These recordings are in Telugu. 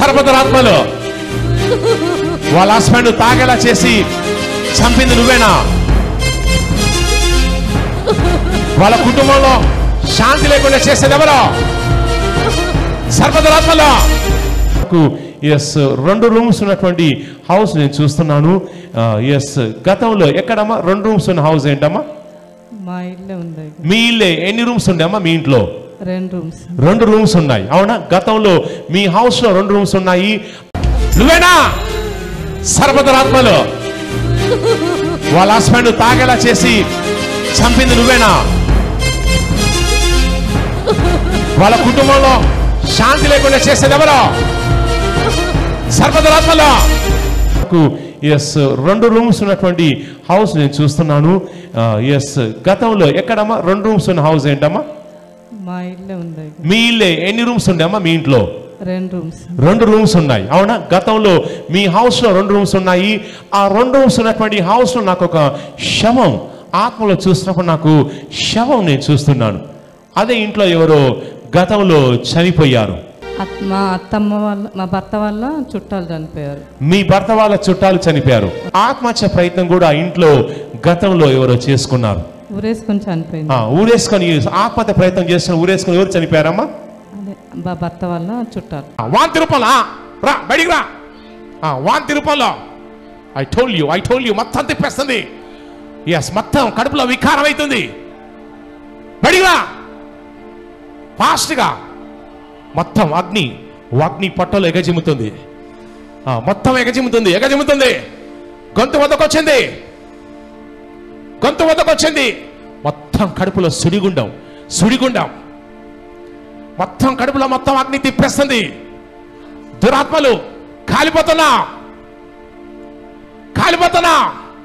సర్వతరాత్మలు వాళ్ళ హస్బెండ్ తాగేలా చేసి చంపింది నువ్వేనా వాళ్ళ కుటుంబంలో శాంతి లేకుండా చేసేది ఎవరో సర్వతరాత్మలో ఎస్ రెండు రూమ్స్ ఉన్నటువంటి హౌస్ నేను చూస్తున్నాను ఎస్ గతంలో ఎక్కడమ్మా రెండు రూమ్స్ ఉన్న హౌస్ ఏంటమ్మా మా ఇల్లే ఉంది మీ ఇల్లే ఎన్ని రూమ్స్ ఉండేమ్మా మీ ఇంట్లో రెండు రూమ్స్ రెండు రూమ్స్ ఉన్నాయి అవునా గతంలో మీ హౌస్ లో రెండు రూమ్స్ ఉన్నాయి నువ్వేనా సర్వతరాత్మలు వాళ్ళ హస్బెండ్ తాగేలా చేసి చంపింది నువ్వేనా వాళ్ళ కుటుంబంలో శాంతి లేకుండా చేసేది ఎవరో సర్వతరాత్మలో ఎస్ రెండు రూమ్స్ ఉన్నటువంటి హౌస్ నేను చూస్తున్నాను ఎస్ గతంలో ఎక్కడమ్మా రెండు రూమ్స్ ఉన్న హౌస్ ఏంటమ్మా మా ఇల్లే ఉంది మీ ఇల్లే ఎన్ని రూమ్స్ ఉండేమ్మా మీ ఇంట్లో రెండు రూమ్స్ రెండు రూమ్స్ ఉన్నాయి అవునా గతంలో మీ హౌస్ లో రెండు రూమ్స్ ఉన్నాయి ఆ రెండు రూమ్స్ ఉన్నటువంటి హౌస్ లో నాకు ఒక శవం ఆత్మలో చూసినప్పుడు నాకు శవం నేను చూస్తున్నాను అదే ఇంట్లో ఎవరో గతంలో చనిపోయారు అత్- మా అత్తమ్మ వాళ్ళ మా భర్త వాళ్ళ చుట్టాలు చనిపోయారు మీ భర్త వాళ్ళ చుట్టాలు చనిపోయారు ఆత్మహత్య ప్రయత్నం కూడా ఆ ఇంట్లో గతంలో ఎవరో చేసుకున్నారు ఊరేసుకొని చనిపోయింది ఆ, ఊరేసుకొని ఆత్మహత్య ప్రయత్నం చేస్తున్న ఊరేసుకొని ఎవరు చనిపోయారమ్మా అదే మా భర్త వాళ్ళ చుట్టాలు ఆ, వాంతి రూపంలో ఆ, రా బయటికి రా ఆ, వాంతి రూపంలో I told you I told you మొత్తం తిప్పేస్తుంది ఎస్ మొత్తం కడుపులో వికారం అవుతుంది బయటికి రా ఫాస్ట్గా మొత్తం అగ్ని అగ్ని పొట్టలో ఎగజిమ్ముతుంది ఆ, మొత్తం ఎగజిమ్ముతుంది ఎగజిమ్ముతుంది గొంతు వద్దకు వచ్చింది గొంతు వద్దకు వచ్చింది మొత్తం కడుపులో సుడిగుండం సుడిగుండం మొత్తం కడుపులో మొత్తం అగ్ని తిప్పేస్తుంది దురాత్మలు కాలిపోతున్నా కాలిపోతున్నా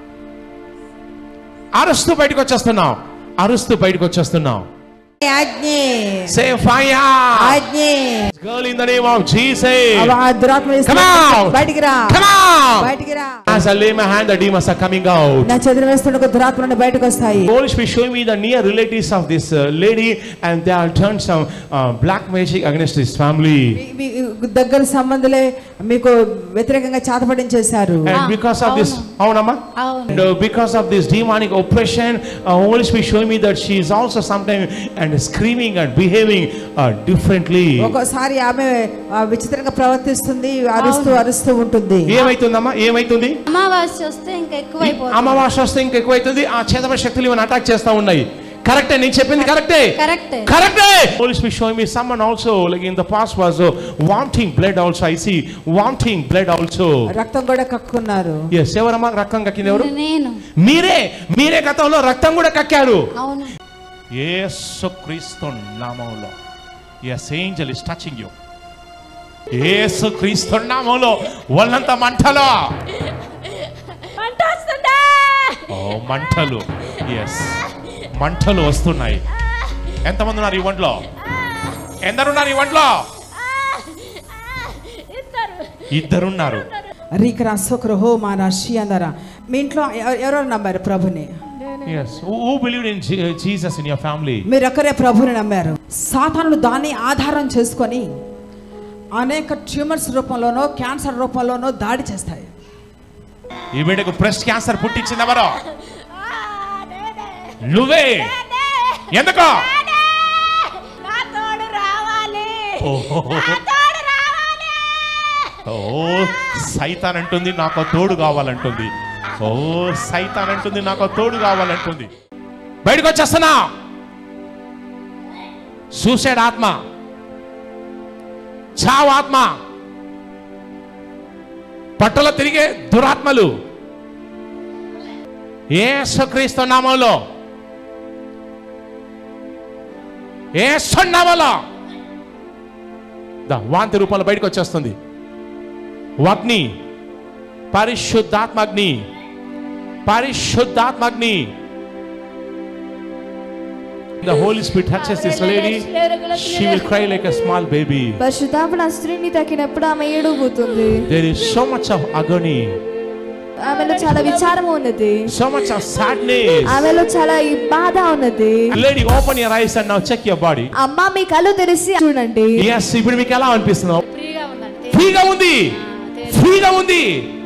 అరుస్తూ బయటకు వచ్చేస్తున్నాం అరుస్తూ బయటకు వచ్చేస్తున్నాం ఆజ్ఞే సే ఫైర్ ఆజ్ఞే girl in the name of Jesus అవ ఆ దురాత్మ Come out! బయటికి రా Come on! బయటికి రా As I lay my hand, the demons are coming out. నా చెదిరి వేస్తున్న దురాత్మలను బయటకు వస్తాయి Holy Spirit showing me the near relatives of this uh, lady, and they have done some uh, black magic against this family. మీ- మీ దగ్గర సంబంధులే మీకు వ్యతిరేకంగా చేతపడించేశారు And because of this, అవునమ్మా? And uh, because of this demonic oppression, uh, Holy Spirit showing me that she is also sometimes and screaming and behaving uh, differently. ఒక్కోసారి ఆమె ఆ, విచిత్రంగా ప్రవర్తిస్తుంది అరుస్తూ అరుస్తూ ఉంటుంది ఏమైతుందమ్మా ఏమైతుంది అమావాస్య వస్తే ఇంకా ఎక్కువైపోతుంది అమావాస్య వస్తే ఇంకా ఎక్కువైతుంది ఆ చేతమ శక్తులు ఇవన్నీ అటాక్ చేస్తా ఉన్నాయి కరెక్టే నేను చెప్పింది కరెక్టే కరెక్టే కరెక్టే Holy Spirit showing me someone also like in the past was uh, wanting blood also I see wanting blood also రక్తం కూడా కక్కున్నారు ఎస్ ఎవరమ్మా రక్తం కక్కింది ఎవరు నేను మీరే మీరే గతంలో రక్తం కూడా కక్కారు అవును యేసు క్రీస్తు నామంలో yes angel is touching you యేసు క్రీస్తు నామంలో వాళ్ళంతా మంటలో ఓ మంటలు ఎస్ మంటలు వస్తున్నాయి ఎంతమంది ఉన్నారు ఈ వంటలో ఎందరున్నారు ఈ వంటలో ఇద్దరున్నారు రీకరా సోకర హో మా రాశి అందరా మీ ఇంట్లో ఎవ- ఎవరెవరు నమ్మారు ప్రభుని yes who believe in Jesus in your family మీరు ఒక్కరే ప్రభుని నమ్మారు సాతానుడు దాన్ని ఆధారం చేసుకొని అనేక ట్యూమర్స్ రూపంలోనో క్యాన్సర్ రూపంలోనో దాడి చేస్తాయి ఈ బిడ్డకు బ్రెస్ట్ క్యాన్సర్ పుట్టించింది ఎవరో నువ్వే ఎందుకో ఓ సైతాన్ అంటుంది నాకు తోడు కావాలంటుంది ఓ సైతాన్ అంటుంది నాకు తోడు కావాలంటుంది బయటకు వచ్చేస్తున్నా సూసైడ్ ఆత్మ చావు ఆత్మ పట్టలో తిరిగే దురాత్మలు ఏసుక్రీస్తు నామంలో ఏసు నామంలో దా వాంతి రూపంలో బయటకు వచ్చేస్తుంది అగ్ని పరిశుద్ధాత్మగ్ని పరిశుద్ధాత్మగ్ని The Holy Spirit touches this lady. She will cry like a small baby. పరిశుద్ధాత్మ ఆ స్త్రీని తాకినప్పుడు ఆమె ఏడుగుతుంది There is so much of agony, ఆమెలో చాలా విచారం ఉన్నది so much of sadness. ఆమెలో చాలా ఈ బాధ ఉన్నది Lady, open your eyes and now check your body. అమ్మ మీ కళ్ళు తెరిచి చూడండి Yes, ఇప్పుడు మీకు ఎలా అనిపిస్తుందో ఫ్రీగా ఉందండి ఫ్రీగా ఉంది ఫ్రీగా ఉంది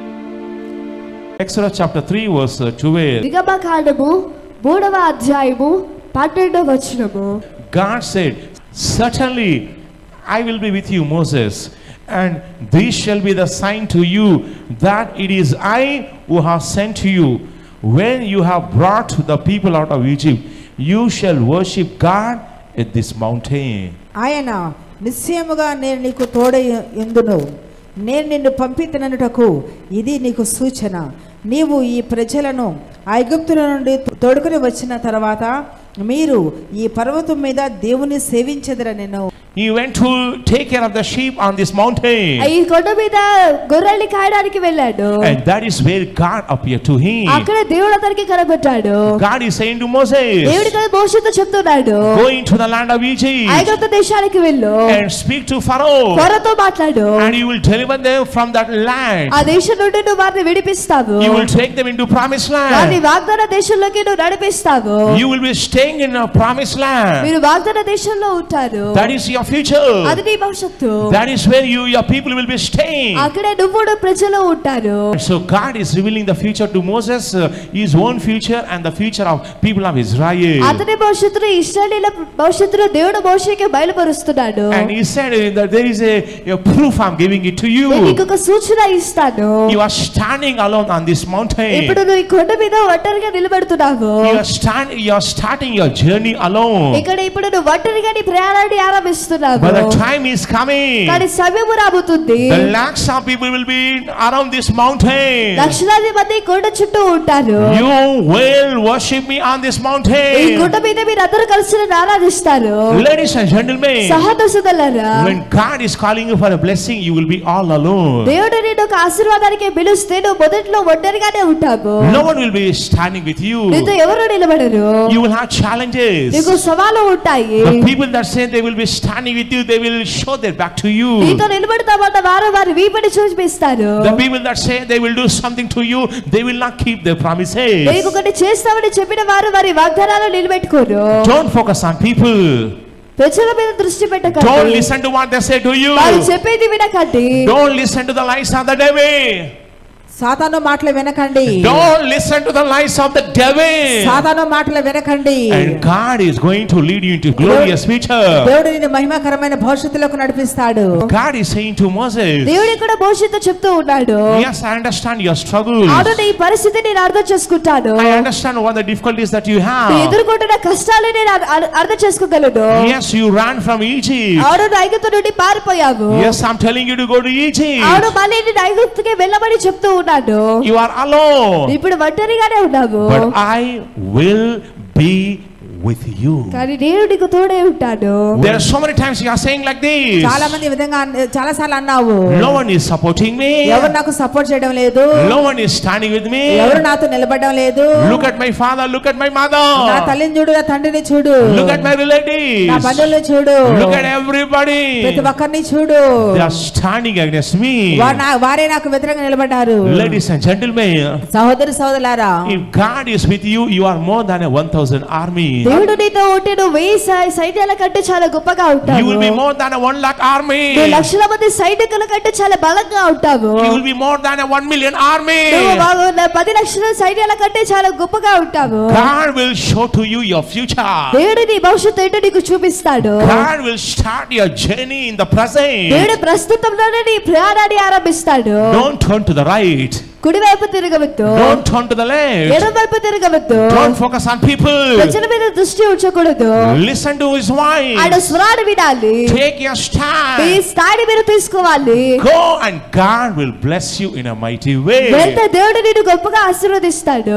Exodus chapter 3 verse uh, 12 దిగమకాండము మూడవ అధ్యాయము పన్నెండవ వచనము God said, Certainly I will be with you, Moses, and this shall be the sign to you that it is I who have sent to you. When you have brought the people out of Egypt, you shall worship God at this mountain. ఆయన నిశ్చయముగా నేను నీకు తోడై ఎందును నేను నిన్ను పంపితనటకు ఇది నీకు సూచన నీవు ఈ ప్రజలను ఐగుప్తుల నుండి తోడుకుని వచ్చిన తర్వాత మీరు ఈ పర్వతం మీద దేవుని సేవించదర నేను He went to take care of the sheep on this mountain. ఈ కొండ మీద గొర్రెల్ని కాయడానికి వెళ్ళాడు And that is where God appeared to him. అక్కడ దేవుడు అతనికి కనబడ్డాడు God is saying to Moses, దేవుడి కదా మోషతో చెప్తున్నాడు Go into the land of Egypt ఐగుప్తు దేశానికి వెళ్ళు and speak to Pharaoh, కొరతో మాట్లాడు and you will deliver them from that land. ఆ దేశం నుండి నువ్వు వారిని విడిపిస్తావు You will take them into promised వారిని land. వాగ్దాన దేశంలోకి నువ్వు నడిపిస్తావు You will be staying in a promised land. మీరు వాగ్దాన దేశంలో ఉంటారు That is your future. అది నీ భవిష్యత్తు That is where you, your people will be staying. అక్కడే నువ్వు ప్రజలు ఉంటారు So God is revealing the future to Moses, uh, his own future and the future of people of Israel. అతని భవిష్యత్తును ఇస్రాయలీల భవిష్యత్తును దేవుడు మోషేకి బయలుపరుస్తున్నాడు And he said uh, that there is a, a proof I'm giving it to నేను you. నీకు ఒక సూచన ఇస్తాను You are standing alone on this mountain. ఇప్పుడు నువ్వు ఈ కొండ మీద ఒంటరిగా నిలబడుతున్నావు You are, stand, you are starting your journey alone. ఇక్కడ ఇప్పుడు నువ్వు ఒంటరిగా నీ ప్రయాణాన్ని ఆరంభిస్తున్నావు But the time is coming. కానీ సమయము రాబోతుంది The lakhs of people will be around this mountain. లక్షలాది మంది కొండ చుట్టూ ఉంటారు You will worship me on this ఈ mountain. కొండ మీద మీరు అందరూ కలిసి నన్ను ఆరాధిస్తారు Ladies and gentlemen, సహదసుదలరా when God is calling you for a blessing, you will be all alone. దేవుడు నేను ఒక ఆశీర్వాదానికి పిలుస్తే నువ్వు మొదట్లో ఒంటరిగానే ఉంటావు No one will be standing with you. నీతో ఎవరు నిలబడరు You will have challenges. నీకు సవాలు ఉంటాయి The people that say they will be standing with you, they will show their back to you. నీతో నిలబడతామన్న వారు వారి వీపని చూపిస్తారు The people that say they will do something to you, they will not keep their నీకు promises. ఒకటి చేస్తామని చెప్పిన వారు వారి వాగ్దానాలు నిలబెట్టుకోరు Don't focus on people. ప్రజల మీద దృష్టి Don't పెట్టకండి listen to what they say to you. వారు చెప్పేది వినకండి Don't listen to the lies of the devil. సాతాను మాటలు వినకండి Don't listen to the lies of the devil. సాతాను మాటలు వినకండి And God is going to lead you into glorious future. దేవుడు నిన్ను మహిమాకరమైన భవిష్యత్తులోకి నడిపిస్తాడు God is saying to Moses, దేవుడు ఇక్కడ భవిష్యత్తు చెప్తూ ఉన్నాడు Yes, I understand your struggles. అవును నీ పరిస్థితి నేను అర్థం చేసుకుంటాను I understand what the difficulties that you నీ have. ఎదుర్కొంటున్న కష్టాలు నేను అర్- అర్- అర్థం చేసుకోగలను Yes, you ran from Egypt. అవును ఐగుప్తు నుండి పారిపోయావు Yes, I'm telling you to go to అవును Egypt. మళ్ళీ నేను ఐగుప్తుకి వెళ్ళమని చెప్తూ ఉన్నాడు You are alone. ఇప్పుడు ఒంటరిగానే ఉన్నావు But I will be with you. కానీ నేను నీకు తోడే ఉంటాను There are so many times you are saying like this. చాలా మంది ఈ విధంగా చాలా సార్లు అన్నావు No one is supporting me. ఎవరు నాకు సపోర్ట్ చేయడం లేదు No one is standing with me. ఎవరు నాతో నిలబడడం లేదు Look at my father, look at my నా mother. తల్లిని చూడు నా తండ్రిని చూడు Look at my నా relatives. బంధువుల్ని చూడు Look at everybody. ప్రతి ఒక్కరిని చూడు They are standing against me. వారు నా- వారే నాకు వ్యతిరేకంగా నిలబడ్డారు Ladies and gentlemen, సహోదరి సహోదరులారా if God is with you, you are more than a 1000 army. దేవుడు నీతో ఉంటే నువ్వు వెయ్యి సై- సైన్యాల కంటే చాలా గొప్పగా You ఉంటావు will be more than a 1 lakh army. నువ్వు లక్షల మంది సైనికుల కంటే చాలా బలంగా ఉంటావు You will be more than a 1 million army. నువ్వు బాగు- పది లక్షల సైన్యాల కంటే చాలా గొప్పగా ఉంటావు God will show to you your future. దేవుడు నీ భవిష్యత్తు ఏంటో నీకు చూపిస్తాడు God will start your journey in the present. దేవుడు ప్రస్తుతంలోనే నీ ప్రయాణాన్ని ఆరంభిస్తాడు Don't turn to the right. కుడివైపు తిరగవద్దు Don't turn to the left. ఎడమవైపు తిరగవద్దు Don't focus on people. ప్రజల మీద దృష్టి ఉంచకూడదు Listen to his ఆయన voice. స్వరాన్ని వినాలి Take your మీ stand. స్థాయిని మీరు తీసుకోవాలి Go and God will bless you in a mighty way. వెళ్తే దేవుడు నిన్ను గొప్పగా ఆశీర్వదిస్తాడు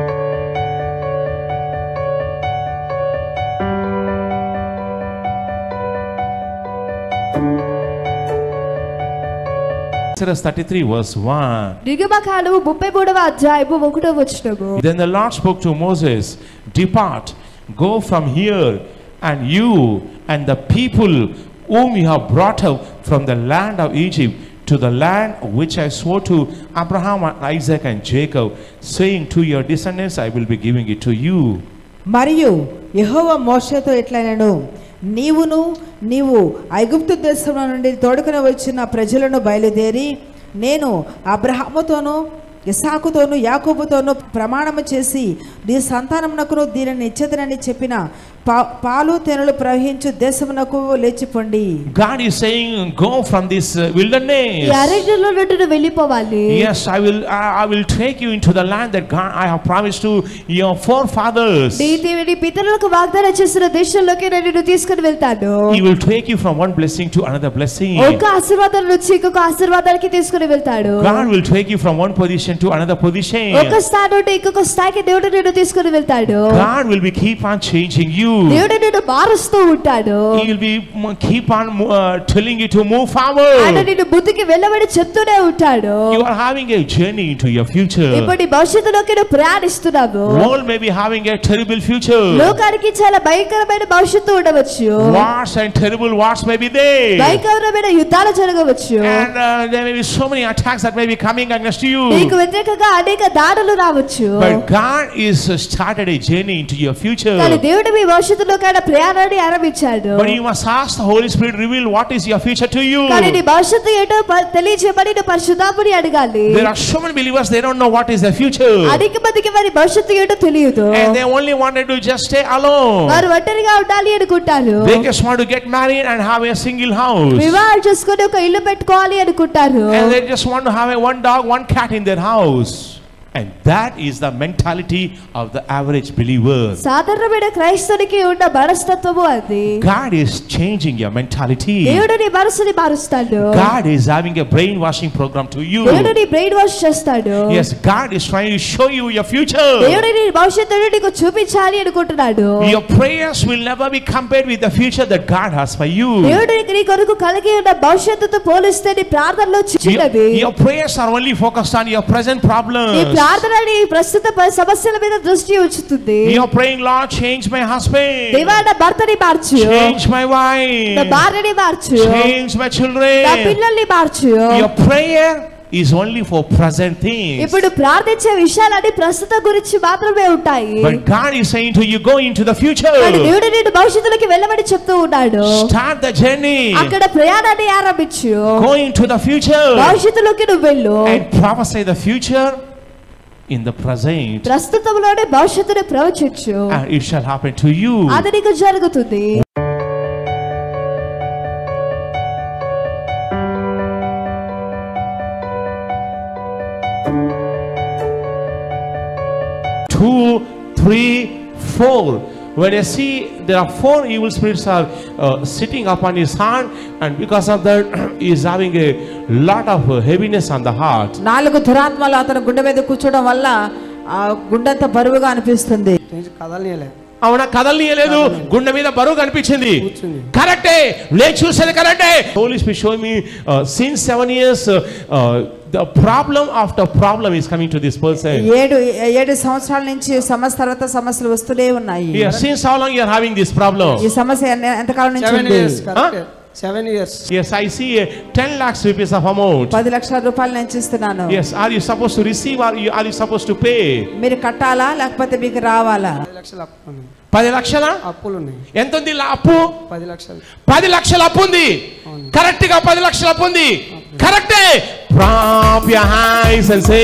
Exodus 33 verse 1. నిగమకాండము ముప్పై మూడవ అధ్యాయము ఒకటో వచ్చినము Then the Lord spoke to Moses, Depart, go from here, and you and the people whom you have brought up from the land of Egypt to the land which I swore to Abraham and Isaac and Jacob, saying, To your descendants I will be giving it to you. మరియు యెహోవా మోషేతో ఎట్లనను నీవును నీవు ఐగుప్తు దేశంలో నుండి తోడుకుని వచ్చిన ప్రజలను బయలుదేరి నేను అబ్రహాముతోనూ ఇసాకుతోను యాకోబుతోను ప్రమాణము చేసి నీ సంతానమునకును దీనిని ఇచ్చేదనని చెప్పిన పా పాలు తేనెలు ప్రవహించు దేశమునకు లేచిపోండి God is saying, Go from this uh, wilderness. ఈ అరణ్యంలో నుండి నువ్వు వెళ్ళిపోవాలి Yes, I will. I, I will take you into the land that God I have promised to your forefathers. నీ దేవి- నీ పితరులకు వాగ్దానం చేసిన దేశంలోకి నేను నిన్ను తీసుకుని వెళ్తాను He will take you from one blessing to another blessing. ఒక ఆశీర్వాదం నుంచి ఇంకొక ఆశీర్వాదానికి తీసుకుని వెళ్తాడు God will take you from one position to another position. ఒక స్థాయి నుండి ఇంకొక స్థాయికి దేవుడు నిన్ను తీసుకుని వెళ్తాడు God will be keep on changing you. దేవుడు నిన్ను మారుస్తూ ఉంటాడు He will be m- keep on mo- uh, telling you to move ఆయన forward. నిన్ను బుద్ధికి వెళ్ళబడి చెప్తూనే ఉంటాడు You are having a journey into your future. ఇప్పుడు నీ భవిష్యత్తులోకి నువ్వు ప్రయాణిస్తున్నావు World may be having a terrible future. లోకానికి చాలా భయంకరమైన భవిష్యత్తు ఉండవచ్చు Wars and terrible wars may be there. భయంకరమైన యుద్ధాలు జరగవచ్చు And uh, there may be so many attacks that may be coming against you. నీకు వ్యతిరేకంగా అనేక దాడులు రావచ్చు But God is uh, started a journey into your future. కానీ దేవుడు మీ భవిష్యత్తులోకి ఆయన ప్రయాణాన్ని ఆరంభించాడు But you must ask the Holy Spirit reveal what is your future to you. కానీ నీ భవిష్యత్తు ఏంటో ప- తెలియజేయమని నువ్వు పరిశుద్ధాపుని అడగాలి There are so many believers they don't know what is their future. అనేక మందికి వారి భవిష్యత్తు ఏంటో తెలియదు And they only wanted to just stay alone. వారు ఒంటరిగా ఉండాలి అనుకుంటారు They just want to get married and have a single house. వివాహం చేసుకుని ఒక ఇల్లు పెట్టుకోవాలి అనుకుంటారు And they just want to have a one dog, one cat in their house. And that is the mentality of the average believer. సాధారణమైన క్రైస్తవునికి ఉన్న మనస్తత్వము అది God is changing your mentality. దేవుడు నీ మనసుని మారుస్తాడు God is having a brainwashing program to you. దేవుడు నీ బ్రెయిన్ వాష్ చేస్తాడు Yes, God is trying to show you your future. దేవుడు నీ భవిష్యత్తును నీకు చూపించాలి అనుకుంటున్నాడు Your prayers will never be compared with the future that God has for you. దేవుడు నీకు నీ కొరకు కలిగి ఉన్న భవిష్యత్తుతో పోలిస్తే నీ ప్రార్థనలో Your, చిన్నది your prayers are only focused on your present నీ problems. ప్రార్థన నీ ప్రస్తుత ప- సమస్యల మీద దృష్టి ఉంచుతుంది You're praying, Lord, change my husband, దేవా నా భర్తని మార్చు change my నా wife, భార్యని మార్చు change my నా children. పిల్లల్ని మార్చు Your prayer is only for present things. ఇప్పుడు ప్రార్థించే విషయాలన్నీ ప్రస్తుతం గురించి మాత్రమే ఉంటాయి But God is saying to you, go into the కానీ future. దేవుడు నేను భవిష్యత్తులోకి వెళ్ళమని చెప్తూ ఉన్నాడు Start the journey. అక్కడ ప్రయాణాన్ని ఆరంభించు Go into the future భవిష్యత్తులోకి నువ్వు వెళ్ళు and prophesy the future in the present. ప్రస్తుతంలోనే భవిష్యత్తుని ప్రవచించు And it shall happen to you. అది నీకు జరుగుతుంది two, three, four. When I see there are four evil spirits are uh, sitting upon his hand, and because of that, he is having a lot of uh, heaviness on the heart. నాలుగు దురాత్మలు అతను గుండె మీద కూర్చోవడం వల్ల ఆ గుండెంత బరువుగా అనిపిస్తుంది కదలనీయలే అవునా కదలనీయలేదు గుండె మీద బరువు కనిపించింది కూర్చుంది. కరెక్టే లేదు చూసేది కరెక్టే police be show me since seven years the problem after problem is coming to this person ఏడు ఏడు సంవత్సరాల నుంచి సమస్య తర్వాత సమస్యలు వస్తూనే ఉన్నాయి since how long you are having this problem ఈ సమస్య ఎన్ని- ఎంతకాలం నుంచి సెవెన్ ఉంది years correct seven years yes i see a 10 lakhs rupees of amount పది లక్షల రూపాయలు నేను ఇస్తున్నాను yes are you supposed to receive or you, are you supposed to pay మీరు కట్టాలా లేకపోతే మీకు రావాలా పది లక్షల అప్పు ఉన్నాయి పది లక్షల అప్పులు ఉన్నాయి ఎంత ఉంది లా- అప్పు పది లక్షలు పది లక్షల అప్పు ఉంది కరెక్ట్ గా పది లక్షల అప్పు ఉంది కరెక్టే Prop your hands and say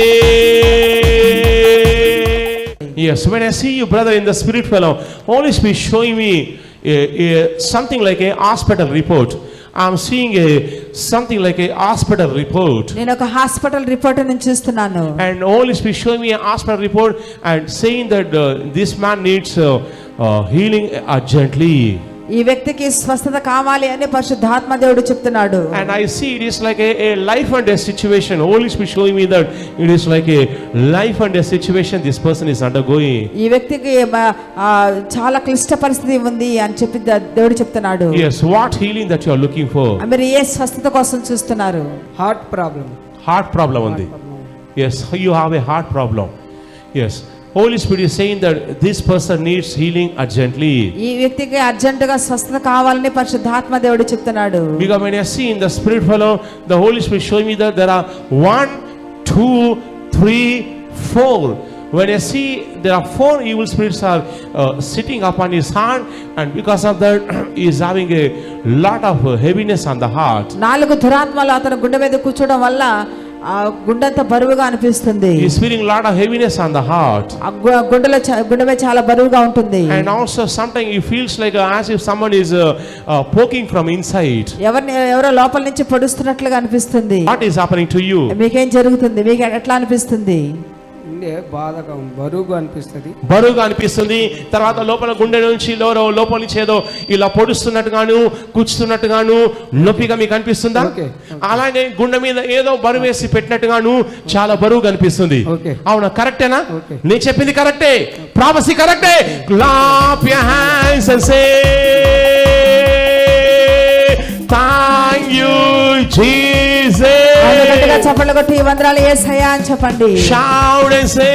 yes when i see you brother in the spirit fellow holy spirit showing me a, a, something like a hospital report i'm seeing a something like a hospital report నేను ఒక హాస్పిటల్ రిపోర్ట్ నుంచి చూస్తున్నాను and Holy Spirit showing me a hospital report and saying that uh, this man needs uh, uh, healing urgently. ఈ వ్యక్తికి స్వస్థత కావాలి అని పరిశుద్ధాత్మ దేవుడు చెప్తున్నాడు And I see it is like a, a life and death situation. Holy Spirit showing me that it is like a life and death situation this person is undergoing. ఈ వ్యక్తికి మ- ఆ, చాలా క్లిష్ట పరిస్థితి ఉంది అని చెప్పి ద- దేవుడు చెప్తున్నాడు Yes, what healing that you are looking for? మీరు ఏ స్వస్థత కోసం చూస్తున్నారు heart problem Heart problem on the. Yes, you have a heart problem. Yes. Holy Spirit is saying that this person needs healing urgently. ఈ వ్యక్తికి అర్జెంటుగా స్వస్థత కావాలని పరిశుద్ధాత్మ దేవుడు చెప్తున్నాడు Because when I see in the spirit fellow, the Holy Spirit showing me that there are one, two, three, four. When I see there are four evil spirits are uh, sitting upon his hand, and because of that, he is having a lot of uh, heaviness on the heart. నాలుగు దురాత్మలు అతను గుండె మీద కూర్చోవడం వల్ల ఆ గుండెంత బరువుగా అనిపిస్తుంది He is feeling a lot of heaviness on the heart. ఆ గు- గుండెలో చ- గుండె మీద చాలా బరువుగా ఉంటుంది And also sometimes he feels like uh, as if someone is uh, uh, poking from inside. ఎవరిని ఎవరో లోపల నుంచి పొడుస్తున్నట్లుగా అనిపిస్తుంది What is happening to you? మీకేం జరుగుతుంది మీకు ఎట్లా అనిపిస్తుంది ఉండే బాధగా ఉంది బరువుగా అనిపిస్తుంది బరువుగా అనిపిస్తుంది తర్వాత లోపల గుండె నుంచి లోరో లోపల నుంచి ఏదో ఇలా పొడుస్తున్నట్టుగాను కూర్చుతున్నట్టుగాను నొప్పిగా మీకు అనిపిస్తుందా Okay. అలాగే గుండె మీద ఏదో బరువు వేసి పెట్టినట్టుగాను చాలా బరువుగా అనిపిస్తుంది Okay. అవునా కరెక్టేనా Okay. నేను చెప్పింది కరెక్టే ప్రాపసీ కరెక్టే clap your hands and say thank you ఆయన గట్టిగా Jesus చప్పట్లు కొట్టి వందనాలు ఏసయ్యా అని చెప్పండి shout and say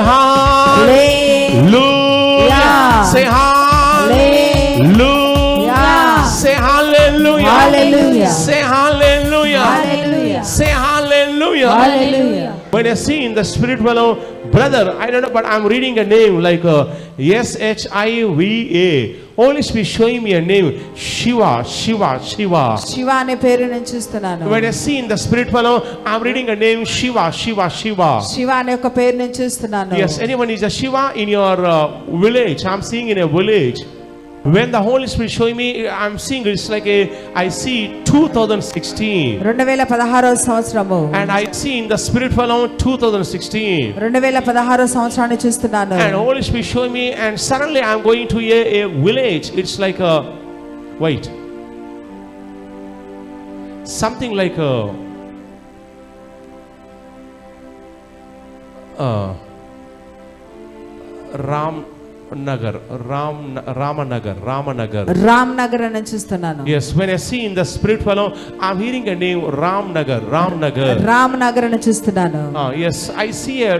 hallelujah Yeah. say hallelujah Yeah. say hallelujah Hallelujah. say hallelujah Hallelujah. say hallelujah Hallelujah. When I see in the spirit fellow, brother, I don't know, but I'm reading a name like uh, S H I V A. Holy Spirit showing me a name, Shiva, Shiva, Shiva. Shiva అనే పేరు నేను చూస్తున్నాను When I see in the spirit fellow, I'm reading a name, Shiva, Shiva, Shiva. Shiva అనే ఒక పేరు నేను చూస్తున్నాను Yes, anyone is a Shiva in your uh, village. I'm seeing in a village. When the Holy Spirit showing me, I'm seeing it's like a, I see 2016. రెండు వేల పదహారో సంవత్సరము And I see in the spirit fellow 2016. రెండు వేల పదహారో సంవత్సరాన్ని చూస్తున్నాను And Holy Spirit showing me, and suddenly I'm going to a, a village. It's like a wait, something like a uh, Ram Nagar, Ram Ramanagar, Ramanagar. Ram Nagar అని చూస్తున్నాను Yes, when I see in the spirit fellow, I'm hearing a name Ram Nagar, Ram Nagar. Ram Nagar అని చూస్తున్నాను Ah, yes, I see a,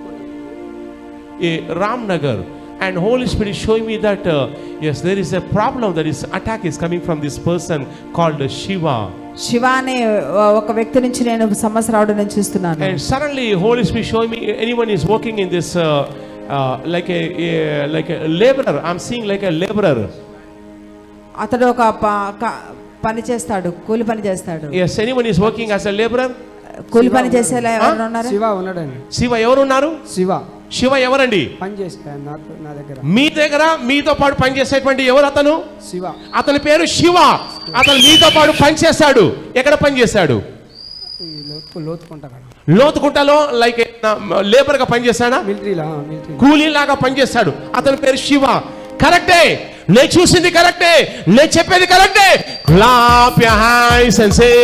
a Ramnagar and Holy Spirit is showing me that uh, yes, there is a problem that is attack is coming from this person called Shiva. Shiva అనే ఒక వ్యక్తి నుంచి నేను సమస్య రావడం నేను చూస్తున్నాను And suddenly Holy Spirit showing me anyone is working in this uh, uh, like a, a like a laborer. I'm seeing like a laborer. అతడు ఒక ప- క- పని చేస్తాడు కూలి పని చేస్తాడు Yes, anyone is working as a laborer. కూలి పని చేసేలా ఎవరు ఉన్నారు శివ ఉన్నాడండి శివ ఎవరు ఉన్నారు శివ శివ ఎవరండి పని చేసి నాకు నా దగ్గర మీ దగ్గర మీతో పాటు పనిచేసేటువంటి ఎవరు అతను శివ అతని పేరు శివ అతను మీతో పాటు పనిచేశాడు ఎక్కడ పనిచేశాడు ఈ లోతు లోతుకుంటా కదా లోతుకుంటలో లైక్ లేబర్ గా పనిచేశాడా మిలిటరీలా మిలిటరీ కూలీలాగా పనిచేశాడు అతని పేరు శివ కరెక్టే నేను చూసింది కరెక్టే నేను చెప్పేది కరెక్టే clap your hands and say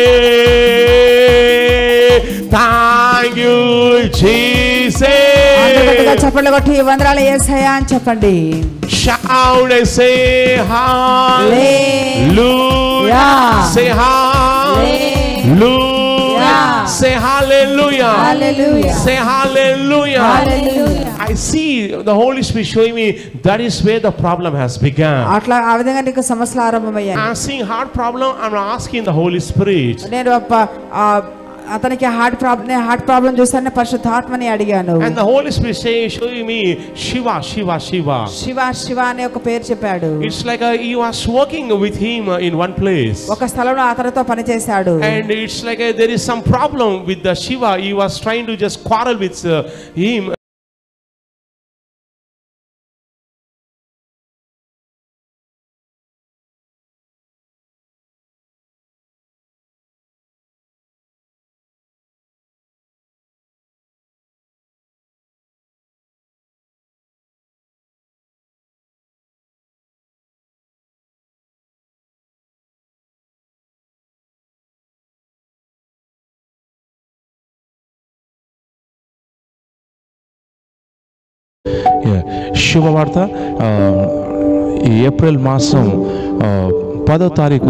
thank you అందరూ గట్టిగా Jesus చప్పట్లు కొట్టి వందనాలు ఏసయ్యా అని చెప్పండి shout and say hallelujah say hallelujah say hallelujah Hallelujah. say hallelujah Hallelujah. I see the Holy Spirit showing me that is where the problem has begun. అట్లా ఆ విధంగా నీకు సమస్యలు ఆరంభమయ్యాయి I'm seeing heart problem. I'm asking the Holy Spirit. నేను ప- ఆ, అతనికి హార్ట్ ప్రాబ్లం హార్ట్ ప్రాబ్లం చూస్తానే పరిశుద్ధాత్మని అడిగాను And the Holy Spirit saying, showing me Shiva, Shiva, Shiva. Shiva Shiva అనే ఒక పేరు చెప్పాడు It's like uh, you are working with him uh, in one place. ఒక స్థలంలో అతనితో పని చేశాడు And it's like uh, there is some problem with the Shiva. He was trying to just quarrel with uh, him. శుభవార్త ఈ ఏప్రిల్ మాసం ఆ, పదో తారీఖు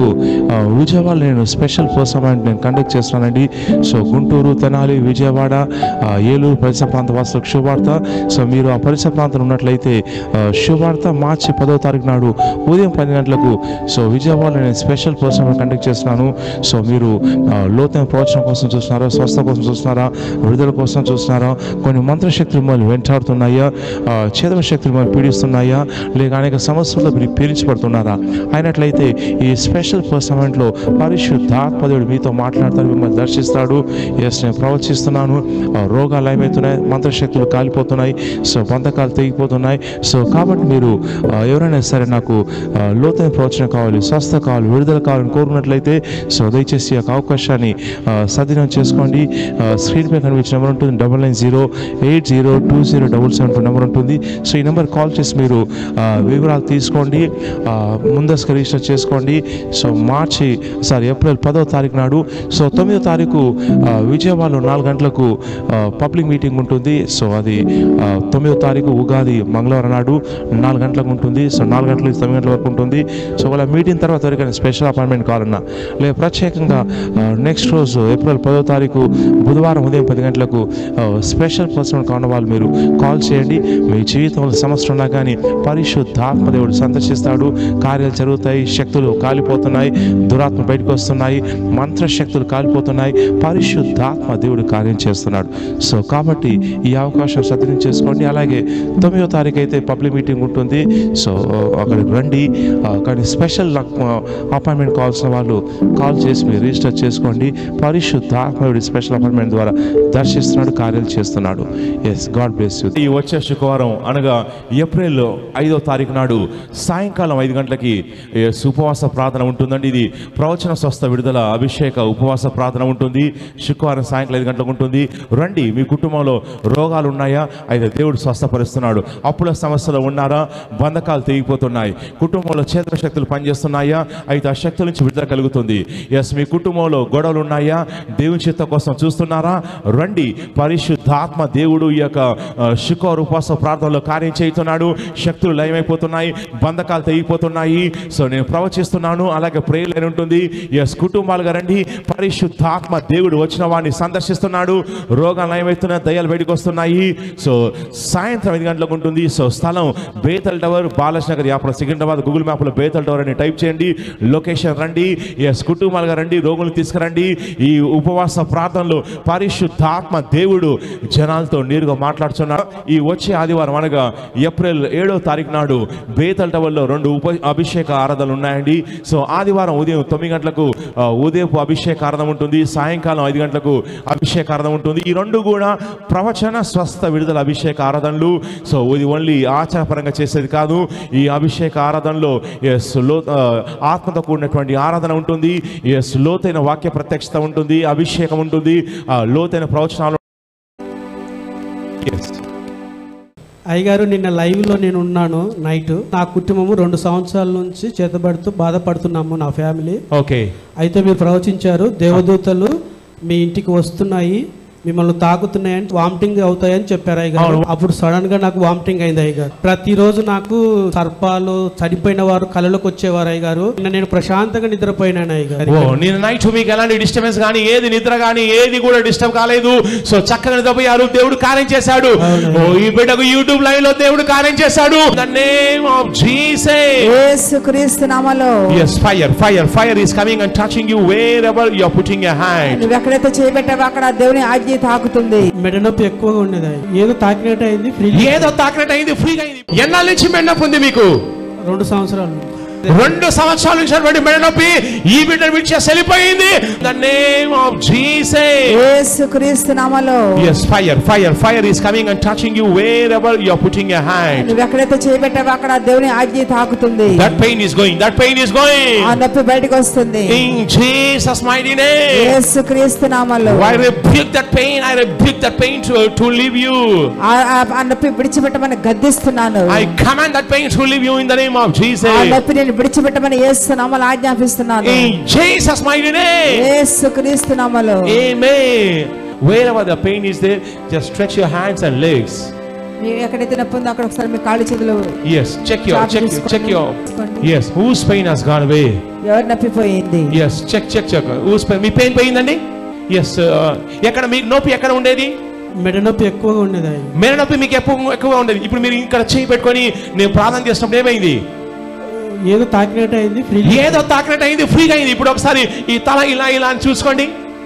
ఆ, విజయవాడ నేను స్పెషల్ ప్రోత్సాహం నేను కండక్ట్ చేస్తున్నానండి సో గుంటూరు తెనాలి విజయవాడ ఆ, ఏలూరు పరిసర ప్రాంత వాసులకు శుభవార్త సో మీరు ఆ పరిసర ప్రాంతంలో ఉన్నట్లయితే ఆ, శుభవార్త మార్చి పదో తారీఖు నాడు ఉదయం పది గంటలకు సో విజయవాడలో నేను స్పెషల్ ప్రోత్సాహం కండక్ట్ చేస్తున్నాను సో మీరు ఆ, లోతైన ప్రవచనం కోసం చూస్తున్నారా స్వస్థ కోసం చూస్తున్నారా విడుదల కోసం చూస్తున్నారా కొన్ని మంత్రశక్తులు మిమ్మల్ని వెంటాడుతున్నాయా ఆ, చేతన శక్తులు మిమ్మల్ని పీడిస్తున్నాయా లేక అనేక సమస్యల్లో మీరు పీడించబడుతున్నారా అయినట్లయితే ఈ స్పెషల్ పర్సమెంట్లో పరిశుద్ధాత్మదేవుడు మీతో మాట్లాడతాడు మిమ్మల్ని దర్శిస్తాడు ఎస్ నేను ప్రవచిస్తున్నాను ఆ, రోగాలు ఏమవుతున్నాయి మంత్రశక్తులు కాలిపోతున్నాయి సో బంధకాలు తెగిపోతున్నాయి సో కాబట్టి మీరు ఆ, ఎవరైనా సరే నాకు ఆ, లోతైన ప్రవచనం కావాలి స్వస్థ కావాలి విడుదల కావాలని కోరుకున్నట్లయితే సో దయచేసి ఈ యొక్క అవకాశాన్ని ఆ, సద్వినియోగం చేసుకోండి ఆ, స్క్రీన్ పై కనిపించిన నెంబర్ ఉంటుంది double nine zero eight zero two zero double seven two number ఉంటుంది సో ఈ నెంబర్ కాల్ చేసి మీరు ఆ, వివరాలు తీసుకోండి ఆ, ముందస్తుగా రిజిస్టర్ చేసుకోండి సో మార్చి సారీ ఏప్రిల్ పదో తారీఖు నాడు సో తొమ్మిదో తారీఖు ఆ, విజయవాడలో నాలుగు గంటలకు ఆ, పబ్లిక్ మీటింగ్ ఉంటుంది సో అది ఆ, తొమ్మిదో తారీఖు ఉగాది మంగళవారం నాడు నాలుగు గంటలకు ఉంటుంది సో నాలుగు గంటల నుంచి తొమ్మిది గంటల వరకు ఉంటుంది సో వాళ్ళ మీటింగ్ తర్వాత ఎవరికైనా స్పెషల్ అపాయింట్మెంట్ కావాలన్నా లేదా ప్రత్యేకంగా నెక్స్ట్ రోజు ఏప్రిల్ పదో తారీఖు బుధవారం ఉదయం పది గంటలకు ఆ, స్పెషల్ పర్సన్ కావాలని వాళ్ళు మీరు కాల్ చేయండి మీ జీవితంలో సమస్యలు ఉన్నా కానీ పరిశుద్ధాత్మ దేవుడు సందర్శిస్తాడు కార్యాలు జరుగుతాయి శక్తులు కాలిపోతున్నాయి దురాత్మ బయటకు వస్తున్నాయి మంత్రశక్తులు కాలిపోతున్నాయి పరిశుద్ధాత్మ దేవుడు కార్యం చేస్తున్నాడు సో కాబట్టి ఈ అవకాశం సద్వినియోగం చేసుకోండి అలాగే తొమ్మిదో తారీఖు అయితే పబ్లిక్ మీటింగ్ ఉంటుంది సో అక్కడికి రండి ఆ, కానీ స్పెషల్ అపాయింట్మెంట్ కావాల్సిన వాళ్ళు కాల్ చేసి మీరు రిజిస్టర్ చేసుకోండి పరిశుద్ధాత్మయుడి స్పెషల్ అపాయింట్మెంట్ ద్వారా దర్శిస్తున్నాడు కార్యాలు చేస్తున్నాడు ఎస్ గాడ్ బ్లెస్ యూ ఈ వచ్చే శుక్రవారం అనగా ఏప్రిల్ ఐదో తారీఖు నాడు సాయంకాలం ఐదు గంటలకి ఏ, ఉపవాస ప్రార్థన ఉంటుందండి ఇది ప్రవచన స్వస్థ విడుదల అభిషేక ఉపవాస ప్రార్థన ఉంటుంది శుక్రవారం సాయంకాలం ఐదు గంటలకు ఉంటుంది రండి మీ కుటుంబంలో రోగాలు ఉన్నాయా అయితే దేవుడు స్వస్థపరుస్తున్నాడు అప్పుల సమస్యలు ఉన్నారా బంధకాలు తెగిపోతున్నాయి కుటుంబంలో చేతుల శక్తులు పనిచేస్తున్నాయా అయితే ఆ శక్తుల నుంచి విడుదల కలుగుతుంది ఎస్ మీ కుటుంబంలో గొడవలు ఉన్నాయా దేవుని చిత్త కోసం చూస్తున్నారా రండి పరిశుద్ధాత్మ దేవుడు ఈ యొక్క ఆ, శుక్రవారం ఉపవాస ప్రార్థనలో కార్యం చేస్తున్నాడు శక్తులు లయమైపోతున్నాయి బంధకాలు తెగిపోతున్నాయి సో నేను ప్రవచిస్తున్నాను అలాగే ప్రేయర్ ఉంటుంది ఎస్ కుటుంబాలుగా రండి పరిశుద్ధాత్మ దేవుడు వచ్చిన వాడిని సందర్శిస్తున్నాడు రోగాలు నయమవుతున్నాయి దయ్యాలు బయటకు వస్తున్నాయి సో సాయంత్రం ఐదు గంటలకు ఉంటుంది సో స్థలం బేతల్ టవర్ బాలస్ నగర్ యాప్లో సికింద్రాబాద్ గూగుల్ మ్యాప్లో బేతల్ టవర్ అని టైప్ చేయండి లొకేషన్ రండి ఎస్ కుటుంబాలుగా రండి రోగులు తీసుకురండి ఈ ఉపవాస ప్రార్థనలో పరిశుద్ధాత్మ దేవుడు జనాలతో నేరుగా మాట్లాడుతున్నాడు ఈ వచ్చే ఆదివారం అనగా ఏప్రిల్ ఏడో తారీఖు నాడు బేతల్ టవర్లో రెండు ఉప అభిషేక ఆరాధనలు ఉన్నాయండి సో ఆదివారం ఉదయం తొమ్మిది గంటలకు ఆ, ఉదయపు అభిషేక ఆరాధన ఉంటుంది సాయంకాలం ఐదు గంటలకు అభిషేక ఆరాధన ఉంటుంది ఈ రెండు కూడా ప్రవచన స్వస్థ విడుదల అభిషేక ఆరాధనలు సో ఇది ఓన్లీ ఆచారపరంగా చేసేది కాదు ఈ అభిషేక ఆరాధనలో ఎస్ లో ఆ, ఆత్మతో కూడినటువంటి ఆరాధన ఉంటుంది ఎస్ లోతైన వాక్య ప్రత్యక్షత ఉంటుంది అభిషేకం ఉంటుంది ఆ, లోతైన ప్రవచనాలు Yes. అయ్యగారు నిన్న లైవ్లో నేను ఉన్నాను నైట్ నా కుటుంబము రెండు సంవత్సరాల నుంచి చేతబడుతూ బాధపడుతున్నాము నా ఫ్యామిలీ ఓకే అయితే మీరు ప్రవచించారు దేవదూతలు మీ ఇంటికి వస్తున్నాయి మిమ్మల్ని తాకుతున్నాయని వామిటింగ్ అవుతాయని చెప్పారు అయ్యగారు అవును. అప్పుడు సడన్ గా నాకు వామిటింగ్ అయింది అయ్యగారు ప్రతిరోజు నాకు సర్పాలు చనిపోయిన వారు కళ్ళలోకి వచ్చేవారు అయ్యగారు నిన్న నేను ప్రశాంతంగా నిద్రపోయినాను అయ్యగారు ఓ నేను నైట్ మీకు ఎలాంటి డిస్టర్బెన్స్ కానీ ఏది నిద్ర కానీ ఏది కూడా డిస్టర్బ్ కాలేదు సో చక్కగా నిద్రపోయారు దేవుడు కార్యం చేశాడు ఓ ఈ బిడ్డకు యూట్యూబ్ లైవ్ లో దేవుడు కార్యం చేశాడు ద నేమ్ ఆఫ్ జీసస్ యేసుక్రీస్తు నామలో Yes, fire, fire, fire is coming and touching you wherever you are putting your hand. నువ్వు ఎక్కడైతే చేయబెట్టావో అక్కడ దేవుని ఆజ్ఞ తాకుతుంది మెడ నొప్పి ఎక్కువగా ఉండేది అయ్య. ఏదో తాకినట్టు అయింది ఫ్రీ ఏదో తాకినట్టు అయింది ఫ్రీగా అయింది ఎన్నాళ్ళ నుంచి మెడ నొప్పి ఉంది మీకు రెండు సంవత్సరాలు రెండు సంవత్సరాల నుంచి ఉన్నటువంటి మెడ నొప్పి ఈ బిడ్డ విడిచేసి వెళ్ళిపోయింది ద నేమ్ ఆఫ్ జీసస్ యేసుక్రీస్తు నామలో Yes, fire, fire, fire is coming and touching you wherever you are putting your hand. నువ్వు ఎక్కడైతే చేయబెట్టావో అక్కడ దేవుని ఆజ్ఞ తాకుతుంది That pain is going, that pain is ఆ going. నొప్పి బయటకు వస్తుంది In Jesus' mighty name. యేసుక్రీస్తు నామలో I rebuke that pain, I rebuke that pain to, to leave you. ఆ- ఆ- ఆ నొప్పి విడిచిపెట్టమని గద్దిస్తున్నాను I command that pain to leave you in the name of Jesus. ఆ నొప్పి నేను విడిచిపెట్టమని యేసు నామలు ఆజ్ఞాపిస్తున్నాను In Jesus' mighty name. యేసుక్రీస్తు నామలో Amen. Wherever the pain is there, just stretch your hands and legs. మీరు ఎక్కడైతే నొప్పి ఉందో అక్కడ ఒకసారి మీ కాళ్ళు చేతులు yes check your check check your yes whose pain has gone away ఎవరు నొప్పిపోయింది yes check check check whose pain మీ పెయిన్ పోయిందండి ఎస్ ఎక్కడ మీకు నొప్పి ఎక్కడ ఉండేది మెడ నొప్పి ఎక్కువగా ఉండేది అయ్యగారు మెడ నొప్పి మీకు ఎక్కువ ఎక్కువగా ఉండేది ఇప్పుడు మీరు ఇక్కడ చేయి పెట్టుకొని నేను ప్రార్థన చేసినప్పుడు ఏమైంది ఏదో తాకినట్టు అయింది ఫ్రీ ఏదో తాకినట్టు అయింది ఫ్రీగా అయింది ఇప్పుడు ఒకసారి ఈ తల ఇలా ఇలా అని చూసుకోండి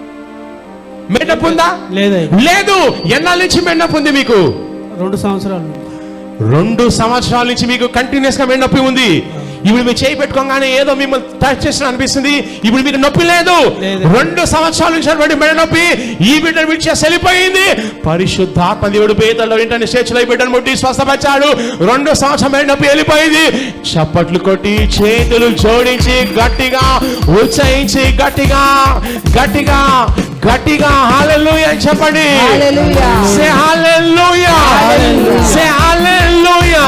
మెడ నొప్పి ఉందా లేదా లేదు ఎన్నాళ్ళ నుంచి మెడ నొప్పి ఉంది మీకు రెండు సంవత్సరాలు రెండు సంవత్సరాల నుంచి మీకు కంటిన్యూస్ గా మెడ నొప్పి ఉంది ఇప్పుడు మీరు చేయి పెట్టుకోగానే ఏదో మిమ్మల్ని టచ్ చేసిన అనిపిస్తుంది ఇప్పుడు మీకు నొప్పి లేదు లేదు. రెండు సంవత్సరాల నుంచి అటువంటి మెడ నొప్పి ఈ బిడ్డను విడిచేసి వెళ్ళిపోయింది పరిశుద్ధాత్మ దేవుడు పేదల్లో ఏంటంటే స్వేచ్ఛలో ఈ బిడ్డను ముట్టి స్వస్థపరిచాడు రెండు సంవత్సరం మెడ నొప్పి వెళ్ళిపోయింది చప్పట్లు కొట్టి చేతులు జోడించి గట్టిగా ఉత్సహించి గట్టిగా గట్టిగా గట్టిగా హాలెలూయా అని చెప్పండి హల్లెలూయా. Say hallelujah. Say hallelujah.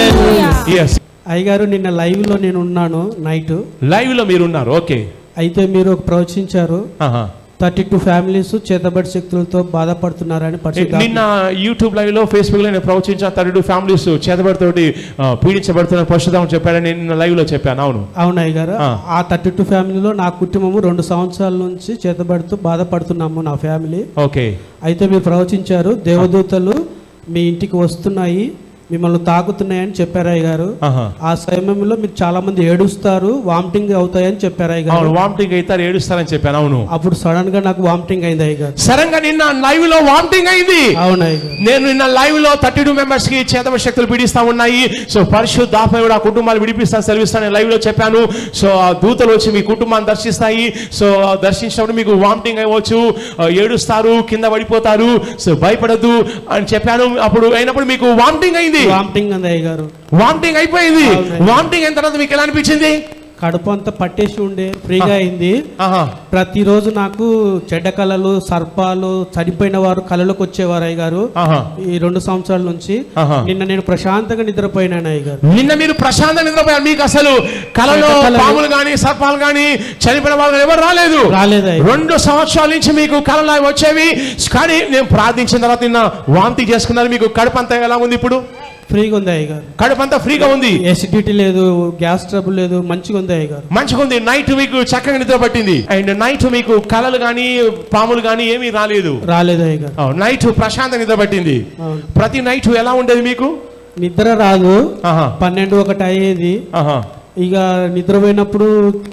Yes. అయ్యగారు నిన్న లైవ్ లో నేను ఉన్నాను నైట్ లైవ్ లో మీరు ఉన్నారు ఓకే అయితే మీరు ఒక ప్రవచించారు థర్టీ టూ ఫ్యామిలీస్ చేతబడి శక్తులతో బాధపడుతున్నారని పరిశుద్ధ నిన్న యూట్యూబ్ లైవ్ లో ఫేస్బుక్ లో నేను ప్రవచించిన థర్టీ టూ ఫ్యామిలీస్ చేతబడితోటి ఆ, పీడించబడుతున్న పరిశుద్ధం చెప్పాడని నేను నిన్న లైవ్ లో చెప్పాను అవును అవునయ్య గారు ఆ. ఆ థర్టీ టూ ఫ్యామిలీలో నా కుటుంబము రెండు సంవత్సరాల నుంచి చేతబడుతూ బాధపడుతున్నాము నా ఫ్యామిలీ ఓకే అయితే మీరు ప్రవచించారు దేవదూతలు మీ ఇంటికి వస్తున్నాయి మిమ్మల్ని తాకుతున్నాయని చెప్పారు అయ్య గారు ఆహా. ఆ సమయంలో మీరు చాలా మంది ఏడుస్తారు వామిటింగ్ అవుతాయని చెప్పారు అయ్య అవును గారు వామిటింగ్ అయితే ఏడుస్తారని చెప్పాను అవును అప్పుడు సడన్ గా నాకు వామిటింగ్ అయింది అయ్య గారు సడన్ గా నిన్న లైవ్ లో వామిటింగ్ అయింది అవును అయ్య గారు నేను నిన్న లైవ్ లో థర్టీ టూ మెంబర్స్ కి చేతవ శక్తులు పీడిస్తా ఉన్నాయి సో పరిశుద్ధాత్మ కూడా ఆ కుటుంబాలు విడిపిస్తా సెలవిస్తాను లైవ్ లో చెప్పాను సో ఆ దూతలు వచ్చి మీ కుటుంబాన్ని దర్శిస్తాయి సో ఆ దర్శించినప్పుడు మీకు వామిటింగ్ అవ్వచ్చు ఆ, ఏడుస్తారు కింద పడిపోతారు సో భయపడద్దు అని చెప్పాను అప్పుడు అయినప్పుడు మీకు వామిటింగ్ అయింది వామిటింగ్ అంది అయ్య గారు వామిటింగ్ అయిపోయింది అవునండి. వామిటింగ్ అయిన తర్వాత మీకు ఎలా అనిపించింది కడుపు అంతా పట్టేసి ఉండే ఫ్రీగా అయింది ఆహా ప్రతిరోజు నాకు చెడ్డ కళలు సర్పాలు చనిపోయిన వారు కళలోకి వచ్చేవారు అయ్య గారు ఆహా ఈ రెండు సంవత్సరాల నుంచి ఆహా. నిన్న నేను ప్రశాంతంగా నిద్రపోయినాను అయ్య గారు నిన్న మీరు ప్రశాంత నిద్రపోయారు మీకు అసలు కలలో కలలు. పాములు గాని సర్పాలు గాని చనిపోయిన వాళ్ళు ఎవరు రాలేదు రాలేదు అయ్య. రెండు సంవత్సరాల నుంచి మీకు కళలు అవి వచ్చేవి కానీ నేను ప్రార్థించిన తర్వాత నిన్న వాంతి చేసుకున్నారు మీకు కడుపు అంతా ఎలా ఉంది ఇప్పుడు ఫ్రీగా ఉంది అయ్య గారు కడుపు అంతా ఫ్రీగా ఉంది ఎసిడిటీ లేదు గ్యాస్ ట్రబుల్ లేదు మంచిగా ఉంది అయ్య గారు మంచిగా ఉంది నైట్ మీకు చక్కగా నిద్ర పట్టింది అండ్ నైట్ మీకు కళలు గాని పాములు గాని ఏమీ రాలేదు రాలేదు అయ్య గారు నైట్ ప్రశాంత నిద్ర పట్టింది అవును. ప్రతి నైట్ ఎలా ఉండేది మీకు నిద్ర రాదు ఆహా పన్నెండు ఒకటి అయ్యేది ఆహా ఇక నిద్రపోయినప్పుడు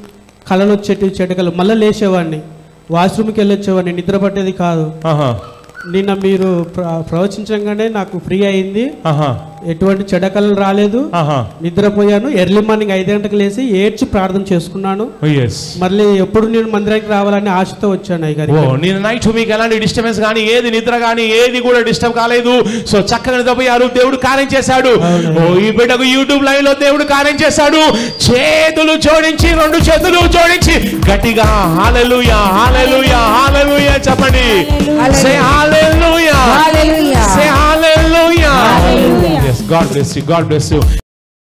కళలు వచ్చేటి చెడ్డ కళలు మళ్ళీ లేచేవాడిని వాష్రూమ్కి వెళ్ళొచ్చేవాడిని నిద్ర పట్టేది కాదు ఆహా నిన్న మీరు ప్ర- ప్రవచించగానే నాకు ఫ్రీ అయింది ఆహా ఎటువంటి చెడ్డ కళలు రాలేదు ఆహా నిద్రపోయాను ఎర్లీ మార్నింగ్ ఐదు గంటలకు లేచి ఏడ్చి ప్రార్థన చేసుకున్నాను ఎస్ మళ్ళీ ఎప్పుడు నేను మందిరానికి రావాలని ఆశతో వచ్చాను అయ్య ఓ గారి నేను నైట్ మీకు ఎలాంటి డిస్టర్బెన్స్ కానీ ఏది నిద్ర కానీ ఏది కూడా డిస్టర్బ్ కాలేదు సో చక్కగా నిద్రపోయారు దేవుడు కార్యం చేశాడు అవును. ఓ ఈ బిడ్డకు యూట్యూబ్ లైవ్ లో దేవుడు కార్యం చేశాడు చేతులు జోడించి రెండు చేతులు జోడించి గట్టిగా హాలెలూయా హాలెలూయా హాలెలూయా చెప్పండి say hallelujah hallelujah. Say hallelujah Hallelujah. yes god bless you god bless you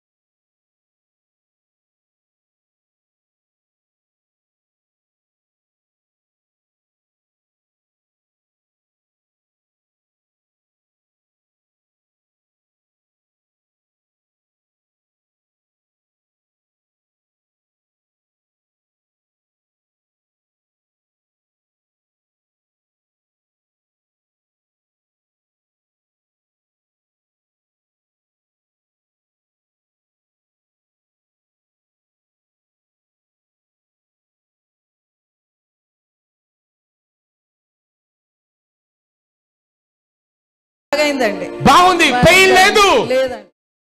బాగైందండి బాగుంది పెయిన్ లేదు లేదండి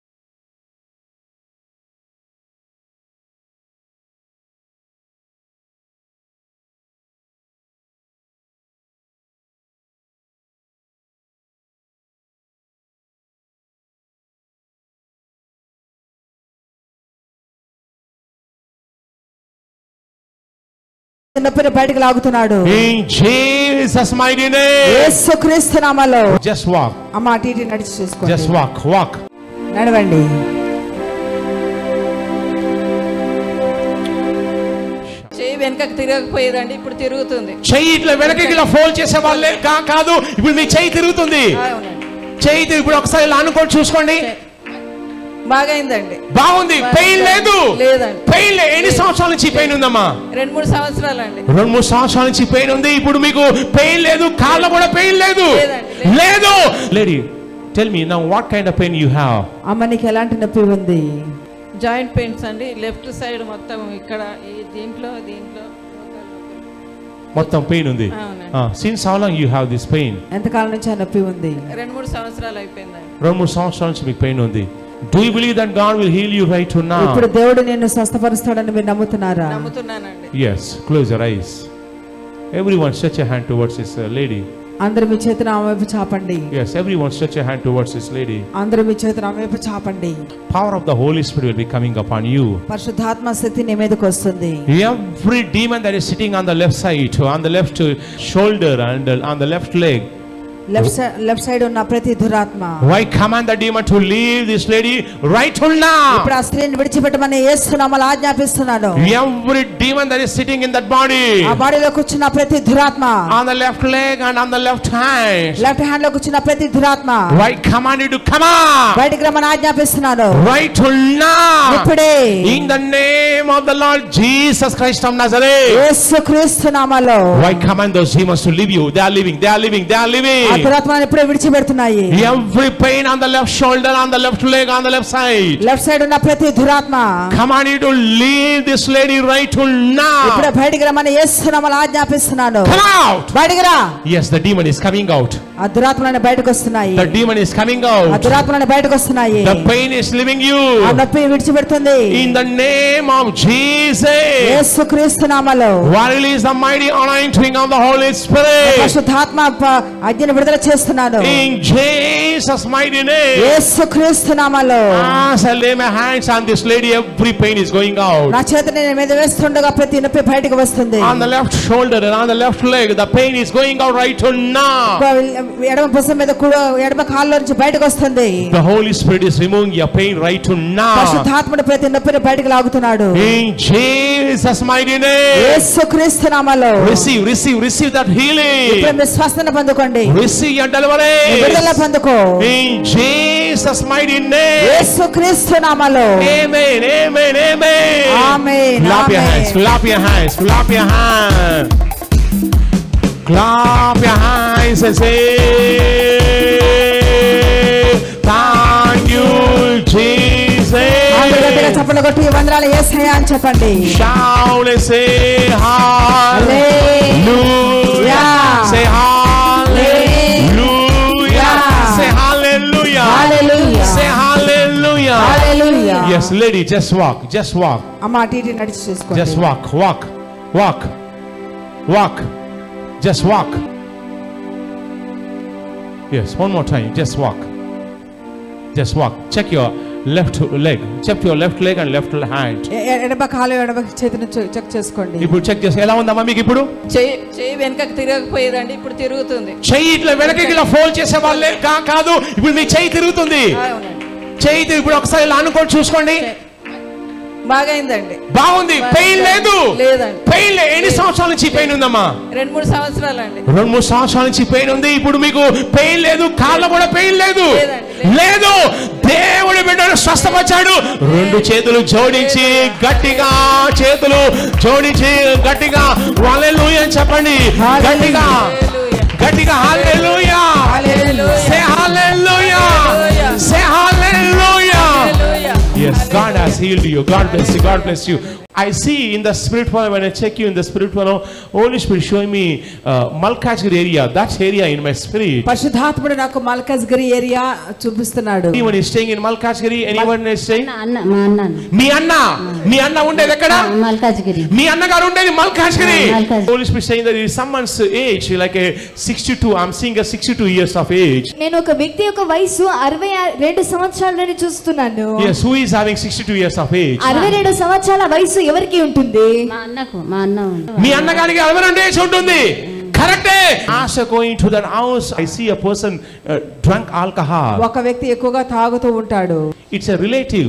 నొప్పిని బయటకు లాగుతున్నాడు in jesus mighty name యేసుక్రీస్తు నామలో just walk అమ్మ అటు ఇటు నడిచి just చూసుకోండి walk walk నడవండి చేయి వెనకకు తిరగకపోయేదండి ఇప్పుడు తిరుగుతుంది చెయ్యి ఇట్లా వెనకకి ఇలా ఫోల్డ్ చేసే వాళ్ళే కా- కాదు ఇప్పుడు మీ చెయ్యి తిరుగుతుంది అవునండి చేయి ఇప్పుడు ఒకసారి ఇలా అనుకోని చూసుకోండి బాగా అయిందండి బాగుంది పెయిన్ లేదు లేదండి. పెయిన్ లే ఎన్ని సంవత్సరాల నుంచి పెయిన్ ఉందమ్మా రెండు మూడు సంవత్సరాలండి రెండు మూడు సంవత్సరాల నుంచి పెయిన్ ఉంది ఇప్పుడు మీకు పెయిన్ లేదు కాళ్ళ కూడా పెయిన్ లేదు లేదండి, లేదు lady tell me now what kind of pain you have అమ్మ నీకు ఎలాంటి నొప్పి ఉంది జాయింట్ పెయిన్స్ అండి లెఫ్ట్ సైడ్ మొత్తం ఇక్కడ ఈ దీంట్లో దీంట్లో మొత్తం పెయిన్ ఉంది అవునండి. Since how long you have this pain ఎంతకాలం నుంచి ఆ నొప్పి ఉంది రెండు మూడు సంవత్సరాలు అయిపోయిందండి రెండు మూడు సంవత్సరాల నుంచి మీకు పెయిన్ ఉంది do you believe that God will heal you right to now ఇప్పుడు దేవుడు నిన్ను స్వస్థపరుస్తాడని మీరు నమ్ముతున్నారా నమ్ముతున్నానండి yes close your eyes everyone stretch your hand towards this uh, lady అందరూ మీ చేతిని ఆమె వైపు చాపండి yes everyone stretch your hand towards this lady అందరూ మీ చేతిని ఆమె వైపు చాపండి power of the holy spirit will be coming upon you పరిశుద్ధాత్మ శక్తి నీ మీదకి వస్తుంది every demon that is sitting on the left side on the left uh, shoulder and uh, on the left leg left side left side ఉన్న ప్రతి దురాత్మ why command the demon to leave this lady right ఇప్పుడు now ఆ స్త్రీని విడిచిపెట్టమని ఏస్తున్నామని ఆజ్ఞాపిస్తున్నాను every demon that is sitting in that body ఆ బాడీలో కూర్చున్న ప్రతి దురాత్మ on the left leg and on the left hand left hand లో కూర్చున్న ప్రతి దురాత్మ why command you to come on బయటికి రమ్మని ఆజ్ఞాపిస్తున్నాను right now ఇప్పుడే In the name of the Lord Jesus Christ of Nazareth. యేసు క్రీస్తు నామాలో Why command those demons to leave you? They are living, they are living, they are ఆ living. దురాత్మను ఇప్పుడే విడిచిపెడుతున్నాయి Every pain on the left shoulder, on the left leg, on the left side. Left side ఉన్న ప్రతి దురాత్మ Command you to leave this lady right to ఇప్పుడే now. బయటికి రమ్మని యేసునామని ఆజ్ఞాపిస్తున్నాను Come out. బయటికి రా Yes, the demon is coming out. ఆ దురాత్మలని బయటకు వస్తున్నాయి The demon is coming ఆ out. దురాత్మలని బయటకు వస్తున్నాయి The pain is leaving ఆ you. నొప్పి విడిచిపెడుతుంది In the name of Jesus. యేసు క్రీస్తు నామలో What release the mighty anointing of the Holy Spirit. పరిశుద్ధాత్మ ప- అగ్నిని విడుదల చేస్తున్నాను In Jesus' mighty name. యేసు క్రీస్తు నామలో As I lay my hands on this lady, every pain is going నా out. చేతిని నేను మీద వేస్తుండగా ప్రతి నొప్పి బయటకు వస్తుంది On the left shoulder and on the left leg, the pain is going out right to now. ఎడమ భుజం మీద కూడా ఎడమ కాళ్ళలో నుంచి బయటకు వస్తుంది The Holy Spirit is removing your pain right to now. పరిశుద్ధాత్ముడు ప్రతి నొప్పిని బయటకు లాగుతున్నాడు In Jesus' mighty name. యేసు క్రీస్తు నామలో Receive, receive, receive that ఇప్పుడు healing. మీరు స్వస్థన పొందుకోండి Receive your మీ విడుదల deliverance. పొందుకో In Jesus' mighty name. యేసు క్రీస్తు నామలో Amen, amen, amen. Amen, Clap your amen. hands, clap your hands, clap your hands. Clap your hands and say, Thank you, అందరూ గట్టిగా Jesus. చప్పట్లు కొట్టి వందనాలు యేసయ్యా అని చెప్పండి Shout and say, Hallelujah. Hallelujah. Say, Hallelujah. Say, Hallelujah. Hallelujah. Say, Hallelujah. Hallelujah. Yes, lady, just walk, just walk. అమ్మ అటు ఇటు నడిచి Just చూసుకోండి walk, walk, walk, walk. Just walk. Yes, one more time. Just walk. Just walk. Check your left leg. Check your left leg and left hand. ఎ- ఎ- ఎడమ కాలు ఎడమ చేతిని చె- చెక్ చేసుకోండి ఇప్పుడు చెక్ చేసి ఎలా ఉందమ్మా మీకు ఇప్పుడు చెయ్యి చెయ్యి వెనకకి తిరగకపోయేదండి ఇప్పుడు తిరుగుతుంది చెయ్యి ఇట్లా వెనకకి ఇలా ఫోల్డ్ చేసే వాళ్ళే కా- కాదు ఇప్పుడు మీ చెయ్యి తిరుగుతుంది అవునండి చెయ్యి తిరిగి- ఇప్పుడు ఒకసారి ఇలా అనుకోని చూసుకోండి బాగా అయిందండి బాగుంది పెయిన్ లేదు లేదండి. పెయిన్ లే ఎన్ని సంవత్సరాల నుంచి పెయిన్ ఉందమ్మా రెండు మూడు సంవత్సరాలండి రెండు మూడు సంవత్సరాల నుంచి పెయిన్ ఉంది ఇప్పుడు మీకు పెయిన్ లేదు కాళ్ళ కూడా పెయిన్ లేదు లేదండి, లేదు దేవుడి బిడ్డను స్వస్థపరిచాడు రెండు చేతులు జోడించి గట్టిగా చేతులు జోడించి గట్టిగా హల్లెలూయా అని చెప్పండి గట్టిగా గట్టిగా హల్లెలూయా సే హల్లెలూయా సే హల్లెలూయా Yes, God has healed you. God bless you. God bless you. I see in the spirit world, when I check you in the spirit world, Holy Spirit showing me uh, Malkashgir area. That area in my spirit. పరిశుద్ధాత్ముడు నాకు మల్కజ్గిరి ఏరియా చూపిస్తున్నాడు Anyone is staying in Malkashgiri? Anyone is staying? అన్న మా అన్నాను మీ అన్న మీ అన్న ఉండేది ఎక్కడ మల్కాజ్గిరి మీ అన్నగారు ఉండేది Malkajgiri Ah, Malkashgiri. Holy Spirit saying that is someone's age like a 62 I'm seeing a 62 years of age నేను ఒక వ్యక్తి యొక్క వయసు అరవై రెండు సంవత్సరాలని చూస్తున్నాను yes who is having 62 years of age అరవై రెండు సంవత్సరాల వయసు ఎవరికి ఉంటుంది మా అన్నకు మా అన్న మీ అన్నగారికి అరవై రెండు ఏజ్ ఉంటుంది కరెక్టే ఆశ going to that house I see a person drunk alcohol ఒక వ్యక్తి ఎక్కువగా తాగుతూ ఉంటాడు it's a relative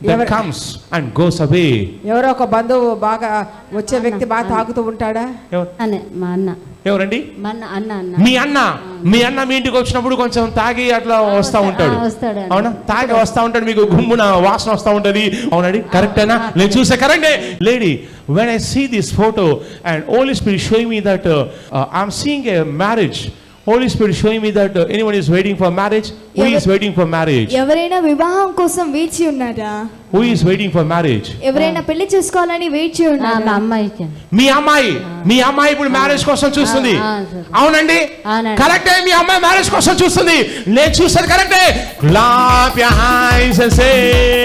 that Ever- comes and goes away. ఎవరో ఒక బంధువు బాగా వచ్చే వ్యక్తి బాగా తాగుతూ ఉంటాడా ఎవరు అనే మా అన్న ఎవరండి మా అన్న అన్న అన్న మీ అన్న మీ అన్న మీ ఇంటికి వచ్చినప్పుడు కొంచెం తాగి అట్లా వస్తా ఉంటాడు ఆ, వస్తాడు అన్న. అవునా తాగి వస్తా ఉంటాడు మీకు గుమ్మున వాసన వస్తా ఉంటది అవునండి కరెక్టేనా నేను చూసా కరెక్టే lady when I see this photo and only spirit showing me that I'm seeing a marriage Holy Spirit showing me that uh, anyone is waiting for marriage. Who is waiting for marriage? ఎవరైనా వివాహం కోసం వేచి ఉన్నారా Who is waiting for marriage? ఎవరైనా పెళ్లి చేసుకోవాలని వేచి ఆ, ఉన్నారా మా అమ్మాయికి మీ అమ్మాయి మీ అమ్మాయి ఇప్పుడు మ్యారేజ్ కోసం చూస్తుంది ఆ, ఆ, సరే. అవునండి అవునండి. కరెక్టే మీ అమ్మాయి మ్యారేజ్ కోసం చూస్తుంది నేను చూసాను కరెక్టే clap your hands and say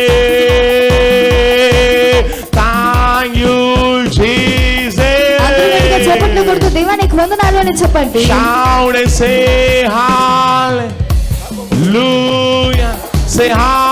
thank you అందరూ గట్టిగా చప్పట్లు Jesus కొడుతూ దేవానికి వందనాలు అని చెప్పండి shout and say hallelujah say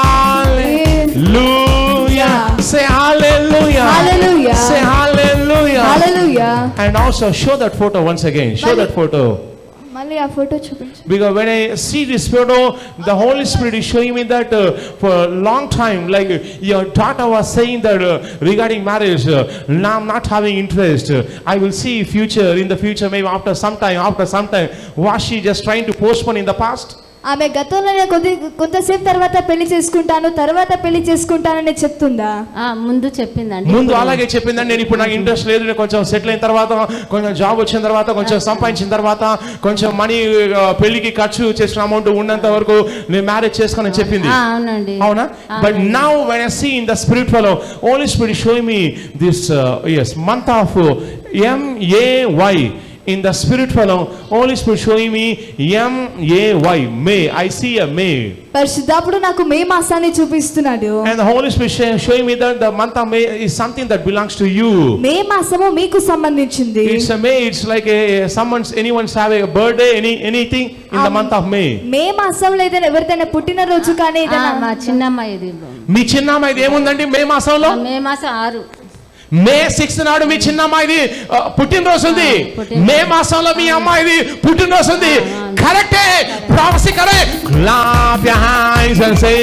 hallelujah say hallelujah Hallelujah. say hallelujah hallelujah and also show that photo once again. Show that photo. మళ్ళీ ఆ ఫోటో చూపించు Because when I see this photo, the Holy Spirit is showing me that uh, for a long time, like uh, your daughter was saying that uh, regarding marriage, uh, now I'm not having interest. Uh, I will see future, in the future, maybe after some time, after some time. Was she just trying to postpone in the past? ఆమె గతంలోనే కొద్ది కొంతసేపు తర్వాత పెళ్లి చేసుకుంటాను తర్వాత పెళ్లి చేసుకుంటానని చెప్తుందా ఆ, ముందు చెప్పిందండి ముందు ఇప్పుడు- అలాగే చెప్పిందని నేను ఇప్పుడు నాకు ఇంట్రెస్ట్ లేదు నేను కొంచెం సెటిల్ అయిన తర్వాత కొంచెం జాబ్ వచ్చిన తర్వాత కొంచెం సంపాదించిన తర్వాత కొంచెం మనీ పెళ్లికి ఖర్చు చేసిన అమౌంట్ ఉన్నంత వరకు నేను మ్యారేజ్ చేసుకొని చెప్పింది ఆ, అవునండి అవునా but now when I see in the spirit follow only spirit show me this yes month of M A Y in the spirit follow only spirit showing me M A Y May I see a May పరిశుద్ధాపుడు నాకు మే మాసాన్ని చూపిస్తున్నాడు And the Holy Spirit show- showing me that the month of May is something that belongs to you. మే మాసము మీకు సంబంధించింది It's a May. It's like a, someone's anyone's having a birthday, any anything in the Um, month of May. మే మాసంలో ఏదైనా ఎవరిదైనా పుట్టినరోజు కానీ ఆ, ఏదైనా మా చిన్నమ్మాయి ఇది మీ చిన్నమ్మాయిది ఏముందండి మే మాసంలో మే మాసం ఆరు మే సిక్స్త్ నాడు మీ చిన్నమ్మాయిది ఆ, పుట్టినరోజు ఉంది ఆ, పుట్టినరోజు. మే మాసంలో మీ అమ్మాయిది పుట్టినరోజు ఉంది కరెక్టే prophecy correct clap your hands and say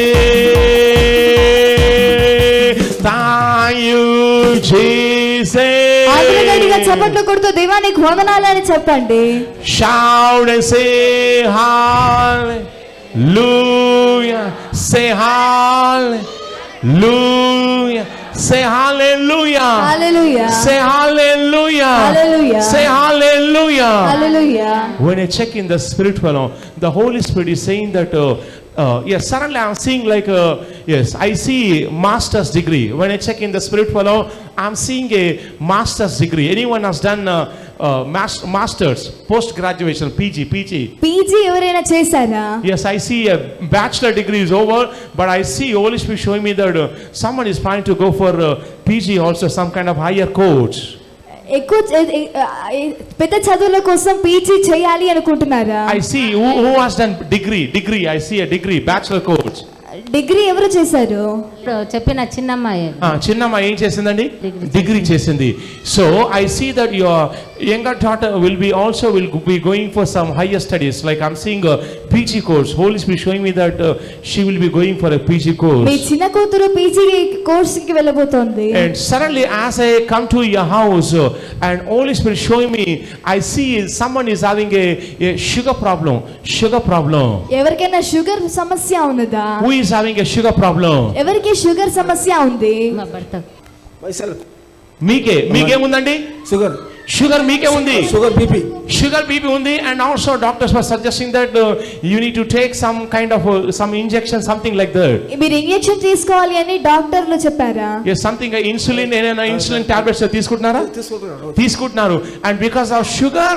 thank you అందరూ గట్టిగా Jesus చప్పట్లు కొడుతూ దేవానికి వందనాలు అని చెప్పండి Shout and say hallelujah. Say hallelujah. Say hallelujah. Hallelujah Say hallelujah. Hallelujah. Say hallelujah. Hallelujah When I check in the spirit fellow, the Holy Spirit is saying that, uh, uh, yes, suddenly I'm seeing like, uh, yes, I see master's degree. When I check in the spirit fellow, I'm seeing a master's degree. Anyone has done uh, uh, mas- master's, post graduation, PG, PG. PG ఎవరైనా చేశారా Yes, I see a bachelor degree is over, but I see Holy Spirit showing me that uh, someone is trying to go for uh, PG also, some kind of higher course. ఎక్కువ చే- ఎ- ఎ- పెద్ద చదువుల కోసం పీజీ చేయాలి అనుకుంటున్నారా I see who, who has done degree, degree, I see a degree, bachelor course. Degree ఎవరు చేశారు ఇప్పుడు చెప్పిన చిన్నమ్మాయి ఆ, చిన్నమ్మ ఏం చేసిందండి Degree. డిగ్రీ చేసింది so I see that your younger daughter will be also will be going for some higher studies like I'm seeing PG course whole is be showing me that she will be going for a PG మీ కోర్స్ చిన్న కూతురు పీజీ కోర్స్ కి వెళ్ళబోతోంది And suddenly, as I come to your house uh, and Holy Spirit showing me, I see someone is having a, a sugar problem. Sugar problem. ఎవరికైనా షుగర్ సమస్య ఉన్నదా Who is having a sugar problem? ఎవరికి షుగర్ సమస్య ఉంది మా భర్త పైసలు మీకే మీకేముందండి షుగర్ షుగర్ మీకే ఉంది షుగర్ బీపీ షుగర్ బీపీ ఉంది and also doctors were suggesting that you need to take some kind of some injection something like that మీరు ఇంజెక్షన్ తీసుకోవాలి అని డాక్టర్లు చెప్పారా సంథింగ్ ఇన్సులిన్ ఏదైనా ఇన్సులిన్ టాబ్లెట్స్ తీసుకుంటున్నారా తీసుకుంటున్నాడు తీసుకుంటున్నారు and because of sugar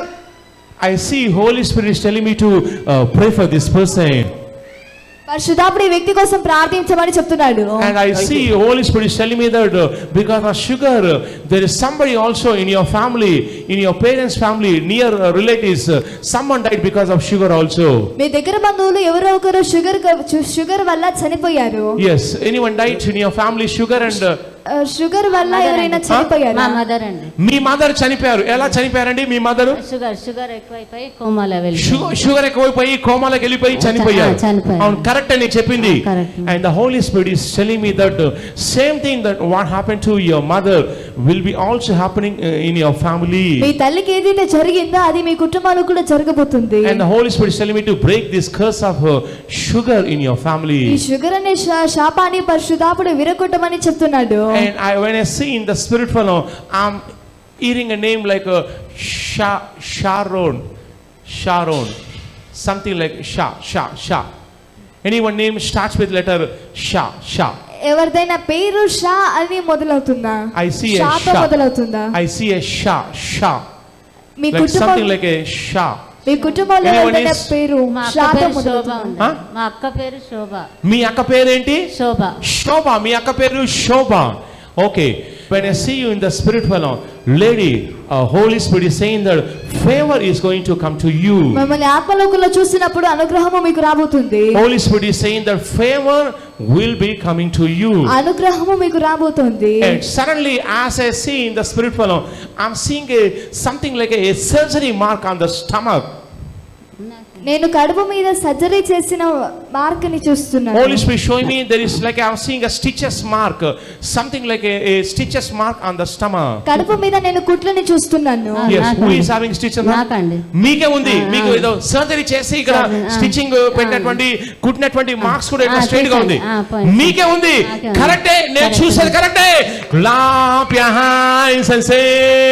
I see Holy Spirit telling me to pray for this person పరిశుధాపుడు ఈ వ్యక్తి కోసం ప్రార్థించమని చెప్తున్నాడు And I see Holy Spirit is telling me that uh, because of sugar, uh, there is somebody also in your family, in your parents' family, near uh, relatives, uh, someone died because of sugar also. మీ దగ్గర బంధువులు ఎవరో ఒకరు షుగర్ షుగర్ వల్ల చనిపోయారు Yes, anyone died in your family, sugar and uh, ఆ, షుగర్ వల్ల ఎవరైనా చనిపోయారా మా మదర్ అండి మీ మదర్ చనిపోయారు ఎలా చనిపోయారండి మీ మదర్ షుగర్ షుగర్ ఎక్కువైపోయి కోమాలో వెళ్ళి షుగర్ ఎక్కువైపోయి కోమాలకు వెళ్ళిపోయి చనిపోయారు ఆ, చనిపోయారు. అవును కరెక్ట్ అని చెప్పింది correct. And the Holy Spirit is telling me that same thing that what happen to your mother will be also happening in your family మీ తల్లికి ఏదైతే జరిగిందో అది మీ కుటుంబాలు కూడా జరగబోతుంది And the Holy Spirit is telling me to break this curse of uh, sugar in your ఈ family. షుగర్ అనే శా- శాపాన్ని పరిశుధాపుడు విరగొట్టమని చెప్తున్నాడు And I, when I see in the spirit fellow, I'm hearing a name like a Sha, Sharon, Sharon, something like Sha, Sha, Sha. Anyone name starts with letter Sha, Sha. ఎవరిదైనా పేరు షా అని మొదలవుతుందా I see a షాతో Sha. మొదలవుతుందా I see a Sha, Sha. Me Like కుటుంబం something like a Sha. మీ కుటుంబంలో Anyone ఎవరిదైనా is- పేరు మా అక్క షాతో పేరు శోభ మొదలవుతుందా ఉంది Huh? మా అక్క పేరు శోభ మీ అక్క పేరేంటి శోభ శోభ మీ అక్క పేరు Shobha okay when I see you in the spirit fellow lady uh, Holy Spirit is saying that favor is going to come to you మిమ్మల్ని ఆత్మలోకంలో చూసినప్పుడు అనుగ్రహము మీకు రాబోతుంది Holy Spirit is saying that favor will be coming to you అనుగ్రహము మీకు రాబోతుంది and suddenly as I see in the spirit fellow I'm seeing a something like a, a surgery mark on the stomach నేను కడుపు మీద సర్జరీ చేసిన మార్క్ ని చూస్తున్నాను Holy Spirit showing me there is like I'm seeing a stitches mark uh, something like a, a stitches mark on the stomach కడుపు మీద నేను కుట్లని చూస్తున్నాను ఆ, yes who నాకండి. is having stitches mark నాకండి మీకే ఉంది ఆ, మీకు ఆ. ఏదో సర్జరీ చేసి ఇక్కడ సర్జరీ, ఆ. స్టిచ్చింగ్ పెట్టినటువంటి కుట్టినటువంటి మార్క్స్ కూడా ఇక్కడ ఆ, స్ట్రైట్ గా ఉంది చేశాను. ఆ, పోయింది. మీకే ఉంది నాకే ఉంది. కరెక్టే నేను Correct. చూసేది కరెక్టే clap your hands and say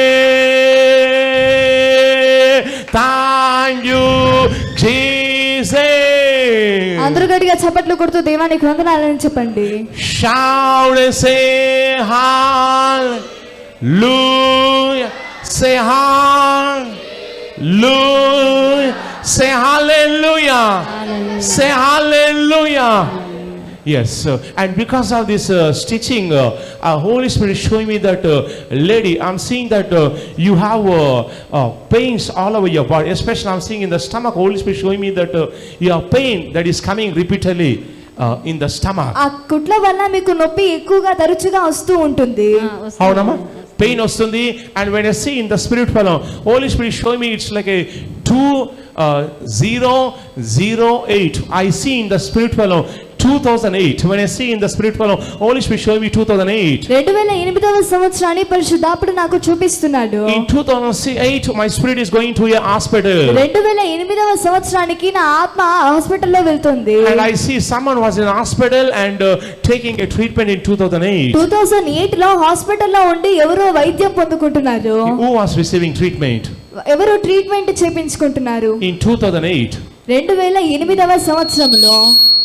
thank you Jesus అందరూ గట్టిగా చప్పట్లు కొడుతూ దేవానికి వందనాలని చెప్పండి shout and say hallelujah say hallelujah say hallelujah say hallelujah yes uh, and because of this uh, stitching uh, uh, holy spirit is showing me that uh, lady i'm seeing that uh, you have uh, uh, pains all over your body especially i'm seeing in the stomach holy spirit showing me that uh, you have pain that is coming repeatedly uh, in the stomach ఆ కుట్ల వల్ల మీకు నొప్పి ఎక్కువగా తరచుగా వస్తూ ఉంటుంది ఆ, వస్తుంది. అవునమ్మా పెయిన్ వస్తుంది and when I see in the spirit ఫలం Holy Spirit show me it's like a two zero zero eight I see in the spirit ఫలం two thousand eight when I see in the spirit ఫలం Holy Spirit show me two thousand eight రెండు వేల ఎనిమిదవ సంవత్సరాన్ని పరిశుద్ధాపుడు నాకు చూపిస్తున్నాడు in two thousand eight my spirit is going to a hospital రెండు వేల ఎనిమిదవ సంవత్సరానికి నా ఆత్మ హాస్పిటల్లో వెళ్తుంది And I see someone was in hospital and uh, taking a treatment in 2008. Two thousand eight లో హాస్పిటల్లో ఉండి ఎవరో వైద్యం పొందుకుంటున్నారు Who was receiving treatment? ఎవరు ట్రీట్మెంట్ చేపించుకుంటున్నారు In 2008. రెండు వేల ఎనిమిదవ సంవత్సరంలో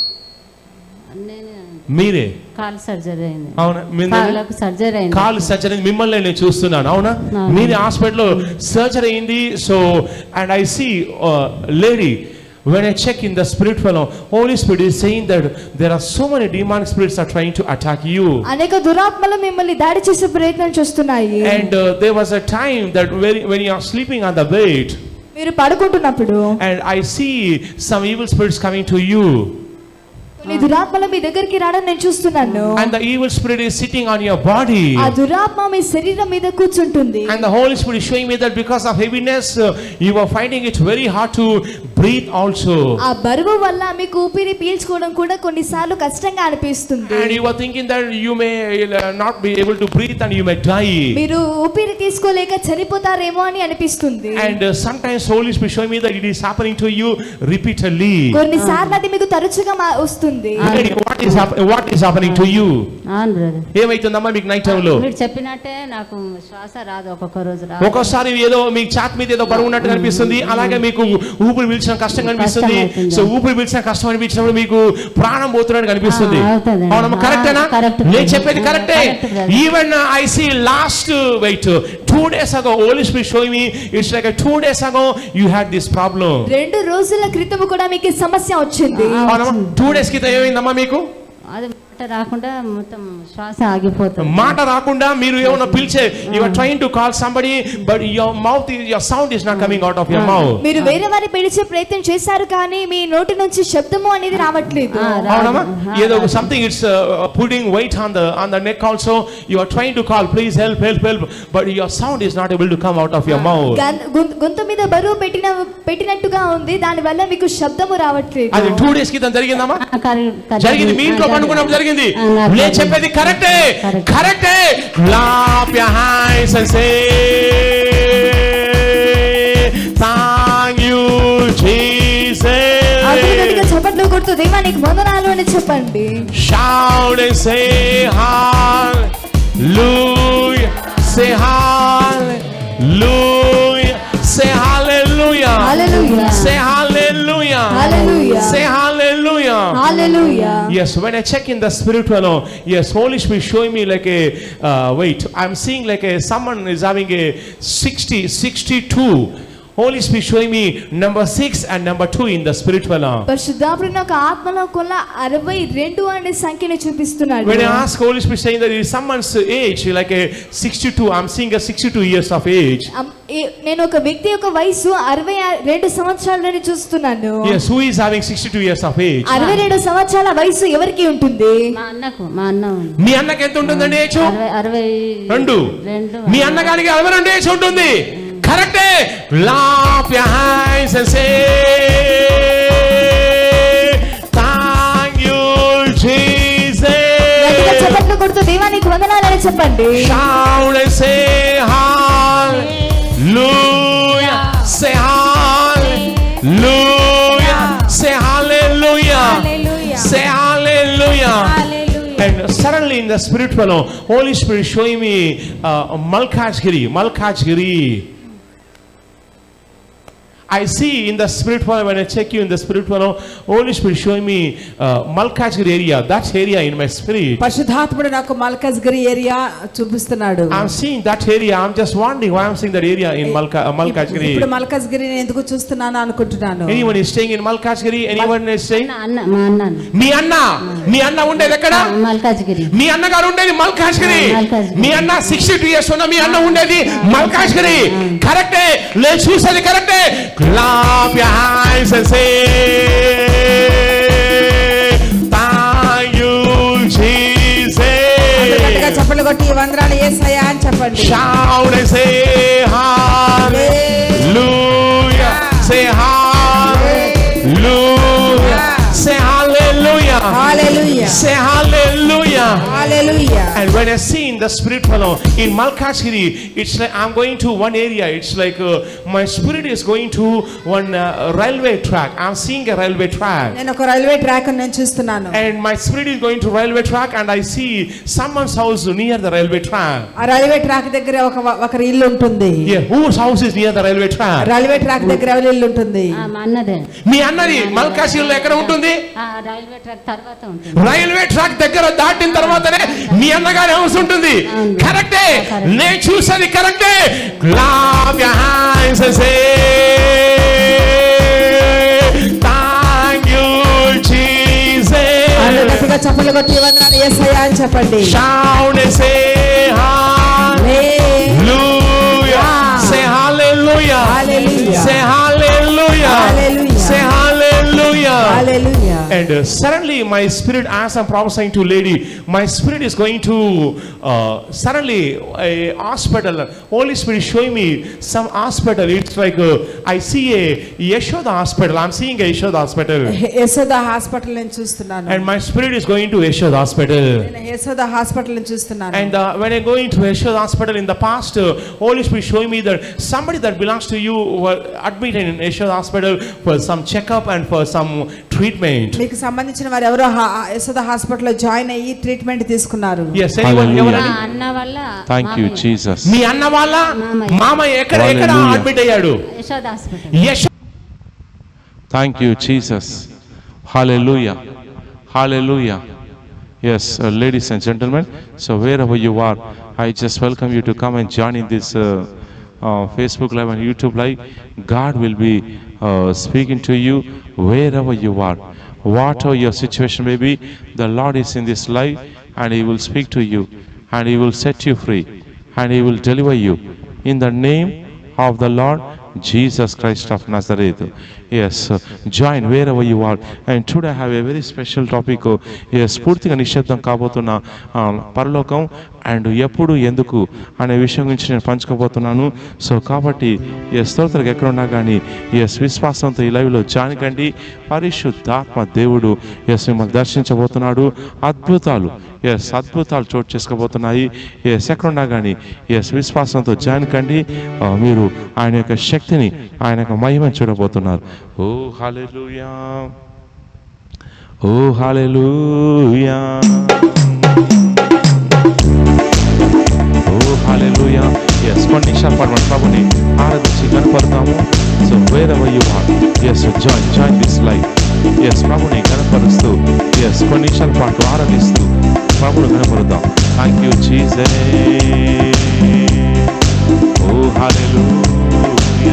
నేనే మీరే కాలు సర్జరీ అయింది అవునా మీరే? కాళ్ళకు సర్జరీ అయింది కాలు సర్జరీ మిమ్మల్ని నేను చూస్తున్నాను అవునా అవును. మీది హాస్పిటల్లో సర్జరీ అయింది so and I see lady when I check in the spirit fellow, Holy Spirit is saying that there are so many demonic spirits are trying to attack you. అనేక దురాత్మలు మిమ్మల్ని దాడి చేసే ప్రయత్నం చేస్తున్నాయి And uh, there was a time that very, when you are sleeping on the bed, మీరు పడుకుంటున్నప్పుడు and I see some evil spirits coming to you, కొన్ని దురాత్మలు మీ దగ్గరికి రావడం నేను చూస్తున్నాను and the evil spirit is sitting on your body. ఆ దురాత్మ మీ శరీరం మీద కూర్చుంటుంది And the Holy Spirit is showing me that because of heaviness, uh, you are finding it very hard to breathe also. ఆ బరువు వల్ల మీకు ఊపిరి పీల్చుకోవడం కూడా కొన్నిసార్లు కష్టంగా అనిపిస్తుంది And you are thinking that you may uh, not be able to breathe and you may die. మీరు ఊపిరి తీసుకోలేక చనిపోతారేమో అని అనిపిస్తుంది And uh, sometimes Holy Spirit showing me that it is happening to you repeatedly. కొన్నిసార్లు అది మీకు తరచుగా మా- వస్తుంది Lady, What is, hap- what is happening to you? అవును బ్రదర్ ఏమైతుందమ్మా మీకు నైట్ టైంలో మీరు చెప్పినట్టే నాకు శ్వాస రాదు ఒక్కొక్క రోజు రాదు ఒక్కోసారి ఏదో మీ ఛాత్ మీద ఏదో బరువు ఉన్నట్టు కనిపిస్తుంది అలాగే మీకు ఊపిరి పీల్చడం కష్టంగా అనిపిస్తుంది అవుతుంది. సో ఊపిరి పీల్చడం కష్టం అనిపించినప్పుడు మీకు ప్రాణం పోతున్నట్టు కనిపిస్తుంది ఆ, అవుతుందండి. అవునమ్మా కరెక్టేనా ఆ, correct. నేను చెప్పేది కరెక్టే Correct, brother. Even I see last wait two days ago holy speed showing me it's like two days ago you had this problem రెండు రోజుల క్రితం కూడా మీకు ఈ సమస్య వచ్చింది అవునమ్మా టూ డేస్ క్రితం ఏమైందమ్మా మీకు అది మాట రాకుండా మొత్తం శ్వాస ఆగిపోతుంది మాట రాకుండా మీరు ఏమన్నా పిలిచే you are trying to call somebody but your mouth your sound is not coming out of your mouth మీరు వేరే వారిని పిలిచే ప్రయత్నం చేశారు కానీ మీ నోటి నుంచి శబ్దము అనేది రావట్లేదు అవునమ్మా ఏదో something it's putting weight on the on the neck also you are trying to call please help help help but your sound is not able to come out of your mouth గన్- గొం- గొంతు మీద బరువు పెట్టిన పెట్టినట్టుగా ఉంది దాని వల్ల మీకు శబ్దము రావట్లేదు అది టూ డేస్ క్రితం జరిగిందమ్మా కరెక్ట్. జరిగింది మీ ఇంట్లో ఆ, పండుకున్నప్పుడు జరిగింది ఆ, నాకు నేను చెప్పేది కరెక్టే కరెక్టే clap your hands and say thank you Jesus అతని గట్టిగా చప్పట్లు కొడుతూ దేవా నీకు వందనాలు అని చెప్పండి shout and say hallelujah say hallelujah say hallelujah Hallelujah. say hallelujah Hallelujah. say hallelujah Hallelujah. Yes, when I check in the spiritual, oh, yes, Holy Spirit showing me like a, uh, wait, I'm seeing like a, someone is having a 60, 62. Holy Spirit showing me number six and number two in the spiritual. oh. పరిశుద్ధాపుడు ఒక ఆత్మలో కొల్ల అరవై రెండు అనే సంఖ్యను చూపిస్తున్నాడు When I ask Holy Spirit saying that it is someone's age, like a 62, I'm seeing a 62 years of age. అమ్- ఏ- నేను ఒక వ్యక్తి యొక్క వయసు అరవై ఆ- రెండు సంవత్సరాలని చూస్తున్నాను Yes, who is having 62 years of age? అరవై రెండు సంవత్సరాల వయసు ఎవరికి ఉంటుంది మా అన్నకు మా అన్న ఉంది. మీ అన్నకి ఎంత ఉంటుందండి ఏజ్ అరవై అరవై రెండు రెండు మీ అన్నగారికి అరవై రెండు ఏజ్ ఉంటుంది కరెక్టే clap your hands and say thank you గట్టిగా Jesus చప్పట్లు కొడుతూ దేవానికి వందనాలని చెప్పండి shout and say hallelujah say hallelujah say hallelujah say hallelujah And suddenly in the spirit fellow, Holy Spirit showing me uh, Malkashgiri, Malkashgiri. I see in the spirit world when I check you in the spirit world, Holy Spirit showing me uh, Malkashgiri area. That area in my spirit. పరిశుద్ధాత్ముడు నాకు మల్కజ్గిరి ఏరియా చూపిస్తున్నాడు I'm seeing that area. I'm just wondering why I'm seeing that area in Malka, uh, Malkashgiri. ఇప్పుడు మల్కజ్గిరిని ఎందుకు చూస్తున్నాను అనుకుంటున్నాను Anyone is staying in Malkashgiri? Anyone is staying? అన్న మా అన్న మీ అన్న మీ అన్న ఉండేది ఎక్కడ మల్కాజ్గిరి మీ అన్నగారు ఉండేది మల్కాజ్గిరి మీ అన్న సిక్స్టీ టూ ఇయర్స్ ఉన్న మీ అన్న ఉండేది మల్కాజ్గిరి కరెక్టే లేదు చూసేది కరెక్టే clap your hands and say thank you అందరూ గట్టిగా Jesus చప్పట్లు కొట్టి ఈ వందనాలు ఏసయ్యా అని చెప్పండి shout and say hallelujah say hallelujah say hallelujah Hallelujah. say hallelujah Hallelujah. And when I see in the spirit fellow in Malkashgiri, it's like I'm going to one area. It's like uh, my spirit is going to one uh, railway track. I'm seeing a railway track. నేను ఒక రైల్వే ట్రాక్ నేను చూస్తున్నాను And my spirit is going to railway track and I see someone's house near the railway track. ఆ రైల్వే ట్రాక్ దగ్గర ఒక ఒకరి ఇల్లు ఉంటుంది Yeah, whose house is near the railway track? Railway track దగ్గర ఎవరి ఇల్లు ఉంటుంది ఆ, మా అన్నదే మీ అన్నది మల్కాశిలో ఎక్కడ ఉంటుంది ఆ, రైల్వే ట్రాక్ తర్వాత ఉంటుంది రైల్వే ట్రాక్ దగ్గర దాటిన తర్వాతనే మీ అన్నగారి హౌస్ ఉంటుంది కరెక్టే నేను చూసేది కరెక్టే clap your hands and say thank you అందరూ Jesus గట్టిగా చప్పట్లు కొట్టి ఈ వందనాలు ఏసయ్యా అని చెప్పండి shout and say hallelujah say hallelujah Hallelujah. say hallelujah Hallelujah. say hallelujah Hallelujah. And uh, suddenly my spirit, as I'm prophesying to lady, my spirit is going to uh, suddenly a hospital. Holy Spirit is showing me some hospital. It's like uh, I see a Yeshoda hospital. I'm seeing a Yeshoda hospital. Yashoda hospital నేను చూస్తున్నాను And my spirit is going to Yeshoda hospital. నేను యశోద హాస్పిటల్ నేను చూస్తున్నాను And uh, when I go into Yeshoda hospital in the past, uh, Holy Spirit showing me that somebody that belongs to you were admitted in Yeshoda hospital for some checkup and for some treatment. మీకు సంబంధించిన వారు ఎవరో హా- యశోద హాస్పిటల్లో జాయిన్ అయ్యి ట్రీట్మెంట్ తీసుకున్నారు Yes, anyone? Hallelujah. ఎవరని? మా అన్న వల్ల Thank you, Jesus. మీ అన్న వాళ్ళ మామయ్య. మామయ్య ఎక్కడ ఎక్కడ Hallelujah. అడ్మిట్ అయ్యాడు యశోద హాస్పిటల్ యశ్ Thank you, Jesus. Hallelujah. Hallelujah. Yes, uh, ladies and gentlemen, so wherever you are, I just welcome you to come and join in this uh, uh, Facebook Live and YouTube Live, God will be uh, speaking to you wherever you are. Whatever your situation may be, the Lord is in this life and He will speak to you and He will set you free and He will deliver you. In the name of the Lord Jesus Christ of Nazareth. Yes, uh, join wherever you are. And today I have a very special topic. uh, Yes, పూర్తిగా నిశ్శబ్దం కాబోతున్న ఆ, పరలోకం అండ్ ఎప్పుడు ఎందుకు అనే విషయం గురించి నేను పంచుకోబోతున్నాను సో కాబట్టి ఏ స్తోత్రకు ఎక్కడున్నా కానీ ఎస్ విశ్వాసంతో ఈ లైవ్లో జాయిన్ కండి పరిశుద్ధాత్మ దేవుడు ఎస్ మిమ్మల్ని దర్శించబోతున్నాడు అద్భుతాలు ఎస్ అద్భుతాలు చోటు చేసుకోబోతున్నాయి ఎస్ ఎక్కడున్నా కానీ ఎస్ విశ్వాసంతో జాయిన్ కండి ఆ, మీరు ఆయన యొక్క శక్తిని ఆయన యొక్క మహిమను చూడబోతున్నారు oh hallelujah oh hallelujah oh hallelujah yes కొన్ని నిమిషాల పాటు మన ప్రభుని ఆరాధించి కనపడతాము so wherever you are yes join join this life yes ప్రభుని కనపరుస్తూ ఎస్ కొన్ని నిమిషాల పాటు ఆరాధిస్తూ ప్రభుని కనపరుద్దాం thank you Jesus oh hallelujah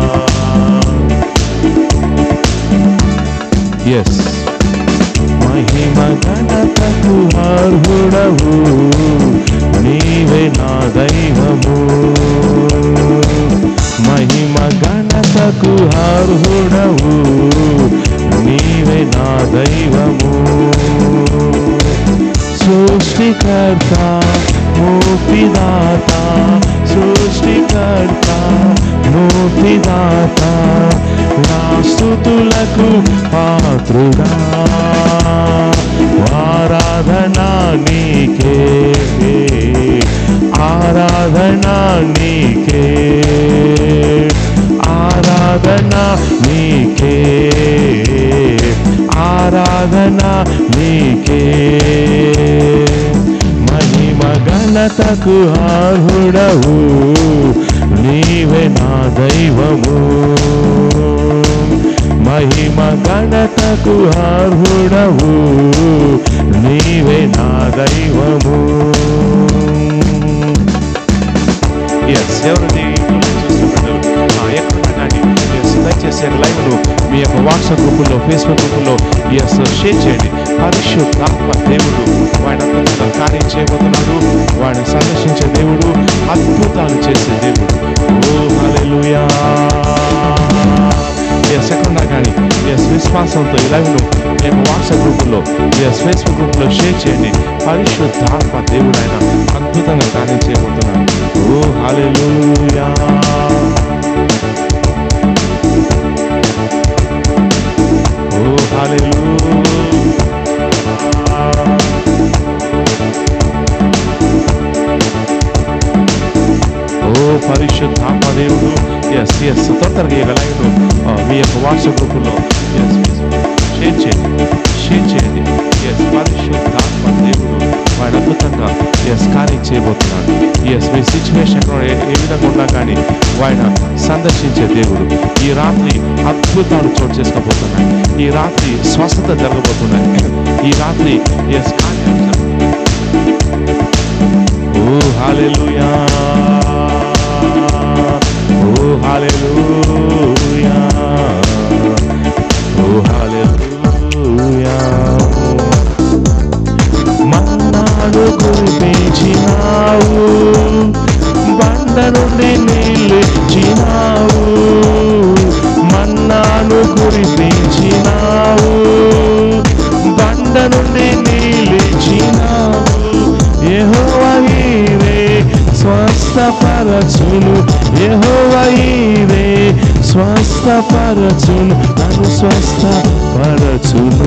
yes మహిమ గణతకు అర్హుడవు నీవే నా దైవము మహిమ గణతకు అర్హుడవు నీవే నా దైవము సృష్టికర్త ముక్తిదాత సృష్టికర్త ముక్తిదాత నా స్థుతులకు పాత్రుడా ఆరాధన నీకే ఆరాధన నీకే ఆరాధన నీకే ఆరాధన నీకే మహిమ ఘనతకు అర్హుడవు నీవే నా దైవము మహిమ ఘనతకు అర్హుడవు నీవే నా దైవము ఎస్ ఎవరిని చూస్తున్నారు ఎక్కడ కానీ ఎస్ దయచేసి లైవ్ను మీ యొక్క వాట్సాప్ గ్రూపుల్లో ఫేస్బుక్ గ్రూపుల్లో ఎస్ షేర్ చేయండి పరిశుద్ధాత్మ దేవుడు వాడిని అద్భుతంగా కార్యం చేయబోతున్నాడు వాడిని సందర్శించే దేవుడు అద్భుతాలు చేసే దేవుడు ఓ హల్లెలూయా ఎస్ ఎక్కడున్నా కానీ ఎస్ విశ్వాసంతో ఈ లైవ్ను మీ యొక్క వాట్సాప్ గ్రూపుల్లో ఎస్ ఫేస్బుక్ గ్రూపులో షేర్ చేయండి పరిశుద్ధాత్మ దేవుడు ఆయన అద్భుతంగా కార్యం చేయబోతున్నాడు ఓ హల్లెలూయా ఓ ఓ పరిశుద్ధాత్మ దేవుడు ఎస్ ఎస్ తొందరగా ఈ లైవ్ను ఆ, మీ యొక్క వాట్సాప్ గ్రూపుల్లో ఎస్ షేర్ చేయండి షేర్ చేయండి ఎస్ పరిశుద్ధాత్మ దేవుడు వాడు అద్భుతంగా ఎస్ కార్యం చేయబోతున్నాడు ఎస్ మీ సిచ్యువేషన్ ఏ ఏ విధంగా ఉన్నా కానీ ఆయన సందర్శించే దేవుడు ఈ రాత్రి అద్భుతాలు చోటు చేసుకోబోతున్నాయి ఈ రాత్రి స్వస్థత జరగబోతున్నాయి ఈ రాత్రి ఎస్ కార్యం జరగబోతున్నాయి. ఓ హల్లెలూయా ఓ హల్లెలూయా ఓ హల్లెలూయా మన్నాడు కురిపించినావు బండ నుండి నిలిచినావు మన్నాను కురిపించినావు బండ నుండి నిలిచినావు యెహోవాయే స్వస్థపరచును యెహోవాయే స్వస్థపరచును నన్ను స్వస్థపరచును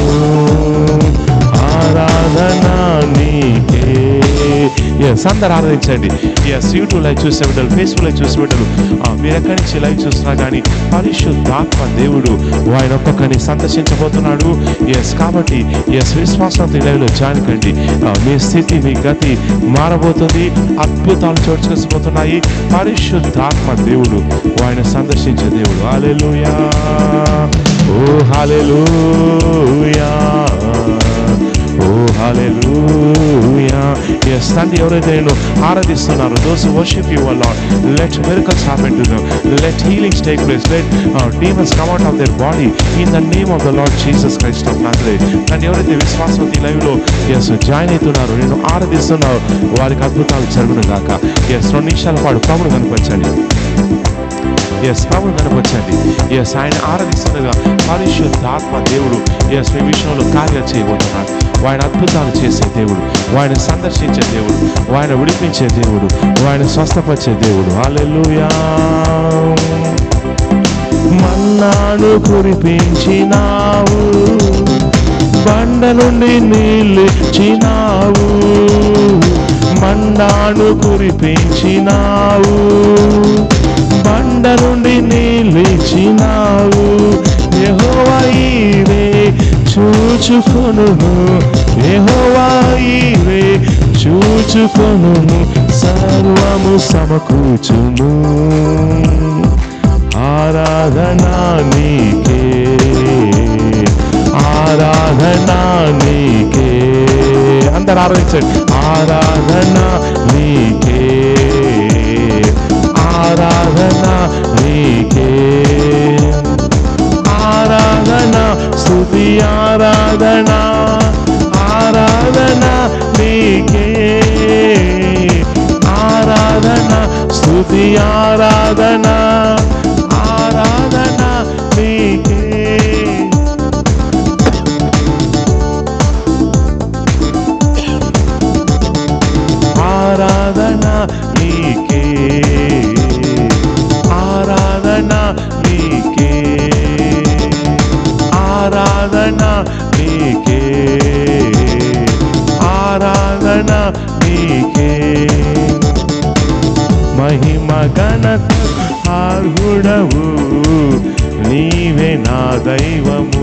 ఆరాధన నీకే ఎస్ అందరు ఆరాధించండి ఎస్ యూట్యూబ్ లైవ్ చూసే బిడ్డలు ఫేస్బుక్ లైవ్ చూసే బిడ్డలు ఆ, మీరు ఎక్కడి నుంచి లైవ్ చూస్తున్నా కానీ పరిశుద్ధాత్మ దేవుడు ఆయన ఒక్కొక్కరిని సందర్శించబోతున్నాడు ఎస్ కాబట్టి ఎస్ విశ్వాసంతో ఈ లైవ్లో జాయిన్ కండి ఆ, మీ స్థితి మీ గతి మారబోతుంది అద్భుతాలు చోటు చేసుకోబోతున్నాయి పరిశుద్ధాత్మ దేవుడు ఆయన సందర్శించే దేవుడు hallelujah oh hallelujah oh hallelujah yes తండ్రి ఎవరైతే నేను ఆరాధిస్తున్నారో those worship you Lord let miracles happen to them let healings take place let demons come out of their body in the name of the Lord Jesus Christ of Nazareth తండ్రి ఎవరైతే విశ్వాసం ఈ లైవ్ లో ఎస్ జాయిన్ అవుతున్నారో నేను ఆరాధిస్తున్నారో వారికి అద్భుతాలు జరుగును గాక ఎస్ రెండు నిమిషాల పాటు ప్రభుని కనిపించండి ఎస్ ప్రభుని కనపరచండి ఎస్ ఆయన ఆరాధిస్తుండగా పరిశుద్ధాత్మ దేవుడు ఎస్ మీ విషయంలో కార్యాలు చేయబోతున్నాడు ఆయన అద్భుతాలు చేసే దేవుడు ఆయన సందర్శించే దేవుడు ఆయన విడిపించే దేవుడు ఆయన స్వస్థపరిచే దేవుడు హల్లెలూయా మన్నాను కురిపించినావు బండ నుండి నీళ్ళిచ్చినావు మన్నాను కురిపించినావు బండ నుండి నీళ్ళిచ్చినావు యెహోవా ఈవే చూచుకొను యెహోవా ఈవే చూచుకొను సర్వము సమకూచును ఆరాధనా నీకే ఆరాధనా నీకే అందరు ఆరాధించండి ఆరాధన నీకే ఆరాధన నీకే ఆరాధన స్తుతి ఆరాధన ఆరాధన నీకే ఆరాధన స్తుతి ఆరాధన ఆరాధన నీకే ఆరాధన నీకే ఆరాధన నీకే ఆరాధన నీకే ఆరాధన నీకే మహిమ ఘనత ఆర్హుడవు నీవే నా దైవము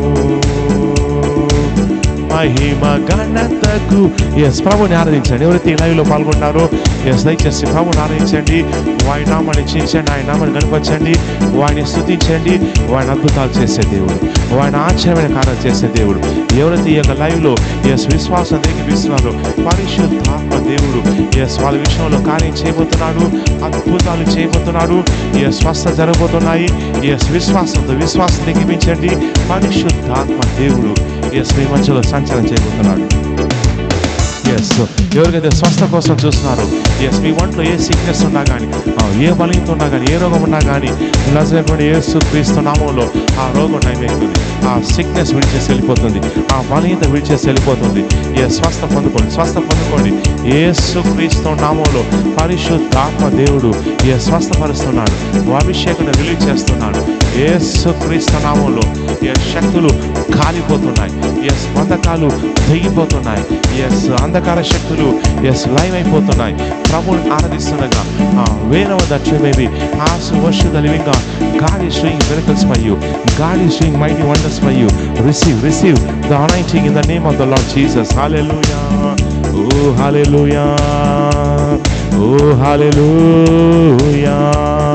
మహిమ ఘనతకు ఎస్ ప్రభుని ఆరాధించండి ఎవరైతే ఈ లైవ్లో పాల్గొన్నారో ఎస్ దయచేసి ప్రభుని ఆరాధించండి వారి నామాన్ని చించండి ఆయన నామాన్ని కనపరచండి వాడిని స్థుతించండి వాడిని అద్భుతాలు చేసే దేవుడు వాడిని ఆశ్చర్యమైన కార్యాలు చేసే దేవుడు ఎవరైతే ఈ యొక్క లైవ్లో ఎస్ విశ్వాసం దగ్గరిస్తున్నారో పరిశుద్ధాత్మ దేవుడు ఎస్ వాళ్ళ విషయంలో కార్యం చేయబోతున్నాడు అద్భుతాలు చేయబోతున్నాడు ఎస్ స్వస్థ జరగబోతున్నాయి ఎస్ విశ్వాసంతో విశ్వాసం తెగిపించండి పరిశుద్ధాత్మ దేవుడు ఎస్ మీ మధ్యలో సంచలనం చేయబోతున్నాడు ఎస్ ఎవరికైతే స్వస్థ కోసం చూస్తున్నారో ఎస్ మీ ఒంట్లో ఏ సిక్నెస్ ఉన్నా కానీ ఏ బలహీనత ఉన్నా కానీ ఏ రోగం ఉన్నా కానీ నజరేటువంటి యేసు క్రీస్తు నామంలో ఆ రోగం నయమైతుంది ఆ సిక్నెస్ విడిచేసి వెళ్ళిపోతుంది ఆ బలహీనత విడిచేసి వెళ్ళిపోతుంది ఏ స్వస్థ పొందుకోండి స్వస్థ పొందుకోండి యేసు క్రీస్తు నామంలో పరిశుద్ధాత్మ దేవుడు ఏ స్వస్థపరుస్తున్నాడు అభిషేకం రిలీజ్ చేస్తున్నాడు యేసు క్రీస్తు నామంలో ఏ శక్తులు కాలిపోతున్నాయి ఎస్ బంధకాలు తెగిపోతున్నాయి ఎస్ అంధకార శక్తులు ఎస్ లైవ్ అయిపోతున్నాయి ప్రభుని ఆరాధిస్తుండగా wherever that you may be as worship the living God God is doing miracles for you God is doing mighty wonders for you receive receive the anointing in the name of the Lord Jesus hallelujah oh hallelujah oh hallelujah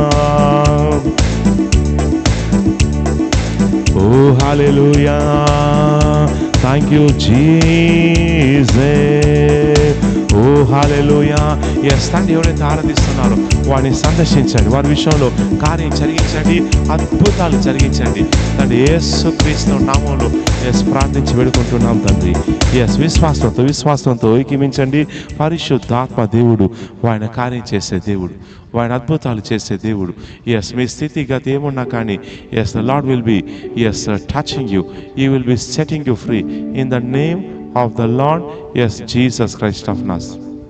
Oh, hallelujah. Thank you, Jesus. Oh hallelujah yes తండ్రి ఎవరైతే ఆరాధిస్తున్నారో వారిని సందర్శించండి వారి విషయంలో కార్యం జరిగించండి అద్భుతాలు జరిగించండి తండ్రి యేసు క్రీస్తు నామంలో ఎస్ ప్రార్థించి వేడుకుంటున్నాం తండ్రి ఎస్ విశ్వాసంతో విశ్వాసంతో ఏకీమించండి పరిశుద్ధాత్మ దేవుడు ఆయన కార్యం చేసే దేవుడు వాడిని అద్భుతాలు చేసే దేవుడు ఎస్ మీ స్థితి గతి ఏమున్నా కానీ yes the Lord will be yes touching you he will be setting you free in the name of the Lord yes Jesus Christ of నస్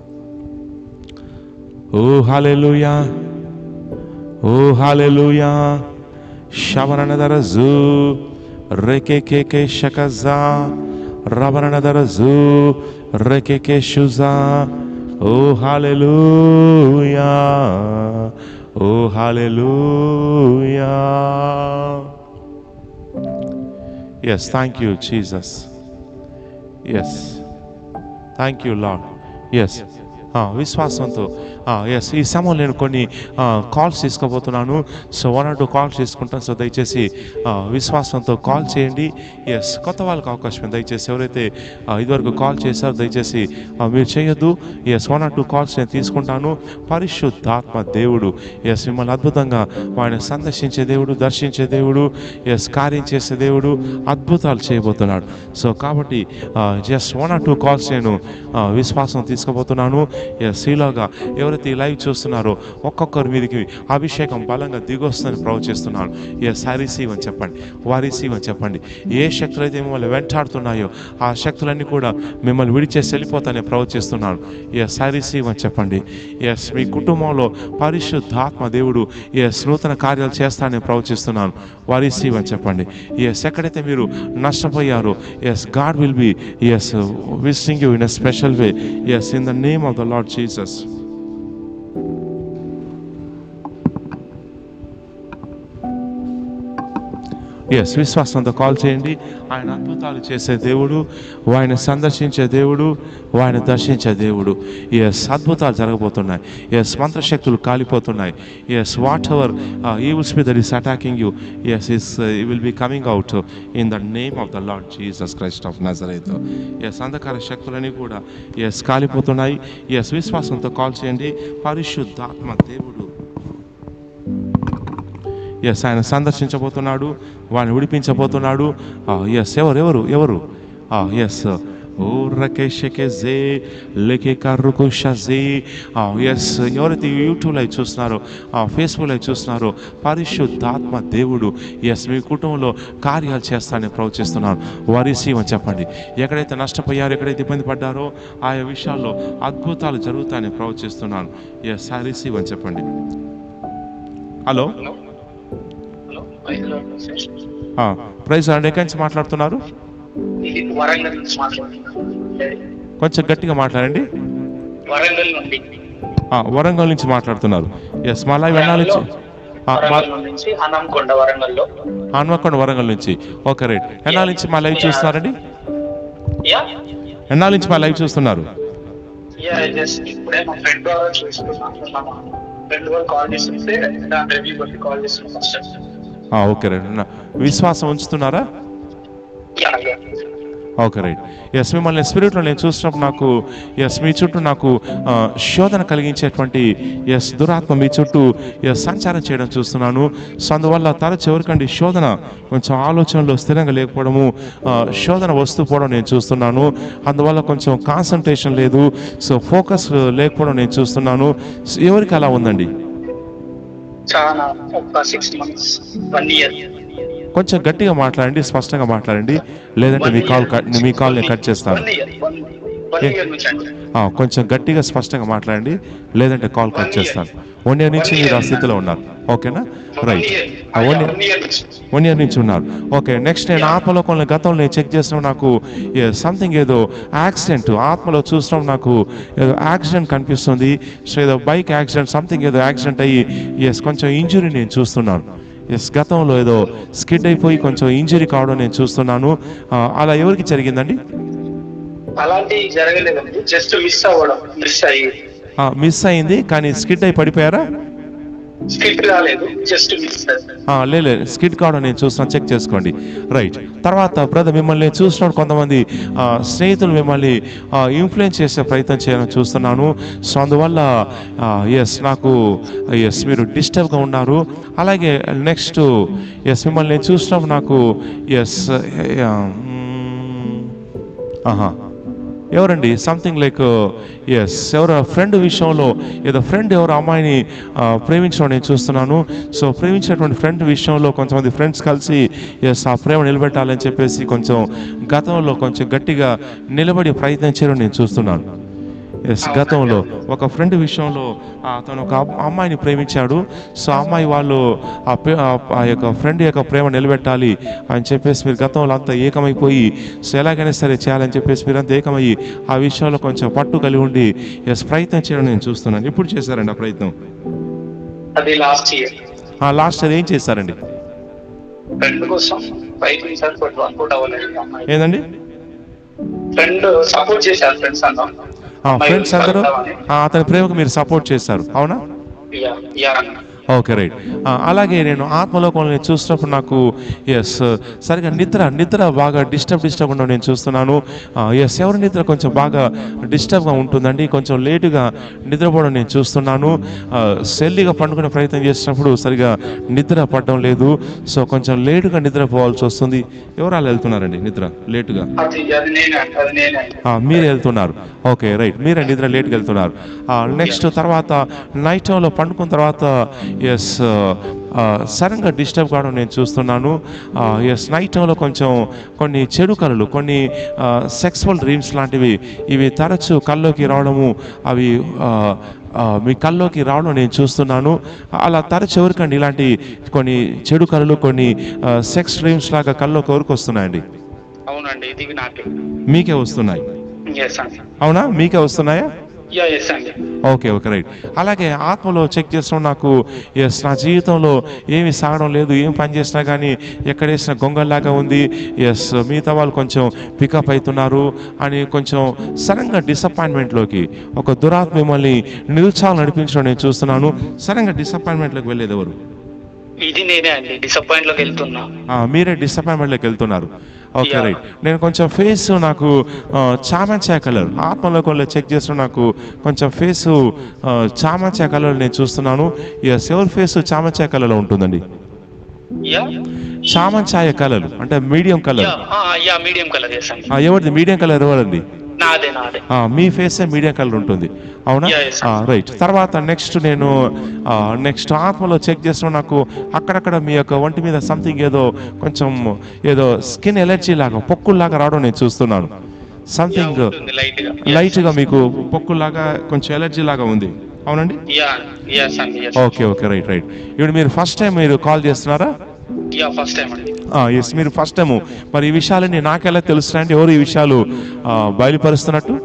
ఓ హాలెలూయా ఓ హాలెలూయా శవరణదర జూ రేకే కేకే షకజా రవరణదర జూ రేకే కే షుజా oh hallelujah oh hallelujah yes thank you Jesus yes thank you Lord yes విశ్వాసంతో ఎస్ ఈ సమయంలో నేను కొన్ని కాల్స్ తీసుకోబోతున్నాను so one or two calls తీసుకుంటాను సో దయచేసి ఆ, విశ్వాసంతో కాల్ చేయండి ఎస్ కొత్త వాళ్ళకి అవకాశం ఉంది. దయచేసి ఎవరైతే ఆ, ఇదివరకు కాల్ చేశారో దయచేసి ఆ, మీరు చేయొద్దు yes one or two calls నేను తీసుకుంటాను పరిశుద్ధాత్మ దేవుడు ఎస్ మిమ్మల్ని అద్భుతంగా ఆయన సందర్శించే దేవుడు దర్శించే దేవుడు ఎస్ కార్యం చేసే దేవుడు అద్భుతాలు చేయబోతున్నాడు సో కాబట్టి just one or two calls నేను ఆ, విశ్వాసం తీసుకోబోతున్నాను ఎస్ ఈలోగా ఎవరైతే ఈ లైవ్ చూస్తున్నారో ఒక్కొక్కరి మీదకి అభిషేకం బలంగా దిగొస్తుందని ప్రవచిస్తున్నాను ఎస్ ఐ రిసీవ్ అని చెప్పండి వారి రిసీవ్ అని చెప్పండి ఏ శక్తులు అయితే మిమ్మల్ని వెంటాడుతున్నాయో ఆ శక్తులన్నీ కూడా మిమ్మల్ని విడిచేసి వెళ్ళిపోతానని ప్రవచిస్తున్నాను ఎస్ ఐ రిసీవ్ అని చెప్పండి ఎస్ మీ కుటుంబంలో పరిశుద్ధాత్మ దేవుడు ఎస్ నూతన కార్యాలు చేస్తానని ప్రవచిస్తున్నాను వారి రిసీవ్ అని చెప్పండి ఎస్ ఎక్కడైతే మీరు నష్టపోయారో yes God will be yes visiting you in a special way yes in the name of the Lord Jesus yes విశ్వాసంతో కాల్ చేయండి ఆయన అద్భుతాలు చేసే దేవుడు ఆయన సందర్శించే దేవుడు ఆయన దర్శించే దేవుడు ఎస్ అద్భుతాలు జరగబోతున్నాయి ఎస్ మంత్రశక్తులు కాలిపోతున్నాయి yes whatever evil spirit that is attacking you yes is will be coming out in the name of the Lord Jesus Christ of Nazareth yes అంధకార శక్తులన్నీ కూడా ఎస్ కాలిపోతున్నాయి ఎస్ విశ్వాసంతో కాల్ చేయండి పరిశుద్ధాత్మ దేవుడు ఎస్ ఆయన సందర్శించబోతున్నాడు వాడిని విడిపించబోతున్నాడు ఎస్ ఎవరు ఎవరు ఎవరు ఎస్ ఓ రకేషకే జే లేకే కర్రుకు షజే ఎస్ ఎవరైతే యూట్యూబ్ లైవ్ చూస్తున్నారో ఫేస్బుక్ లైవ్ చూస్తున్నారో పరిశుద్ధాత్మ దేవుడు ఎస్ మీ కుటుంబంలో కార్యాలు చేస్తానని ప్రవచిస్తున్నాను వరిసీ అని చెప్పండి ఎక్కడైతే నష్టపోయారో ఎక్కడైతే ఇబ్బంది పడ్డారో ఆయా విషయాల్లో అద్భుతాలు జరుగుతాయని ప్రవచిస్తున్నాను ఎస్ ఆ రిసీవ్ అని చెప్పండి హలో ప్రైజ్ అండి ఎక్కడి నుంచి మాట్లాడుతున్నారు వరంగల్ నుంచి మాట్లాడుతున్నాను కొంచెం గట్టిగా మాట్లాడండి వరంగల్ నుండి ఆ, వరంగల్ నుంచి మాట్లాడుతున్నారు ఎస్ మా లైవ్ ఎన్నాళ్ళ నుంచి ఆ, మా వరంగల్ నుంచి హనంకొండ వరంగల్లో హన్మకొండ వరంగల్ నుంచి ఓకే రైట్ ఎన్నాళ్ళ నుంచి మా లైవ్ చూస్తున్నారండి యా ఎన్నాళ్ళ నుంచి మా లైవ్ చూస్తున్నారు యా జస్ట్ ఇప్పుడే మా ఫ్రెండ్ ద్వారా చూసుకున్నాను మా ఫ్రెండ్ వాళ్ళు కాల్ చేస్తుంటే దాని రివ్యూ బట్టి కాల్ చేస్తున్నాను ఫస్ట్ ఆ, ఓకే రైట్ నా- విశ్వాసం ఉంచుతున్నారా yeah yeah okay right yes మిమ్మల్ని స్పిరిట్లో నేను చూసినప్పుడు నాకు ఎస్ మీ చుట్టూ నాకు ఆ, శోధన కలిగించేటువంటి ఎస్ దురాత్మ మీ చుట్టూ ఎస్ సంచారం చేయడం చూస్తున్నాను సో అందువల్ల తరచు ఎవరికండి శోధన కొంచెం ఆలోచనలో స్థిరంగా లేకపోవడము ఆ, శోధన వస్తూ పోవడం నేను చూస్తున్నాను అందువల్ల కొంచెం కాన్సన్ట్రేషన్ లేదు సో ఫోకస్ లేకపోవడం నేను చూస్తున్నాను సో ఎవరికి అలా ఉందండి చాలా ఒక సిక్స్ మంత్స్ వన్ ఇయర్ కొంచెం గట్టిగా మాట్లాడండి స్పష్టంగా మాట్లాడండి లేదంటే మీ కాల్ కట్ మీ కాల్ నేను కట్ చేస్తాను వన్ ఇయర్ వన్ ఇయర్ నుంచి అంటే ఆ, కొంచెం గట్టిగా స్పష్టంగా మాట్లాడండి లేదంటే కాల్ కట్ చేస్తాను వన్ ఇయర్ నుంచి మీరు ఆ స్థితిలో ఉన్నారు ఓకేనా right one year one year నుంచి వన్ ఇయర్ నుంచి ఉన్నారు ఓకే నెక్స్ట్ నేను ఆత్మలోకంలో గతంలో నేను చెక్ చేసినప్పుడు నాకు సంథింగ్ ఏదో యాక్సిడెంట్ ఆత్మలో చూసినప్పుడు నాకు ఏదో యాక్సిడెంట్ కనిపిస్తుంది సో ఏదో బైక్ యాక్సిడెంట్ సంథింగ్ ఏదో యాక్సిడెంట్ అయ్యి ఎస్ కొంచెం ఇంజురీ నేను చూస్తున్నాను ఎస్ గతంలో ఏదో స్కిడ్ అయిపోయి కొంచెం ఇంజురీ కావడం నేను చూస్తున్నాను ఆ, అలా ఎవరికి జరిగిందండి అలాంటి జరగలేదండి జస్ట్ మిస్ అవ్వడం మిస్ అయ్యి మిస్ అయింది కానీ స్కిడ్ అయి పడిపోయారా స్కిట్ రాలేదు జస్ట్ మిస్ ఆ, లే లే స్కిడ్ కావడం నేను చూస్తున్నాను చెక్ చేసుకోండి రైట్ తర్వాత బ్రదర్ మిమ్మల్ని నేను చూసినప్పుడు కొంతమంది ఆ, స్నేహితులు మిమ్మల్ని ఇన్ఫ్లుయెన్స్ చేసే ప్రయత్నం చేయాలని చూస్తున్నాను సో అందువల్ల ఎస్ నాకు ఎస్ మీరు డిస్టర్బ్గా ఉన్నారు అలాగే నెక్స్ట్ ఎస్ మిమ్మల్ని నేను చూసినప్పుడు నాకు ఎస్ ఆహా ఎవరండి సంథింగ్ లైక్ ఎస్ ఎవరో ఫ్రెండ్ విషయంలో ఏదో ఫ్రెండ్ ఎవరో అమ్మాయిని ఆ, ప్రేమించడం నేను చూస్తున్నాను సో ప్రేమించినటువంటి ఫ్రెండ్ విషయంలో కొంతమంది ఫ్రెండ్స్ కలిసి ఎస్ ఆ ప్రేమ నిలబెట్టాలని చెప్పేసి కొంచెం గతంలో కొంచెం గట్టిగా నిలబడి ప్రయత్నం చేయడం నేను చూస్తున్నాను ఎస్ గతంలో ఒక ఫ్రెండ్ విషయంలో ఆ, అతను ఒక అబ్- అమ్మాయిని ప్రేమించాడు సో ఆ అమ్మాయి వాళ్ళు ఆ పే- ఆ- ఆ యొక్క ఫ్రెండ్ యొక్క ప్రేమ నిలబెట్టాలి అని చెప్పేసి మీరు గతంలో అంతా ఏకమైపోయి సో ఎలాగైనా సరే చేయాలని చెప్పేసి మీరు అంతా ఏకమయ్యి ఆ విషయంలో కొంచెం పట్టు కలిగి ఉండి ఎస్ ప్రయత్నం చేయడం నేను చూస్తున్నాను ఎప్పుడు చేశారండి ఆ ప్రయత్నం అది లాస్ట్ ఇయర్ ఆ లాస్ట్ అది ఏం చేశారండి ఫ్రెండ్ కోసం ప్రయత్నించారు బట్ వర్కౌట్ అవ్వలేదు అమ్మాయి ఏందండి ఫ్రెండ్ సపోర్ట్ చేశారు ఫ్రెండ్స్ అంతా అమ్మాయి ఫ్రెండ్స్ అందరూ కలుద్దామని. ఆ, అతని ప్రేమకు మీరు సపోర్ట్ చేస్తారు అవునా యా యా అన్న ఓకే రైట్ అలాగే నేను ఆత్మలోకంలో నేను చూసినప్పుడు నాకు ఎస్ సరిగా నిద్ర నిద్ర బాగా డిస్టర్బ్ డిస్టర్బ్ ఉండడం నేను చూస్తున్నాను ఎస్ ఎవరి నిద్ర కొంచెం బాగా డిస్టర్బ్గా ఉంటుందండి కొంచెం లేటుగా నిద్రపోవడం నేను చూస్తున్నాను సెల్లిగా పండుకునే ప్రయత్నం చేసినప్పుడు సరిగా నిద్ర పడడం లేదు సో కొంచెం లేటుగా నిద్రపోవాల్సి వస్తుంది ఎవరు వాళ్ళు వెళ్తున్నారండి నిద్ర లేటుగా అది అది నేనే అది నేనే ఆ, మీరు వెళ్తున్నారు ఓకే రైట్ మీరే నిద్ర లేట్కి వెళ్తున్నారు నెక్స్ట్ తర్వాత నైట్ టైంలో పండుకున్న తర్వాత ఎస్ సడన్గా డిస్టర్బ్ కావడం నేను చూస్తున్నాను ఎస్ నైట్ టైంలో కొంచెం కొన్ని చెడు కళలు కొన్ని సెక్స్వల్ డ్రీమ్స్ లాంటివి ఇవి తరచు కల్లోకి రావడము అవి ఆ, ఆ, మీ కల్లోకి రావడం నేను చూస్తున్నాను అలా తరచు ఎవరికండి ఇలాంటి కొన్ని చెడు కళలు కొన్ని సెక్స్ డ్రీమ్స్ లాగా కల్లోకి ఎవరికి వస్తున్నాయండి అవునండి ఇది నాకే మీకే వస్తున్నాయి ఎస్ అండి అవునా మీకే వస్తున్నాయా యా ఎస్ అండి ఓకే ఓకే రైట్ అలాగే ఆత్మలో చెక్ చేసిన నాకు ఎస్ నా జీవితంలో ఏమి సాగడం లేదు ఏం పని చేసినా కానీ ఎక్కడ వేసిన గొంగల్లాగా ఉంది ఎస్ మిగతా వాళ్ళు కొంచెం పికప్ అవుతున్నారు అని కొంచెం సడన్గా డిసప్పాయింట్మెంట్లోకి ఒక దురాత్మ మిమ్మల్ని నిరుత్సాహం నడిపించడం నేను చూస్తున్నాను సడన్గా డిసప్పాయింట్మెంట్లోకి వెళ్ళేది ఎవరు ఇది నేనే అండి డిసప్పాయింట్ లోకి వెళ్తున్నా ఆ, మీరే డిసప్పాయింట్మెంట్లోకి వెళ్తున్నారు ఓకే Yeah. రైట్ నేను కొంచెం ఫేస్ నాకు చామంచా కలర్ ఆత్మలోకంలో చెక్ చేసిన నాకు కొంచెం ఫేస్ చామంచా కలర్ నేను చూస్తున్నాను ఎస్ ఎవరి ఫేస్ చామంచా కలర్లో ఉంటుందండి యా చామంచాయ కలర్ అంటే medium colour yeah yeah medium colour yes అండి ఎవరిది మీడియం కలర్ ఎవరండి నాదే నాదే ఆ, మీ ఫేసే మీడియం కలర్ ఉంటుంది అవునా Yeah, yes, రైట్ తర్వాత నెక్స్ట్ నేను నెక్స్ట్ ఆత్మలో చెక్ చేసిన నాకు అక్కడక్కడ మీ యొక్క ఒంటి మీద సంథింగ్ ఏదో కొంచెం ఏదో స్కిన్ ఎలర్జీ లాగా పొక్కుల్లాగా రావడం నేను చూస్తున్నాను సంథింగ్ లైట్ గా లైట్గా మీకు పొక్కుల్లాగా కొంచెం ఎలర్జీ లాగా ఉంది అవునండి యా ఎస్ అండి yes okay okay right right ఇప్పుడు మీరు ఫస్ట్ టైం మీరు కాల్ చేస్తున్నారా యా ఫస్ట్ టైం అండి ఎస్ మీరు ఫస్ట్ టైము మరి ఈ విషయాలన్నీ నాకెలా తెలుస్తున్నాయంటే ఎవరు ఈ విషయాలు ఆ, బయలుపరుస్తున్నట్టు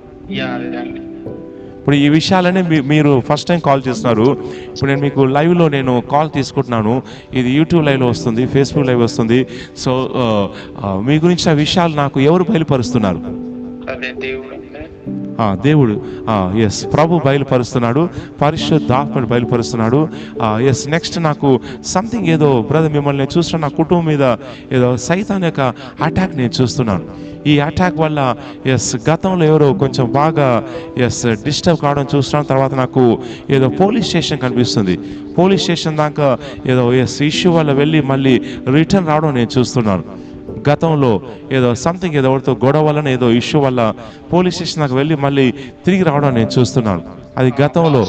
యా అదే అండి ఇప్పుడు ఈ విషయాలనే మీ- మీరు ఫస్ట్ టైం కాల్ చేస్తున్నారు ఇప్పుడు నేను మీకు లైవ్లో నేను కాల్ తీసుకుంటున్నాను ఇది యూట్యూబ్ లైవ్లో వస్తుంది ఫేస్బుక్ లైవ్ వస్తుంది సో ఆ, ఆ, మీ గురించి ఆ విషయాలు నాకు ఎవరు బయలుపరుస్తున్నారు అదే దేవుడు అంటే ఆ, దేవుడు ఎస్ ప్రభు బయలుపరుస్తున్నాడు పరిశుద్ధాత్మడు బయలుపరుస్తున్నాడు ఎస్ నెక్స్ట్ నాకు సంథింగ్ ఏదో బ్రదర్ మిమ్మల్ని నేను చూస్తున్న నా కుటుంబం మీద ఏదో సైతాన్ యొక్క అటాక్ నేను చూస్తున్నాను ఈ అటాక్ వల్ల ఎస్ గతంలో ఎవరో కొంచెం బాగా ఎస్ డిస్టర్బ్ కావడం చూస్తున్నాను తర్వాత నాకు ఏదో పోలీస్ స్టేషన్ కనిపిస్తుంది పోలీస్ స్టేషన్ దాకా ఏదో ఎస్ ఇష్యూ వల్ల వెళ్ళి మళ్ళీ రిటర్న్ రావడం నేను చూస్తున్నాను గతంలో ఏదో సంథింగ్ ఏదో ఎవరితో గొడవ వలన ఏదో ఇష్యూ వల్ల పోలీస్ స్టేషన్ దాకా వెళ్ళి మళ్ళీ తిరిగి రావడం నేను చూస్తున్నాను అది గతంలో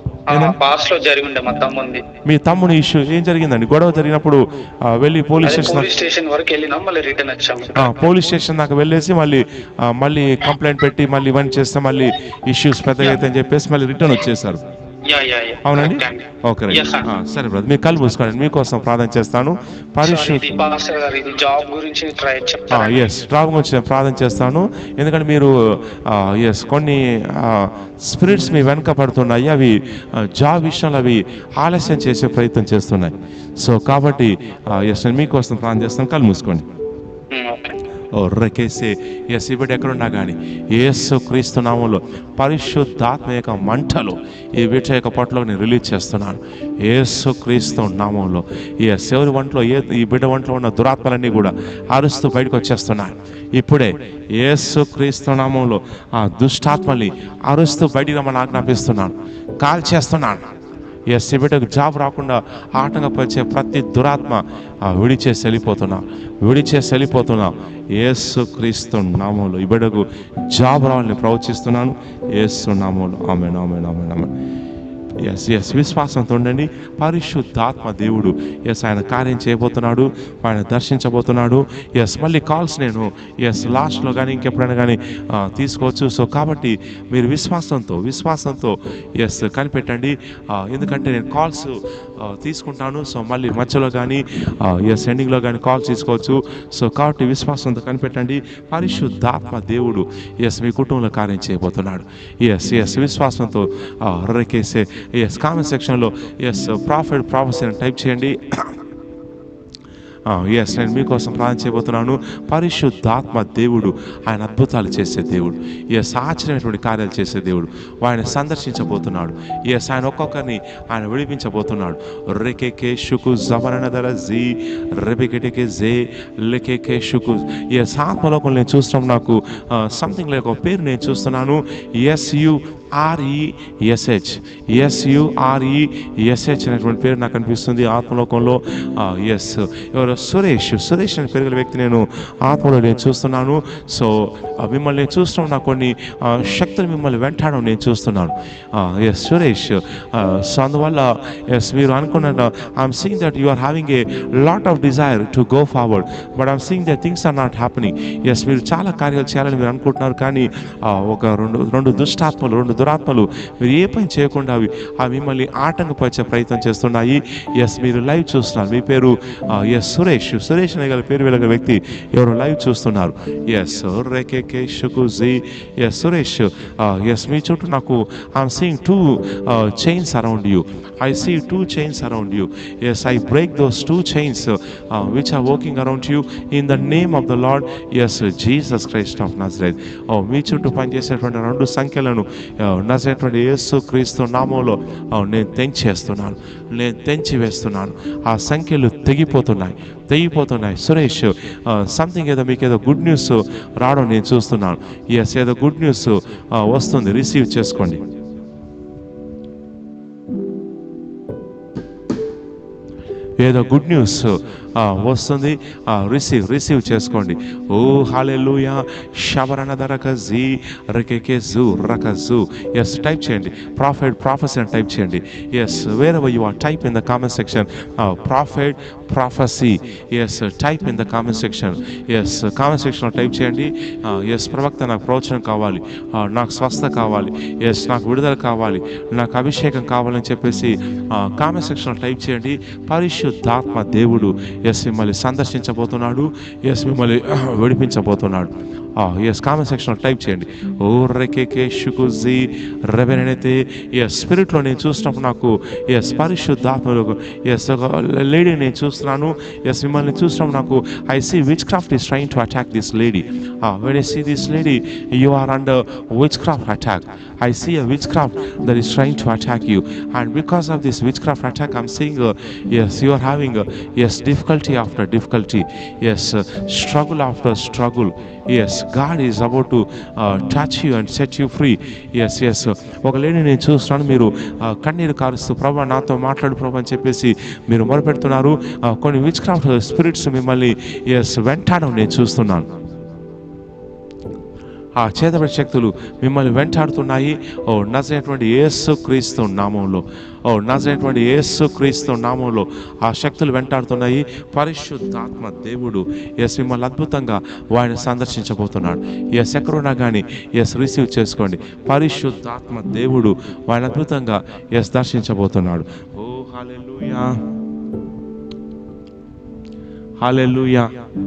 పాస్ లో జరిగి ఉండే మా తమ్ముంది మీ తమ్ముని ఇష్యూ ఏం జరిగిందండి గొడవ జరిగినప్పుడు ఆ, వెళ్ళి పోలీస్ అదే స్టేషన్ పోలీస్ స్టేషన్ వరకు వెళ్ళినాం మళ్ళీ రిటర్న్ వచ్చాము ఆ, పోలీస్ స్టేషన్ దాకా వెళ్ళేసి మళ్ళీ ఆ, మళ్ళీ కంప్లైంట్ పెట్టి మళ్ళీ ఇవన్నీ చేస్తే మళ్ళీ ఇష్యూస్ పెద్దగా అయితే అని చెప్పేసి మళ్ళీ రిటర్న్ వచ్చేసారు యా యా యా అవునండి Correct అండి. Okay right Yes, sir. ఆ, సరే బ్రదర్ మీ కళ్ళు మూసుకోండి మీకోసం ప్రార్థన చేస్తాను Sorry, పరిశుద్ధ ఇది పాస్టర్ గారు ఇది జాబ్ గురించి ట్రై చెప్తారా ఎస్ డ్రాప్ గురించి నేను ప్రార్థన చేస్తాను ఎందుకంటే మీరు ఎస్ కొన్ని స్పిరిట్స్ మీ వెనక పడుతున్నాయి అవి జాబ్ విషయంలో అవి ఆలస్యం చేసే ప్రయత్నం చేస్తున్నాయి సో కాబట్టి ఎస్ నేను మీకోసం ప్రార్థన చేస్తాను కళ్ళు మూసుకోండి ఓ రకేసే ఎస్ ఇప్పుడు ఎక్కడున్నా కానీ ఏసు క్రీస్తు నామంలో పరిశుద్ధాత్మ యొక్క మంటలో ఈ బిడ్డ యొక్క పొట్టలో నేను రిలీజ్ చేస్తున్నాను ఏసు క్రీస్తు నామంలో ఎస్ ఎవరి వంటలో ఏ ఈ బిడ్డ వంటలో ఉన్న దురాత్మలన్నీ కూడా అరుస్తూ బయటకు వచ్చేస్తున్నాను ఇప్పుడే ఏసు క్రీస్తు నామంలో ఆ దుష్టాత్మల్ని అరుస్తూ బయటికి రమ్మని ఆజ్ఞాపిస్తున్నాను కాల్ చేస్తున్నాను ఎస్ ఈ బిడ్డకు జాబ్ రాకుండా ఆటంకపరిచే ప్రతి దురాత్మ ఆ విడిచేసి వెళ్ళిపోతున్నా విడిచేసి వెళ్ళిపోతున్నా ఏసు క్రీస్తు నామంలో ఈ బిడ్డకు జాబ్ రావాలని ప్రవచిస్తున్నాను ఏసు నామంలో ఆమె ఆమె ఆమె ఆమె ఎస్ ఎస్ విశ్వాసంతో ఉండండి పరిశుద్ధాత్మ దేవుడు ఎస్ ఆయన కార్యం చేయబోతున్నాడు ఆయన దర్శించబోతున్నాడు ఎస్ మళ్ళీ కాల్స్ నేను ఎస్ లాస్ట్లో కానీ ఇంకెప్పుడైనా కానీ ఆ, తీసుకోవచ్చు సో కాబట్టి మీరు విశ్వాసంతో విశ్వాసంతో ఎస్ కనిపెట్టండి ఆ, ఎందుకంటే నేను కాల్స్ తీసుకుంటాను సో మళ్ళీ మధ్యలో కానీ ఎస్ ఎండింగ్లో కానీ కాల్స్ తీసుకోవచ్చు సో కాబట్టి విశ్వాసంతో కనిపెట్టండి పరిశుద్ధాత్మ దేవుడు ఎస్ మీ కుటుంబంలో కార్యం చేయబోతున్నాడు ఎస్ ఎస్ విశ్వాసంతో రకేసే ఎస్ కామెంట్ సెక్షన్లో ఎస్ ప్రాఫిట్ ప్రాఫెస్ అని టైప్ చేయండి ఎస్ నేను మీకోసం ప్రార్థన చేయబోతున్నాను పరిశుద్ధాత్మ దేవుడు ఆయన అద్భుతాలు చేసే దేవుడు ఎస్ ఆశ్చర్యమైనటువంటి కార్యాలు చేసే దేవుడు ఆయన సందర్శించబోతున్నాడు ఎస్ ఆయన ఒక్కొక్కరిని ఆయన విడిపించబోతున్నాడు రెకెకే షుకు జబరనదర జీ రెబెకెటెకే జే లెకెకే షుకు ఎస్ ఆత్మలోకం నేను చూస్తున్నాం నాకు సంథింగ్ లైక్ ఒక పేరు నేను చూస్తున్నాను ఎస్ యు ఆర్ఈఎస్హెచ్ ఎస్యుఆర్ఈఎస్హెచ్ అనేటువంటి పేరు నాకు అనిపిస్తుంది ఆత్మలోకంలో ఎస్ ఎవరు సురేష్ సురేష్ అనే పేరు గల వ్యక్తి నేను ఆత్మలో నేను చూస్తున్నాను సో మిమ్మల్ని నేను చూస్తున్నాం నాకు కొన్ని ఆ, శక్తులు మిమ్మల్ని వెంటాడడం నేను చూస్తున్నాను ఎస్ సురేష్ సో అందువల్ల ఎస్ మీరు అనుకున్న I'm seeing that you are having a lot of desire to go forward but I'm seeing that things are not happening yes మీరు చాలా కార్యాలు చేయాలని మీరు అనుకుంటున్నారు కానీ ఆ, ఒక రెండు రెండు దుష్టాత్మలు రెండు దురాత్మలు మీరు ఏ పని చేయకుండా అవి అవి మిమ్మల్ని ఆటంకపరిచే ప్రయత్నం చేస్తున్నాయి ఎస్ మీరు లైవ్ చూస్తున్నారు మీ పేరు ఎస్ సురేష్ సురేష్ అనే గల పేరు వెలగ వ్యక్తి ఎవరు లైవ్ చూస్తున్నారు ఎస్ రేకే షుకుజీ ఎస్ సురేష్ ఎస్ మీ చుట్టూ నాకు I'm seeing two chains around you I see two chains around you yes I break those two chains which are working around you in the name of the Lord yes Jesus Christ of Nazareth oh మీ చుట్టూ పనిచేసేటువంటి రెండు సంఖ్యలను నజరేటువంటి యేసు క్రీస్తు నామంలో ఆ, నేను తెంచేస్తున్నాను నేను తెంచి వేస్తున్నాను ఆ సంఖ్యలు తెగిపోతున్నాయి తెగిపోతున్నాయి సురేష్ సంథింగ్ ఏదో మీకు ఏదో గుడ్ న్యూస్ రావడం నేను చూస్తున్నాను ఎస్ ఏదో గుడ్ న్యూస్ వస్తుంది రిసీవ్ చేసుకోండి ఏదో గుడ్ న్యూస్ వస్తుంది రిసీవ్ రిసీవ్ చేసుకోండి ఓ హాలెలుయా శబరణ దరక జీ రకెకే జూ రక జూ ఎస్ టైప్ చేయండి ప్రాఫిట్ ప్రాఫెసీ అని టైప్ చేయండి yes where you are type in the comment section prophet prophecy yes type in the comment section yes comment సెక్షన్లో టైప్ చేయండి ఎస్ ప్రవక్త నాకు ప్రవచనం కావాలి ఆ, నాకు స్వస్థ కావాలి ఎస్ నాకు విడుదల కావాలి నాకు అభిషేకం కావాలని చెప్పేసి కామెంట్ సెక్షన్లో టైప్ చేయండి పరిశుద్ధాత్మ దేవుడు ఎస్ మిమ్మల్ని సందర్శించబోతున్నాడు ఎస్ మిమ్మల్ని విడిపించబోతున్నాడు ఎస్ కామెంట్ సెక్షన్లో టైప్ చేయండి ఓ రెకేకే షుకుజీ రెవెనైతే ఎస్ స్పిరిట్లో నేను చూసినప్పుడు నాకు ఎస్ పరిశుద్ధాత్మలో ఎస్ ఒక లేడీ నేను చూస్తున్నాను ఎస్ మిమ్మల్ని చూసినప్పుడు నాకు I see witchcraft is trying to attack this lady when I see this lady you are under witchcraft attack I see a witchcraft that is trying to attack you. And because of this witchcraft attack, I'm seeing, uh, yes, you are having, uh, yes, difficulty after difficulty. Yes, uh, struggle after struggle. Yes, God is about to uh, touch you and set you free. Yes, yes. ఒక లేడీ నేను చూస్తున్నాను మీరు uh, కన్నీరు కారుస్తూ ప్రభా నాతో మాట్లాడు ప్రభా అని చెప్పేసి మీరు మొరపెడుతున్నారు Uh, కొన్ని విచ్ క్రాఫ్ట్ స్పిరిట్స్ మిమ్మల్ని ఎస్ వెంటాడడం నేను చూస్తున్నాను ఆ చేతబడి శక్తులు మిమ్మల్ని వెంటాడుతున్నాయి ఓ నజరైనటువంటి యేసు క్రీస్తు నామంలో ఓ నజరైనటువంటి యేసు క్రీస్తు నామంలో ఆ శక్తులు వెంటాడుతున్నాయి పరిశుద్ధాత్మ దేవుడు ఎస్ మిమ్మల్ని అద్భుతంగా వాడిని సందర్శించబోతున్నాడు ఎస్ ఎక్కడున్నా కానీ ఎస్ రిసీవ్ చేసుకోండి పరిశుద్ధాత్మ దేవుడు వాడిని అద్భుతంగా ఎస్ దర్శించబోతున్నాడు oh hallelujah hallelujah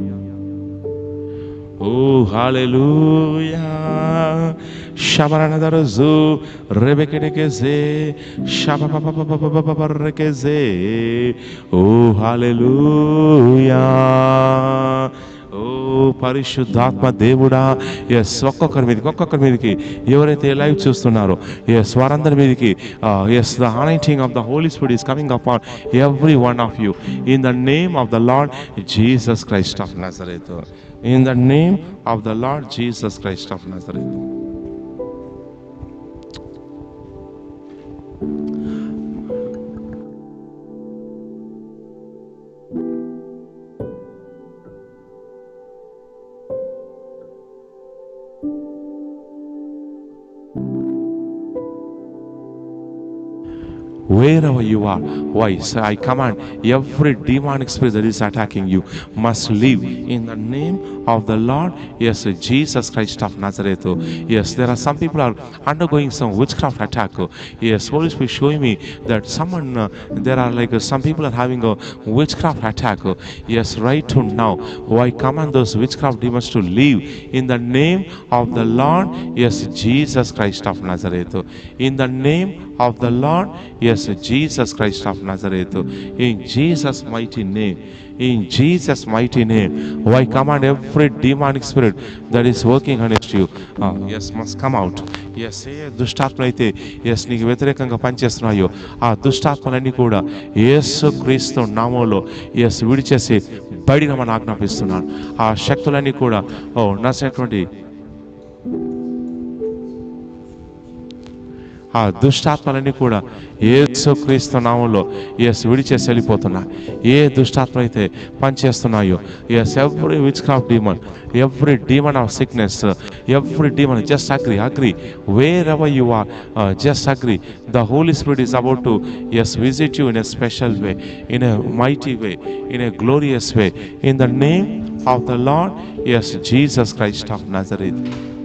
Oh, hallelujah. Shabaranadarozu, Rebekedekeze, Shabababababababarekeze. Oh, hallelujah. ఓ పరిశుద్ధాత్మ దేవుడా ఎస్ ఒక్కొక్కరి మీదకి ఒక్కొక్కరి మీదకి ఎవరైతే లైవ్ చూస్తున్నారో ఎస్ వారందరి మీదకి yes the anointing of the Holy Spirit is coming upon every one of you in the name of the Lord Jesus Christ of Nazareth in the name of the Lord Jesus Christ of Nazareth wherever you are. Why? So I command every demonic spirit that is attacking you must leave in the name of the Lord. Yes, Jesus Christ of Nazareth. Yes, there are some people are undergoing some witchcraft attack. Yes, Holy Spirit showing me that someone uh, there are like uh, some people are having a witchcraft attack. Yes, right to now. Oh, I command those witchcraft demons to leave in the name of the Lord. Yes, Jesus Christ of Nazareth. In the name of the Lord, yes, Yes, Jesus Christ of Nazareth. In Jesus' mighty name. In Jesus' mighty name. Oh, I command every demonic spirit that is working against you. Uh, yes, must come out. Yes ఏ దుష్టాత్మలు అయితే ఎస్ నీకు వ్యతిరేకంగా పనిచేస్తున్నాయో ఆ దుష్టాత్మలన్నీ కూడా యేసు క్రీస్తు నామంలో ఎస్ విడిచేసి బయటికి మనం ఆజ్ఞాపిస్తున్నాను ఆ శక్తులన్నీ కూడా ఓ నచ్చినటువంటి ఆ దుష్టాత్మలన్నీ కూడా యేసు క్రీస్తు నామంలో ఎస్ విడిచేసి వెళ్ళిపోతున్నా ఏ దుష్టాత్మ అయితే పనిచేస్తున్నాయో yes every witchcraft demon every demon of sickness every demon just agree agree wherever you are just agree the Holy Spirit is about to yes visit you in a special way in a mighty way in a glorious way in the name of the Lord yes Jesus Christ of Nazareth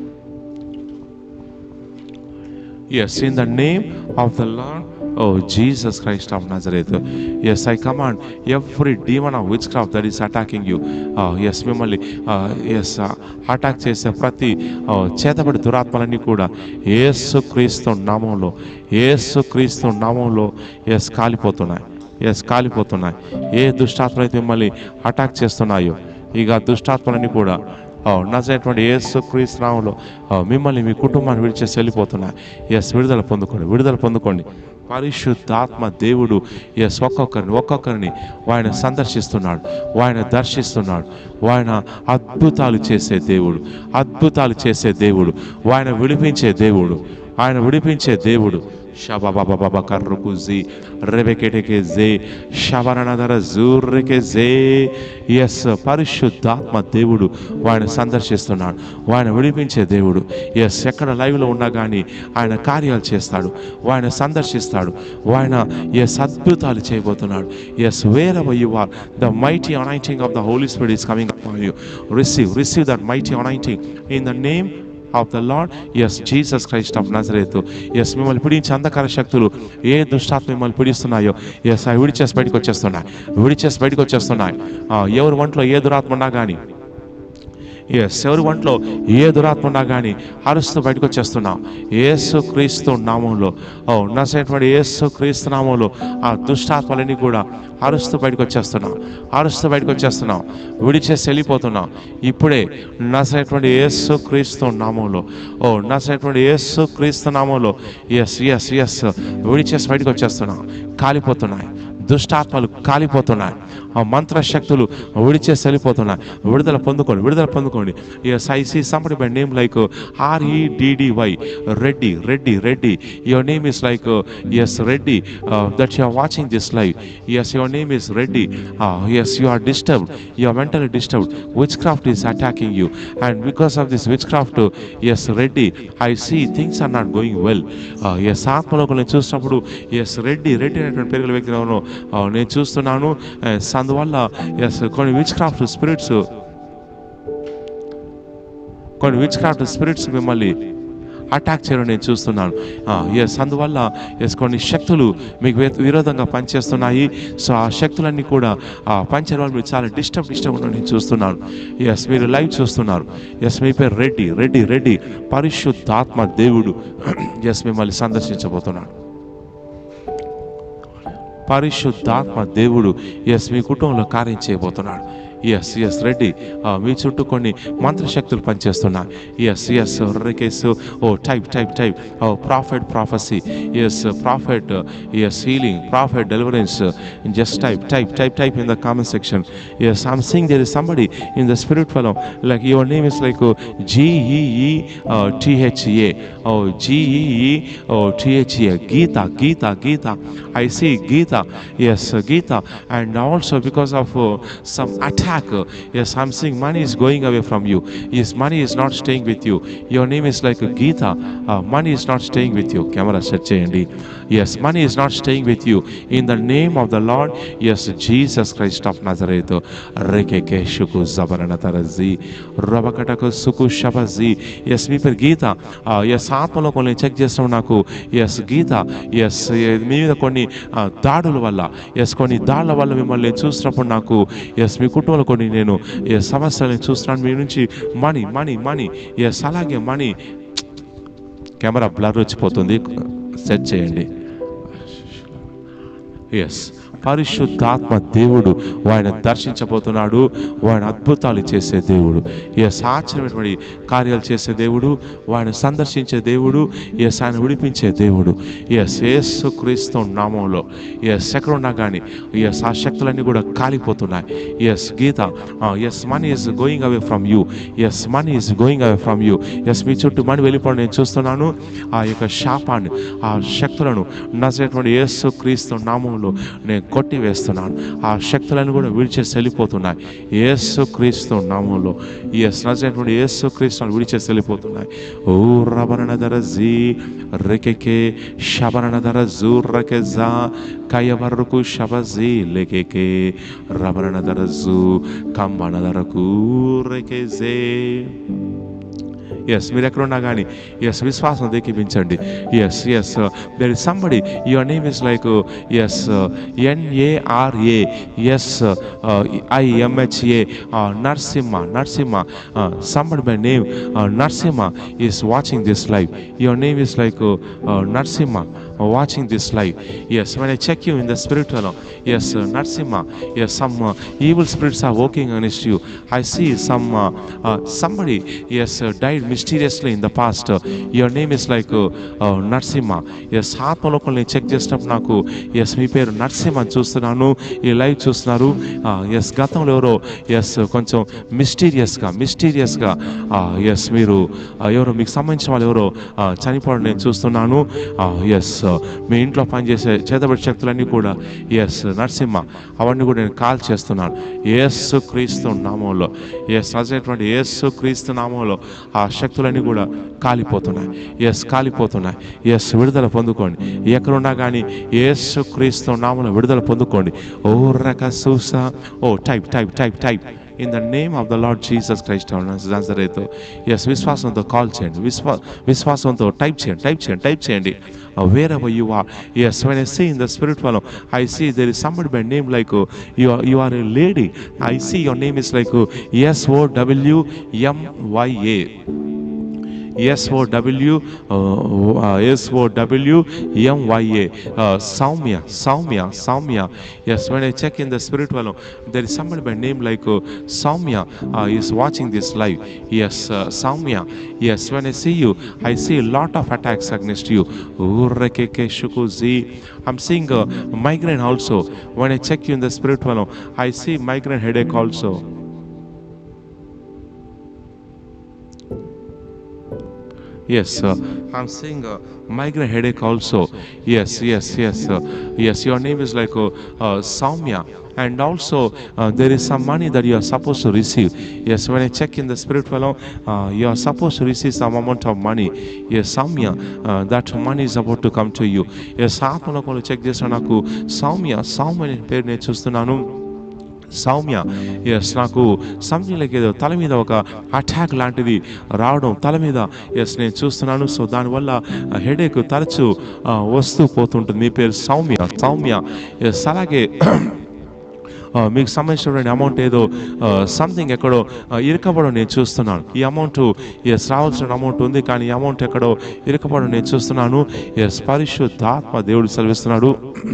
Yes, in the name of the Lord, oh Jesus Christ of Nazareth. Yes, I command every demon of witchcraft that is attacking you. Uh, yes, మిమ్మల్ని ఎస్ అటాక్ చేసే ప్రతి uh, చేతబడి దురాత్మలన్నీ కూడా ఏసు క్రీస్తు నామంలో ఏసు క్రీస్తు నామంలో ఎస్ కాలిపోతున్నాయి ఎస్ కాలిపోతున్నాయి ఏ దుష్టాత్మలు అయితే మిమ్మల్ని అటాక్ చేస్తున్నాయో ఇక ఆ దుష్టాత్మలన్నీ కూడా నచ్చినటువంటి యేసు క్రీస్తునామంలో మిమ్మల్ని మీ కుటుంబాన్ని విడిచేసి వెళ్ళిపోతున్నా ఎస్ విడుదల పొందుకోండి విడుదల పొందుకోండి పరిశుద్ధాత్మ దేవుడు ఎస్ ఒక్కొక్కరిని ఒక్కొక్కరిని ఆయన సందర్శిస్తున్నాడు ఆయన దర్శిస్తున్నాడు ఆయన అద్భుతాలు చేసే దేవుడు అద్భుతాలు చేసే దేవుడు ఆయన విడిపించే దేవుడు ఆయన విడిపించే దేవుడు షబాబాబాబా కర్రుకుజి రెబెకెటెకే జే శబరణధర జూర్రెకే జే ఎస్ పరిశుద్ధాత్మ దేవుడు ఆయన సందర్శిస్తున్నాడు ఆయన విడిపించే దేవుడు ఎస్ ఎక్కడ లైవ్లో ఉన్నా కానీ ఆయన కార్యాలు చేస్తాడు ఆయన సందర్శిస్తాడు ఆయన ఎస్ అద్భుతాలు చేయబోతున్నాడు yes wherever you are the mighty anointing of the Holy Spirit is coming upon you receive receive that mighty anointing in the name of the Lord yes Jesus Christ of Nazareth yes మిమ్మల్ని పిడించే అంధకార శక్తులు ఏ దుష్టాత్మ మిమ్మల్ని పిడిస్తున్నాయో ఎస్ అవి విడిచేసి బయటకు వచ్చేస్తున్నాయి విడిచేసి బయటకు వచ్చేస్తున్నాయి ఆ, ఎవరి ఒంట్లో ఏ దురాత్మ ఉన్నా కానీ ఎస్ ఎవరి ఒంట్లో ఏ దురాత్మ ఉన్నా కానీ అరుస్తూ బయటకు వచ్చేస్తున్నాం ఏసు క్రీస్తు నామంలో ఓ నసేటువంటి ఏసు క్రీస్తు నామంలో ఆ దుష్టాత్మలన్నీ కూడా అరుస్తూ బయటకు వచ్చేస్తున్నాం అరుస్తూ బయటకు వచ్చేస్తున్నాం విడిచేసి వెళ్ళిపోతున్నాం ఇప్పుడే నసేటువంటి ఏసు క్రీస్తు నామంలో ఓ నసేటువంటి ఏసు క్రీస్తు నామంలో ఎస్ ఎస్ ఎస్ విడిచేసి బయటకు వచ్చేస్తున్నాం కాలిపోతున్నాయి దుష్టాత్మలు కాలిపోతున్నాయి ఆ మంత్రశక్తులు విడిచేసి వెళ్ళిపోతున్నాయి విడుదల పొందుకోండి విడుదల పొందుకోండి yes I see somebody by name like R E D D Y Reddy Reddy Reddy your name is like yes Reddy that you are watching this live yes your name is Reddy yes you are disturbed you are mentally disturbed witchcraft is attacking you and because of this witchcraft yes Reddy I see things are not going well yes ఆత్మలోకి నేను చూసినప్పుడు ఎస్ రెడ్డి రెడ్డి అనేటువంటి పేరు వ్యక్తి ఎవరు ఆ, నేను చూస్తున్నాను ఎస్ అందువల్ల ఎస్ కొన్ని విచ్ క్రాఫ్ట్ స్పిరిట్స్ కొన్ని విచ్ క్రాఫ్ట్ స్పిరిట్స్ మిమ్మల్ని అటాక్ చేయడం నేను చూస్తున్నాను ఎస్ అందువల్ల ఎస్ కొన్ని శక్తులు మీకు వే- విరోధంగా పనిచేస్తున్నాయి సో ఆ శక్తులన్నీ కూడా ఆ పనిచేయడం వల్ల మీరు చాలా డిస్టర్బ్ డిస్టర్బ్ ఉండడం నేను చూస్తున్నాను ఎస్ మీరు లైవ్ చూస్తున్నారు ఎస్ మీ పేరు రెడ్డి రెడ్డి రెడ్డి పరిశుద్ధాత్మ దేవుడు ఎస్ మిమ్మల్ని సందర్శించబోతున్నాడు పరిశుద్ధాత్మ దేవుడు ఎస్ మీ కుటుంబంలో కార్యం చేయబోతున్నాడు ఎస్ ఎస్ రెడ్డి ఆ, మీ చుట్టూ కొన్ని మంత్రశక్తులు పనిచేస్తున్నాయి ఎస్ ఎస్ కేస్ oh type type type oh prophet prophecy yes prophet yes healing prophet deliverance just type type type type in the comment section yes I'm seeing there is somebody in the spirit realm like your name is like G E E T H A oh G E E oh T H A Geetha Geetha Geetha I see Geetha yes Geetha and also because of some attack uh, yes i'm seeing money is going away from you yes money is not staying with you your name is like geeta uh, money is not staying with you camera set చేయండి yes money is not staying with you in the name of the lord yes jesus christ of nazareth rekeke shuku zabarana tarazi రబకటకు సుకు షబజి ఎస్ మీ పేరు గీత ఎస్ ఆత్మలో కొన్ని చెక్ చేస్తాం నాకు ఎస్ గీత ఎస్ మీ మీద కొన్ని ఆ, దాడుల వల్ల ఎస్ కొన్ని దాడుల వల్ల మిమ్మల్ని నేను చూసినప్పుడు నాకు ఎస్ మీ కుటుంబంలో కొన్ని నేను ఎస్ సమస్యలను చూస్తున్నాను మీ నుంచి మనీ మనీ మనీ ఎస్ అలాగే మనీ కెమెరా బ్లర్ వచ్చిపోతుంది సెట్ చేయండి ఎస్ పరిశుద్ధాత్మ దేవుడు ఆయన దర్శించబోతున్నాడు ఆయన అద్భుతాలు చేసే దేవుడు ఎస్ ఆశ్చర్యమైనటువంటి కార్యాలు చేసే దేవుడు ఆయన సందర్శించే దేవుడు ఎస్ ఆయన విడిపించే దేవుడు ఎస్ యేసు క్రీస్తు నామంలో ఎస్ ఎక్కడున్నా కానీ ఎస్ ఆ శక్తులన్నీ కూడా కాలిపోతున్నాయి yes Geetha yes money is going away from you yes money is going away from you yes మీ చుట్టూ మనీ వెళ్ళిపోవడం నేను చూస్తున్నాను ఆ యొక్క శాపాన్ని ఆ శక్తులను నచ్చినటువంటి యేసు క్రీస్తు నామంలో నేను కొట్టి వేస్తున్నాను ఆ శక్తులను కూడా విడిచేసి వెళ్ళిపోతున్నాయి యేసు క్రీస్తు నామంలో ఎస్ నచ్చినటువంటి యేసు క్రీస్తును విడిచేసి వెళ్ళిపోతున్నాయి ఓ రబరణ ధర జీ రెకెకే శబరణ ధర జూ రకె జా కయవరకు శబజీ లెకెకే రబరణ ధర జూ కంబణ ధరకు రెకెజే ఎస్ మీరు ఎక్కడ ఉన్నా కానీ ఎస్ విశ్వాసం దేకిపించండి yes yes there is somebody your name is like yes N A R A S I M H A Narasimha Narasimha somebody my name Narasimha is watching this live your name is like Narasimha watching this live. Yes, when I check you in the spirit realm, yes, uh, Narsimha, yes, some uh, evil spirits are working against you. I see some uh, uh, somebody, yes, uh, died mysteriously in the past. Uh, your name is like uh, uh, Narsimha. Yes, ఆత్మలోకం నేను చెక్ చేసినప్పుడు నాకు ఎస్ మీ పేరు నరసింహ అని చూస్తున్నాను ఈ లైవ్ చూస్తున్నారు ఎస్ గతంలో ఎవరో ఎస్ కొంచెం మిస్టీరియస్గా మిస్టీరియస్గా ఎస్ మీరు ఆ, ఎవరో మీకు సంబంధించిన వాళ్ళు ఎవరో ఆ, చనిపోవడం నేను చూస్తున్నాను ఎస్ మీ ఇంట్లో పనిచేసే చేతబడి శక్తులన్నీ కూడా ఎస్ నరసింహ అవన్నీ కూడా నేను కాల్ చేస్తున్నాను యేసు క్రీస్తు నామంలో ఎస్ అజైనటువంటి యేసు క్రీస్తు నామంలో ఆ శక్తులన్నీ కూడా కాలిపోతున్నాయి ఎస్ కాలిపోతున్నాయి ఎస్ విడుదల పొందుకోండి ఎక్కడున్నా కానీ యేసు క్రీస్తు నామంలో విడుదల పొందుకోండి ఓ రక సూస oh type type type type in the name of the Lord Jesus Christ నజరేతో ఎస్ విశ్వాసంతో కాల్ చేయండి విశ్వా విశ్వాసంతో టైప్ చేయండి టైప్ చేయండి టైప్ చేయండి wherever you are yes when I see in the spirit realm I see there is somebody by name like you you are a lady I see your name is like S O W M Y A S O W S O W M Y A Soumya Soumya Sowmya yes when I check in the spirit realm there is somebody by name like Sowmya is watching this live yes Sowmya yes when I see you I see lot of attacks against you ఊర్రకెకే షుకుజీ I'm seeing a migraine also. When I check you in the spirit realm, I see migraine headache also. Yes, uh, I'm seeing a migraine headache also. Yes, yes, yes, uh, yes. Your name is like uh, uh, Saumya, and also uh, there is some money that you are supposed to receive. Yes, when I check in the spirit fellow, uh, you are supposed to receive some amount of money. Yes, Saumya, uh, that money is about to come to you. Yes, ఆత్మలోకంలో చెక్ చేసిన నాకు సౌమ్య సౌమ్య అనే పేరు నేను చూస్తున్నాను సౌమ్య ఎస్ నాకు సంథింగ్ లైక్ ఏదో తల మీద ఒక అటాక్ లాంటిది రావడం తల మీద ఎస్ నేను చూస్తున్నాను సో దానివల్ల హెడేక్ తరచు ఆ, వస్తూ పోతుంటుంది మీ పేరు సౌమ్య సౌమ్య ఎస్ అలాగే ఆ, మీకు సంబంధించినటువంటి అమౌంట్ ఏదో సంథింగ్ ఎక్కడో ఆ, ఇరకబడడం నేను చూస్తున్నాను ఈ అమౌంట్ ఎస్ రావాల్సిన అమౌంట్ ఉంది కానీ ఈ అమౌంట్ ఎక్కడో ఇరకబడడం నేను చూస్తున్నాను ఎస్ పరిశుద్ధాత్మ దేవుడు సెలవిస్తున్నాడు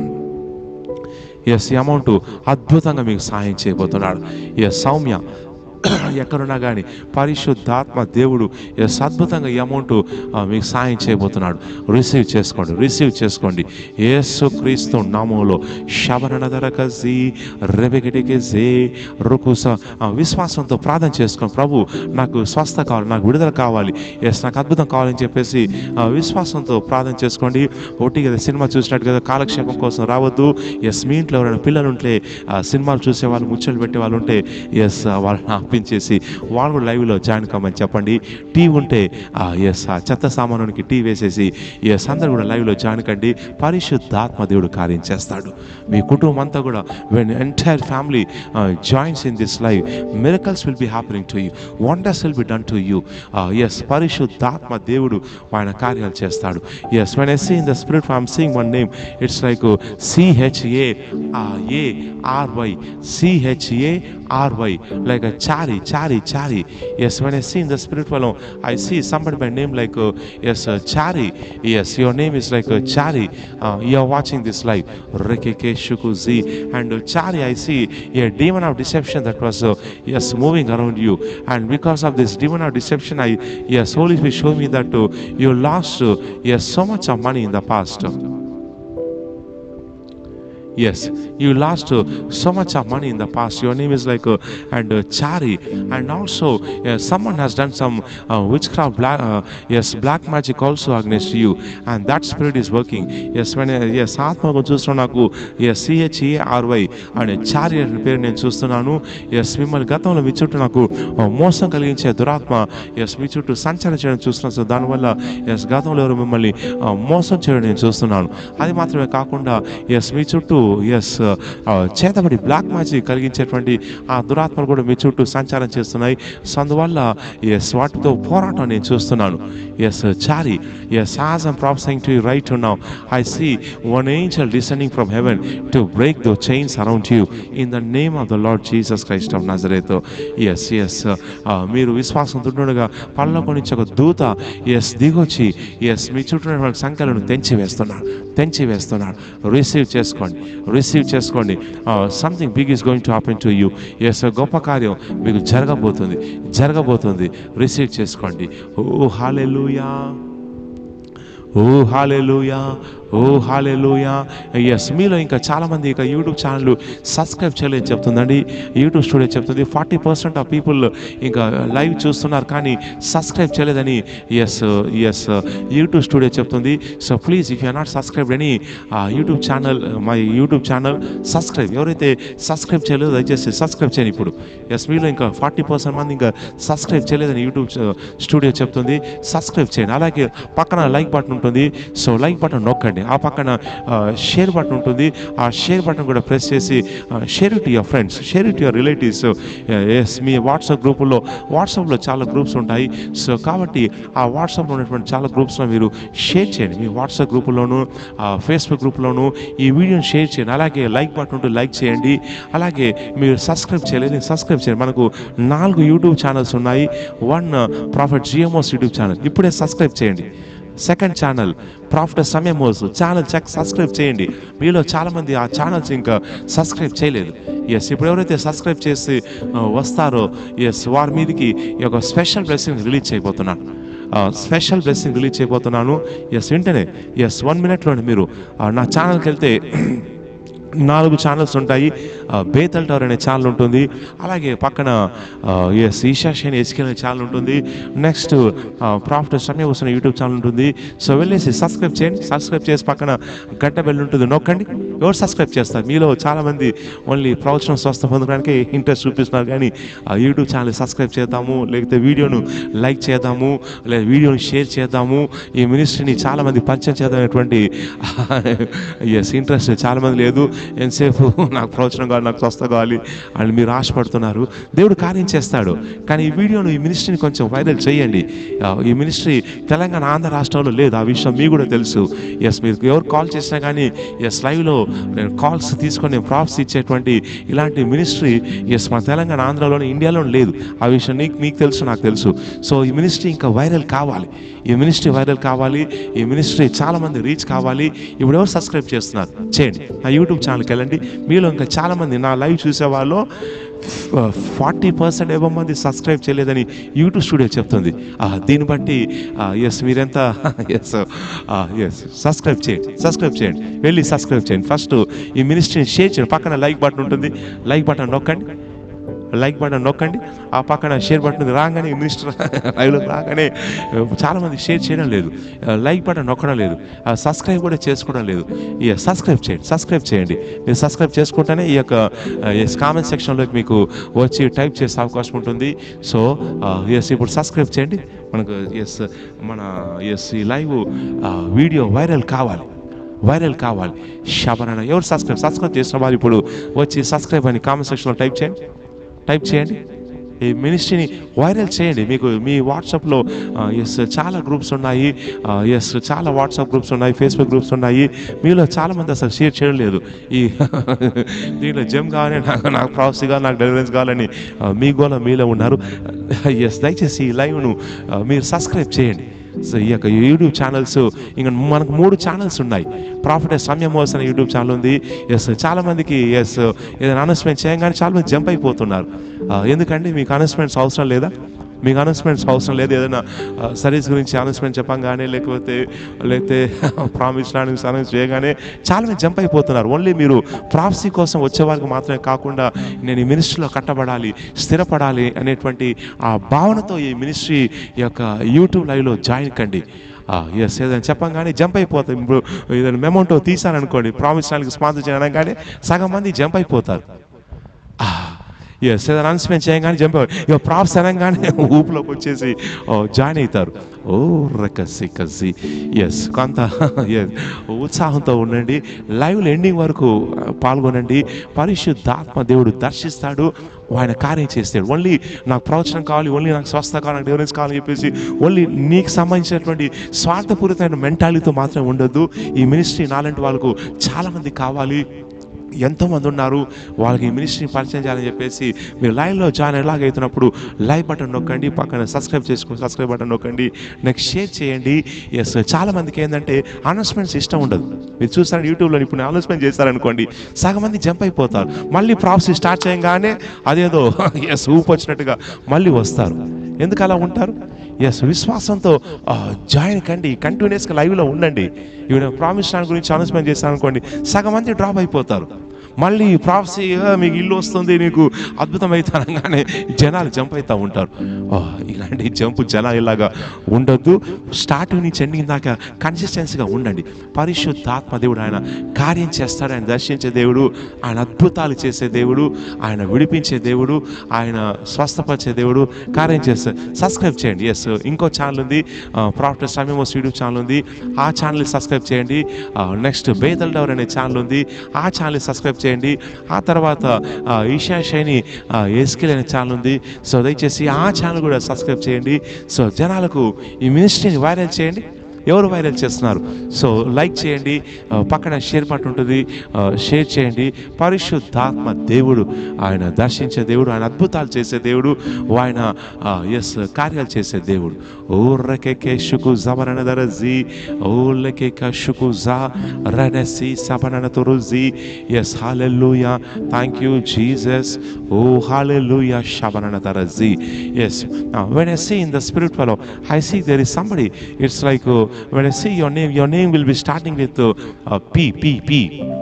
ఎస్ ఈ అమౌంట్ అద్భుతంగా మీకు సహాయం చేయబోతున్నాడు ఎస్ సౌమ్య ఎక్కడున్నా కానీ పరిశుద్ధాత్మ దేవుడు ఎస్ అద్భుతంగా ఈ అమౌంట్ మీకు సహాయం చేయబోతున్నాడు రిసీవ్ చేసుకోండి రిసీవ్ చేసుకోండి యేసు క్రీస్తు నామంలో శబరణ ధరకజీ రెబెగటికెజే రుకుస ఆ, విశ్వాసంతో ప్రార్థన చేసుకోండి ప్రభు నాకు స్వస్థ కావాలి నాకు విడుదల కావాలి ఎస్ నాకు అద్భుతం కావాలని చెప్పేసి ఆ, విశ్వాసంతో ప్రార్థన చేసుకోండి ఒకటి కదా సినిమా చూసినట్టు కదా కాలక్షేపం కోసం రావద్దు ఎస్ మీ ఇంట్లో ఎవరైనా పిల్లలు ఉంటే ఆ, సినిమాలు చూసే వాళ్ళు ముచ్చట్లు పెట్టే వాళ్ళు ఉంటే ఎస్ వాళ్ళని ఆపించేసి వాళ్ళు కూడా లైవ్లో జాయిన్ కమ్మని చెప్పండి టీ ఉంటే ఎస్ ఆ చెత్త సామానునికి టీ వేసేసి ఎస్ అందరు కూడా లైవ్లో జాయిన్ కండి పరిశుద్ధాత్మ దేవుడు కార్యం చేస్తాడు మీ కుటుంబం అంతా కూడా when entire family joins in this live miracles will be happening to you wonders will be done to you yes పరిశుద్ధాత్మ దేవుడు ఆయన కార్యాలు చేస్తాడు yes when I see in the spirit I'm seeing one name it's like C H A A R Y C H A R Y like chai Chari, Chari, Chari. Yes, when I see in the spirit realm, I see somebody by name like uh, yes, uh, Chari. Yes, your name is like uh, Chari. Uh, you are watching this live. Rekeke Shukuzi and uh, Chari. I see a demon of deception that was uh, yes moving around you, and because of this demon of deception, I yes, Holy Spirit show me that uh, you lost uh, yes so much of money in the past. Yes, you lost uh, so much of money in the past. Your name is like uh, and uh, Chari, and also uh, someone has done some uh, witchcraft, black, uh, yes, black magic also against you, and that spirit is working. Yes, when uh, yes, ఆత్మకు చూస్తున్నా నాకు ఎస్ సిహెచ్ఈఆర్వై అనే చారి అనే పేరు నేను చూస్తున్నాను ఎస్ మిమ్మల్ని గతంలో మీ చుట్టూ నాకు uh, మోసం కలిగించే దురాత్మ ఎస్ మీ చుట్టూ సంచారం చేయడం చూస్తున్నాను సో దానివల్ల ఎస్ గతంలో ఎవరు మిమ్మల్ని uh, మోసం చేయడం నేను చూస్తున్నాను అది మాత్రమే కాకుండా ఎస్ మీ చుట్టూ ఎస్ చేతబడి బ్లాక్ మ్యాజిక్ కలిగించేటువంటి ఆ దురాత్మలు కూడా మీ చుట్టూ సంచారం చేస్తున్నాయి సో అందువల్ల ఎస్ వాటితో పోరాటం నేను చూస్తున్నాను ఎస్ చారి yes as I'm prophesying to right ఉన్నాం I see one angel descending from heaven to break the chains around you in the name of the Lord Jesus Christ of Nazareth yes yes మీరు విశ్వాసం తుండగా పళ్ళకు నుంచి ఒక దూత ఎస్ దిగొచ్చి ఎస్ మీ చుట్టూ ఉన్నటువంటి సంఖ్యలను తెంచి వేస్తున్నాడు తెంచి వేస్తున్నాడు రిసీవ్ చేసుకోండి రిసీవ్ చేసుకోండి something big is going to happen to you yes గొప్ప కార్యం మీకు జరగబోతుంది జరగబోతుంది రిసీవ్ చేసుకోండి oh hallelujah oh hallelujah oh hallelujah yes మీలో ఇంకా చాలామంది ఇక యూట్యూబ్ ఛానల్ సబ్స్క్రైబ్ చేయలేదు చెప్తుందండి యూట్యూబ్ స్టూడియో చెప్తుంది ఫార్టీ పర్సెంట్ ఆఫ్ పీపుల్ ఇంకా లైవ్ చూస్తున్నారు కానీ సబ్స్క్రైబ్ చేయలేదని ఎస్ ఎస్ యూట్యూబ్ స్టూడియో చెప్తుంది so please if you not subscribe any YouTube channel my YouTube channel subscribe ఎవరైతే సబ్స్క్రైబ్ చేయలేదో దయచేసి సబ్స్క్రైబ్ చేయండి ఇప్పుడు ఎస్ మీలో ఇంకా ఫార్టీ పర్సెంట్ మంది ఇంకా సబ్స్క్రైబ్ చేయలేదని యూట్యూబ్ స్టూడియో చెప్తుంది సబ్స్క్రైబ్ చేయండి అలాగే పక్కన లైక్ బటన్ ఉంటుంది సో లైక్ బటన్ నొక్కండి ఆ పక్కన షేర్ బటన్ ఉంటుంది ఆ షేర్ బటన్ కూడా ప్రెస్ చేసి share to your friends share to your relatives yes మీ వాట్సాప్ గ్రూపుల్లో వాట్సాప్లో చాలా గ్రూప్స్ ఉంటాయి సో కాబట్టి ఆ వాట్సాప్లో ఉన్నటువంటి చాలా గ్రూప్స్లో మీరు షేర్ చేయండి మీ వాట్సాప్ గ్రూపుల్లోను ఫేస్బుక్ గ్రూప్లోను ఈ వీడియోని షేర్ చేయండి అలాగే లైక్ బటన్ ఉంటే లైక్ చేయండి అలాగే మీరు సబ్స్క్రైబ్ చేయలేదు సబ్స్క్రైబ్ చేయండి మనకు నాలుగు యూట్యూబ్ ఛానల్స్ ఉన్నాయి వన్ ప్రాఫిట్ జిఎంఓస్ యూట్యూబ్ ఛానల్ ఇప్పుడే సబ్స్క్రైబ్ చేయండి సెకండ్ ఛానల్ ప్రాఫిట్ సమయమోస్ ఛానల్ చెక్ సబ్స్క్రైబ్ చేయండి మీలో చాలామంది ఆ ఛానల్స్ ఇంకా సబ్స్క్రైబ్ చేయలేదు ఎస్ ఇప్పుడు ఎవరైతే సబ్స్క్రైబ్ చేసి ఆ, వస్తారో ఎస్ వారి మీదకి ఈ యొక్క స్పెషల్ బ్లెస్సింగ్ రిలీజ్ చేయబోతున్నాను స్పెషల్ బ్లెస్సింగ్ రిలీజ్ చేయబోతున్నాను ఎస్ వెంటనే ఎస్ వన్ మినిట్లోనే మీరు ఆ, నా ఛానల్కి వెళ్తే నాలుగు ఛానల్స్ ఉంటాయి ఆ, బేతల్ టవర్ అనే ఛానల్ ఉంటుంది అలాగే పక్కన ఎస్ ఈషా షేన్ ఎస్కే అనే ఛానల్ ఉంటుంది నెక్స్ట్ ప్రాఫిట్ సమయ వస్తున్న యూట్యూబ్ ఛానల్ ఉంటుంది సో వెళ్ళేసి సబ్స్క్రైబ్ చేయండి సబ్స్క్రైబ్ చేసి పక్కన గంట బెల్ ఉంటుంది నొక్కండి ఎవరు సబ్స్క్రైబ్ చేస్తారు మీలో చాలామంది ఓన్లీ ప్రవచనం స్వస్థ పొందడానికి ఇంట్రెస్ట్ చూపిస్తున్నారు కానీ ఆ యూట్యూబ్ ఛానల్ సబ్స్క్రైబ్ చేద్దాము లేకపోతే వీడియోను లైక్ చేద్దాము లేదా వీడియోని షేర్ చేద్దాము ఈ మినిస్ట్రీని చాలామంది పరిచయం చేద్దామనేటువంటి ఎస్ ఇంట్రెస్ట్ చాలామంది లేదు ఎంతసేపు నాకు ప్రవచనం కావాలి నాకు స్వస్థ కావాలి అని మీరు ఆశపడుతున్నారు దేవుడు కార్యం చేస్తాడు కానీ ఈ వీడియోను ఈ మినిస్ట్రీని కొంచెం వైరల్ చేయండి ఆ, ఈ మినిస్ట్రీ తెలంగాణ ఆంధ్ర రాష్ట్రంలో లేదు ఆ విషయం మీకు కూడా తెలుసు ఎస్ మీరు ఎవరు కాల్ చేసినా కానీ ఎస్ లైవ్లో నేను కాల్స్ తీసుకొని నేను ప్రాఫ్స్ ఇచ్చేటువంటి ఇలాంటి మినిస్ట్రీ ఎస్ మన తెలంగాణ ఆంధ్రలోనే ఇండియాలో లేదు ఆ విషయం నీకు మీకు తెలుసు నాకు తెలుసు సో ఈ మినిస్ట్రీ ఇంకా వైరల్ కావాలి ఈ మినిస్ట్రీ వైరల్ కావాలి ఈ మినిస్ట్రీ చాలామంది రీచ్ కావాలి ఇప్పుడు ఎవరు సబ్స్క్రైబ్ చేస్తున్నారు చేయండి నా యూట్యూబ్ ఛానల్కి వెళ్ళండి మీలో ఇంకా చాలామంది నా లైవ్ చూసే వాళ్ళు ఫార్టీ పర్సెంట్ ఏవో మంది సబ్స్క్రైబ్ చేయలేదని యూట్యూబ్ స్టూడియో చెప్తుంది ఆ, దీన్ని బట్టి ఎస్ మీరెంత ఎస్ ఎస్ సబ్స్క్రైబ్ చేయండి సబ్స్క్రైబ్ చేయండి వెళ్ళి సబ్స్క్రైబ్ చేయండి ఫస్ట్ ఈ మినిస్ట్రీని షేర్ చేయండి పక్కన లైక్ బటన్ ఉంటుంది లైక్ బటన్ నొక్కండి లైక్ బటన్ నొక్కండి ఆ పక్కన షేర్ బటన్ ఉంది. రాగానే ఈ మినిస్టర్ లైవ్లో రాగానే చాలామంది షేర్ చేయడం లేదు లైక్ బటన్ నొక్కడం లేదు సబ్స్క్రైబ్ కూడా చేసుకోవడం లేదు ఇక సబ్స్క్రైబ్ చేయండి సబ్స్క్రైబ్ చేయండి మీరు సబ్స్క్రైబ్ చేసుకుంటేనే ఈ యొక్క ఎస్ కామెంట్ సెక్షన్లోకి మీకు వచ్చి టైప్ చేసే అవకాశం ఉంటుంది సో ఎస్ ఇప్పుడు సబ్స్క్రైబ్ చేయండి మనకు ఎస్ మన ఎస్ ఈ లైవ్ వీడియో వైరల్ కావాలి వైరల్ కావాలి శబరణ ఎవరు సబ్స్క్రైబ్ సబ్స్క్రైబ్ చేసిన వారు ఇప్పుడు వచ్చి సబ్స్క్రైబ్ అని కామెంట్ సెక్షన్లో టైప్ చేయండి టైప్ చేయండి ఈ మినిస్ట్రీని వైరల్ చేయండి మీకు మీ వాట్సాప్లో ఎస్ చాలా గ్రూప్స్ ఉన్నాయి ఎస్ చాలా వాట్సాప్ గ్రూప్స్ ఉన్నాయి ఫేస్బుక్ గ్రూప్స్ ఉన్నాయి మీలో చాలామంది అసలు షేర్ చేయడం లేదు ఈ దీంట్లో జెమ్ కావాలని నాకు నాకు ప్రాసెస్ కావాలి నాకు డెలివరెన్స్ కావాలని ఆ, మీ గోల మీలో ఉన్నారు ఎస్ దయచేసి ఈ లైవ్ను ఆ, మీరు సబ్స్క్రైబ్ చేయండి సో ఈ యొక్క యూట్యూబ్ ఛానల్స్ ఇంకా మనకు మూడు ఛానల్స్ ఉన్నాయి ప్రాఫిట్ సమయం అనే యూట్యూబ్ ఛానల్ ఉంది ఎస్ చాలా మందికి ఎస్ ఏదైనా అనౌన్స్మెంట్ చేయగానే చాలా మంది జంప్ అయిపోతున్నారు ఆ, ఎందుకంటే మీకు అనౌన్స్మెంట్స్ అవసరం లేదా మీకు అనౌన్స్మెంట్స్ అవసరం లేదు ఏదైనా సర్వీస్ గురించి అనౌన్స్మెంట్ చెప్పంగానే లేకపోతే లేకపోతే ప్రామిస్ అనౌన్స్ చేయగానే చాలా మంది జంప్ అయిపోతున్నారు ఓన్లీ మీరు ప్రాఫ్సీ కోసం వచ్చే వారికి మాత్రమే కాకుండా నేను ఈ మినిస్ట్రీలో కట్టబడాలి స్థిరపడాలి అనేటువంటి ఆ భావనతో ఈ మినిస్ట్రీ యొక్క యూట్యూబ్ లైవ్లో జాయిన్ కండి ఎస్ ఏదైనా చెప్పంగానే జంప్ అయిపోతారు ఇప్పుడు ఏదైనా మెమౌంటో తీసారనుకోండి ప్రామిస్ స్పాన్సర్ చేయగానే సగం మంది జంప్ అయిపోతారు ఎస్ ఏదైనా అనౌన్స్మెంట్ చేయగానే జంప్ ఇక ప్రాప్స్ అనగానే ఊపులోకి వచ్చేసి జాయిన్ అవుతారు ఓ రకసి కసి ఎస్ కొంత yes, ఉత్సాహంతో ఉండండి లైవ్ ఎండింగ్ వరకు ఆ, పాల్గొనండి పరిశుద్ధాత్మ దేవుడు దర్శిస్తాడు ఆయన కార్యం చేస్తాడు ఓన్లీ నాకు ప్రవచనం కావాలి ఓన్లీ నాకు స్వస్థ కావాలి నాకు డెలివరెన్స్ కావాలని చెప్పేసి ఓన్లీ నీకు సంబంధించినటువంటి స్వార్థపూరితమైన మెంటాలిటీతో మాత్రం ఉండొద్దు ఈ మినిస్ట్రీ నాలాంటి వాళ్ళకు చాలామంది కావాలి ఎంతోమంది ఉన్నారు వాళ్ళకి ఈ మినిస్ట్రీని పరిచయం చేయాలని చెప్పేసి మీరు లైవ్లో జాయిన్ ఎలాగైతున్నప్పుడు లైవ్ బటన్ నొక్కండి పక్కన సబ్స్క్రైబ్ చేసుకో సబ్స్క్రైబ్ బటన్ నొక్కండి నెక్స్ట్ షేర్ చేయండి ఎస్ చాలా మందికి ఏంటంటే అనౌన్స్మెంట్స్ ఇష్టం ఉండదు మీరు చూసారు యూట్యూబ్లో ఇప్పుడు అనౌన్స్మెంట్ చేశారనుకోండి సగం మంది జంప్ అయిపోతారు మళ్ళీ ప్రాప్స్ స్టార్ట్ చేయగానే అదేదో ఎస్ ఊపు వచ్చినట్టుగా మళ్ళీ వస్తారు ఎందుకు అలా ఉంటారు ఎస్ విశ్వాసంతో జాయిన్ కండి కంటిన్యూస్గా లైవ్లో ఉండండి ఇప్పుడు ప్రామిస్ గురించి అనౌన్స్మెంట్ చేశాను అనుకోండి సగం మంది డ్రాప్ అయిపోతారు మళ్ళీ ప్రాఫ్సీ మీకు ఇల్లు వస్తుంది నీకు అద్భుతం అవుతానగానే జనాలు జంప్ అవుతూ ఉంటారు ఆ, ఇలాంటి జంప్ జనాలు ఇలాగా ఉండొద్దు స్టార్టింగ్ నుంచి ఎండింగ్ దాకా కన్సిస్టెన్సీగా ఉండండి పరిశుద్ధాత్మ దేవుడు ఆయన కార్యం చేస్తాడు ఆయన దర్శించే దేవుడు ఆయన అద్భుతాలు చేసే దేవుడు ఆయన విడిపించే దేవుడు ఆయన స్వస్థపరిచే దేవుడు కార్యం చేస్తాడు సబ్స్క్రైబ్ చేయండి ఎస్ ఇంకో ఛానల్ ఉంది ప్రాఫిట్ సమయమోస్ యూట్యూబ్ ఛానల్ ఉంది ఆ ఛానల్ సబ్స్క్రైబ్ చేయండి నెక్స్ట్ బేదల్ డవర్ అనే ఛానల్ ఉంది ఆ ఛానల్ సబ్స్క్రైబ్ చేయండి ఆ తర్వాత ఆ, ఈషా షైని ఎస్కిల్ అనే ఛానల్ ఉంది సో దయచేసి ఆ ఛానల్ కూడా సబ్స్క్రైబ్ చేయండి సో జనాలకు ఈ మినిస్ట్రీని వైరల్ చేయండి ఎవరు వైరల్ చేస్తున్నారు సో లైక్ చేయండి ఆ, పక్కన షేర్ బటన్ ఉంటుంది ఆ, షేర్ చేయండి పరిశుద్ధాత్మ దేవుడు ఆయన దర్శించే దేవుడు ఆయన అద్భుతాలు చేసే దేవుడు ఆయన ఎస్ కార్యాలు చేసే దేవుడు ఓ రకెకే షుకు జబరణ దర జీ ఓ లెకే షుకు జా రనసి సబరణ తురు జీ yes hallelujah thank you Jesus oh hallelujah శబరణ దర జీ yes when I see in the spirit fellow, I see there is somebody. It's like uh, when I see your name, your name will be starting with uh, uh, P, P, P.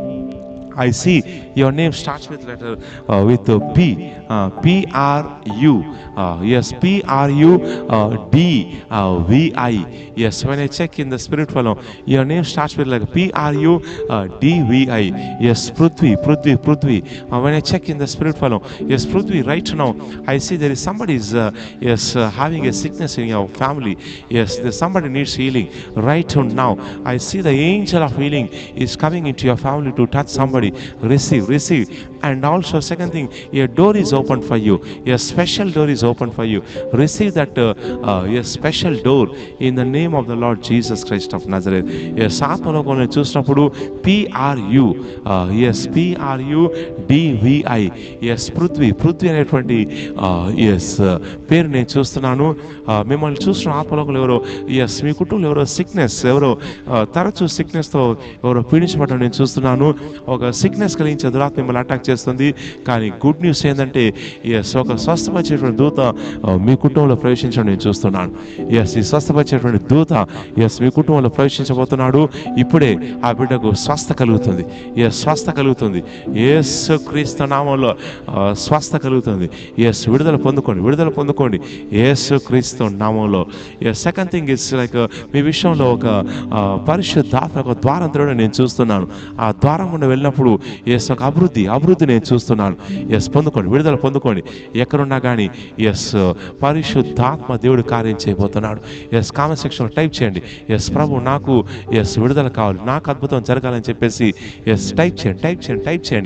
I see your name starts with letter uh, with uh, P, uh, P R U. Uh, yes, P R U uh, D uh, V I. Yes, when I check in the spirit fellow, your name starts with like P R U uh, D V I. Yes, Prithvi, Prithvi, Prithvi. Uh, when I check in the spirit fellow, yes, Prithvi. Right now, I see there is somebody is uh, yes uh, having a sickness in your family. Yes, there's somebody needs healing. Right now, I see the angel of healing is coming into your family to touch somebody. Receive, receive. And also, second thing, a door is open for you. A special door is open for you. Receive that uh, uh, a special door in the name of the Lord Jesus Christ of Nazareth. Yes, ఆత్మలోకంలో చూసినప్పుడు పిఆర్యు yes P R U D V I yes Prithvi Prithvi అనేటువంటి ఎస్ పేరు నేను చూస్తున్నాను ఆ, మిమ్మల్ని చూస్తున్న ఆత్మలోకంలో ఎవరో ఎస్ మీ కుటుంబంలో ఎవరో సిక్నెస్ ఎవరో ఆ, తరచూ సిక్నెస్తో ఎవరో పీడించబడడం నేను చూస్తున్నాను ఒక సిక్నెస్ కలిగించే దురాత్మ మిమ్మల్ని అటాక్ చేస్తుంది కానీ గుడ్ న్యూస్ ఏంటంటే ఎస్ ఒక స్వస్థపరిచేటువంటి దూత ఆ, మీ కుటుంబంలో ప్రవేశించడం నేను చూస్తున్నాను ఎస్ ఈ స్వస్థపరిచేటువంటి దూత ఎస్ మీ కుటుంబంలో ప్రవేశించబోతున్నాడు ఇప్పుడే ఆ బిడ్డకు స్వస్థ కలుగుతుంది ఎస్ స్వస్థ కలుగుతుంది ఎస్ క్రీస్తు నామంలో ఆ, స్వస్థ కలుగుతుంది ఎస్ విడుదల పొందుకోండి విడుదల పొందుకోండి ఎస్ క్రీస్తు నామంలో yes second thing is like మీ విషయంలో ఒక ఆ, పరిశుద్ధాత్మ ఒక ద్వారం తెరవడం నేను చూస్తున్నాను ఆ ద్వారం గుండా వెళ్ళినప్పుడు ఎస్ ఒక అభివృద్ధి అభివృద్ధి నేను చూస్తున్నాను ఎస్ పొందుకోండి విడుదల పొందుకోండి ఎక్కడున్నా కానీ ఎస్ పరిశుద్ధాత్మ దేవుడు కార్యం చేయబోతున్నాడు ఎస్ కామెంట్ సెక్షన్లో టైప్ చేయండి ఎస్ ప్రభు నాకు ఎస్ విడుదల కావాలి నాకు అద్భుతం జరగాలని చెప్పేసి ఎస్ టైప్ చేయండి టైప్ చేయండి టైప్ చేయండి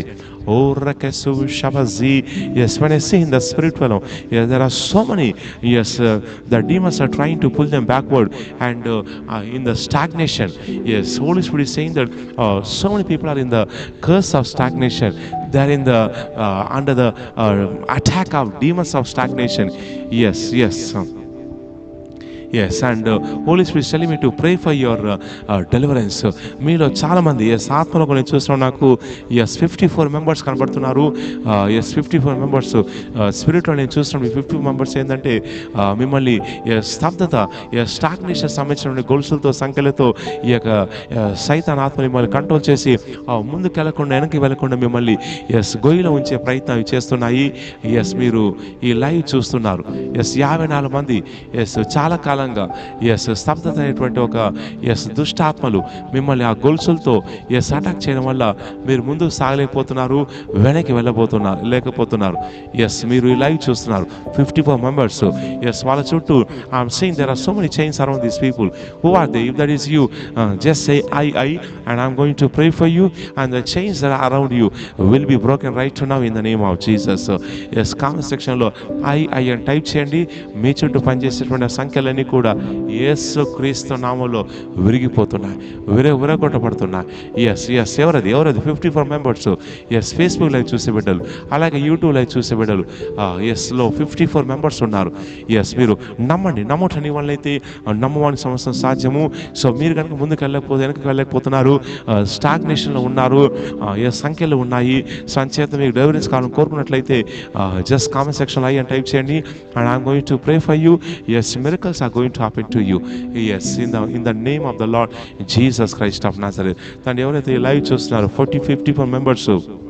Oh, Rakesu Shabazi. Yes, when I see in the spirit realm, yes, there are so many, yes, uh, the demons are trying to pull them backward and uh, uh, in the stagnation. Yes, Holy Spirit is saying that uh, so many people are in the curse of stagnation. They're in the uh, under the uh, attack of demons of stagnation. Yes, yes. Yes and Holy Spirit telling me to pray for your deliverance మీలో చాలామంది ఎస్ ఆత్మలో నేను చూస్తున్నాను నాకు ఎస్ ఫిఫ్టీ ఫోర్ మెంబర్స్ కనబడుతున్నారు ఎస్ ఫిఫ్టీ ఫోర్ మెంబర్స్ స్పిరిట్లో నేను చూస్తున్నాను ఫిఫ్టీ మెంబర్స్ ఏంటంటే uh, మిమ్మల్ని yes, స్తబ్దత స్టాగ్నేషన్ సంబంధించిన గొలుసులతో సంఖ్యలతో ఈ యొక్క uh, సైతాన్ ఆత్మ మిమ్మల్ని కంట్రోల్ చేసి uh, ముందుకు వెళ్లకుండా వెనక్కి వెళ్లకుండా మిమ్మల్ని ఎస్ గొయ్యిలో ఉంచే ప్రయత్నం అవి చేస్తున్నాయి ఎస్ మీరు ఈ లైవ్ చూస్తున్నారు ఎస్ యాభై నాలుగు మంది ఎస్ చాలా కాలంగా ఎస్ స్తబ్దత అనేటువంటి ఒక ఎస్ దుష్టాత్మలు మిమ్మల్ని ఆ గొలుసులతో ఎస్ అటాక్ చేయడం వల్ల మీరు ముందుకు సాగలేకపోతున్నారు వెనక్కి వెళ్ళబోతున్నారు లేకపోతున్నారు ఎస్ మీరు ఈ లైవ్ చూస్తున్నారు ఫిఫ్టీ ఫోర్ మెంబర్స్ ఎస్ వాళ్ళ చుట్టూ I'm saying there are so many chains around these people who are they if that is you just say I I and I'm going to pray for you and the chains there around you will be broken right to now in the name of Jesus yes comment సెక్షన్లో ఐ ఐ అని టైప్ చేయండి మీ చుట్టూ పనిచేసేటువంటి సంఖ్యలన్నీ కూడా యేసు క్రీస్తు నామంలో విరిగిపోతున్నాయి విర విరగొట్టబడుతున్నాయి ఎస్ ఎస్ ఎవరది ఎవరది fifty four members yes Facebook live చూసే బిడ్డలు అలాగే యూట్యూబ్ లైవ్ చూసే బిడ్డలు ఎస్లో ఫిఫ్టీ ఫోర్ మెంబర్స్ ఉన్నారు ఎస్ మీరు నమ్మండి నమ్మటని వాళ్ళైతే నమ్మవాని సంవత్సరం సాధ్యము సో మీరు కనుక ముందుకు వెళ్ళకపోతే వెనక్కి వెళ్ళకపోతున్నారు స్టాగ్నేషన్లో ఉన్నారు ఏ సంఖ్యలు ఉన్నాయి సంచేత మీకు డెలివరీస్ కావాలని కోరుకున్నట్లయితే జస్ట్ కామెంట్ సెక్షన్లో అయ్యి టైప్ చేయండి and I'm going to pray for you yes miracles are going to happen to you yes in the in the name of the Lord Jesus Christ of Nazareth ఎవరైతే ఈ లైవ్ చూస్తున్నారో forty fifty four members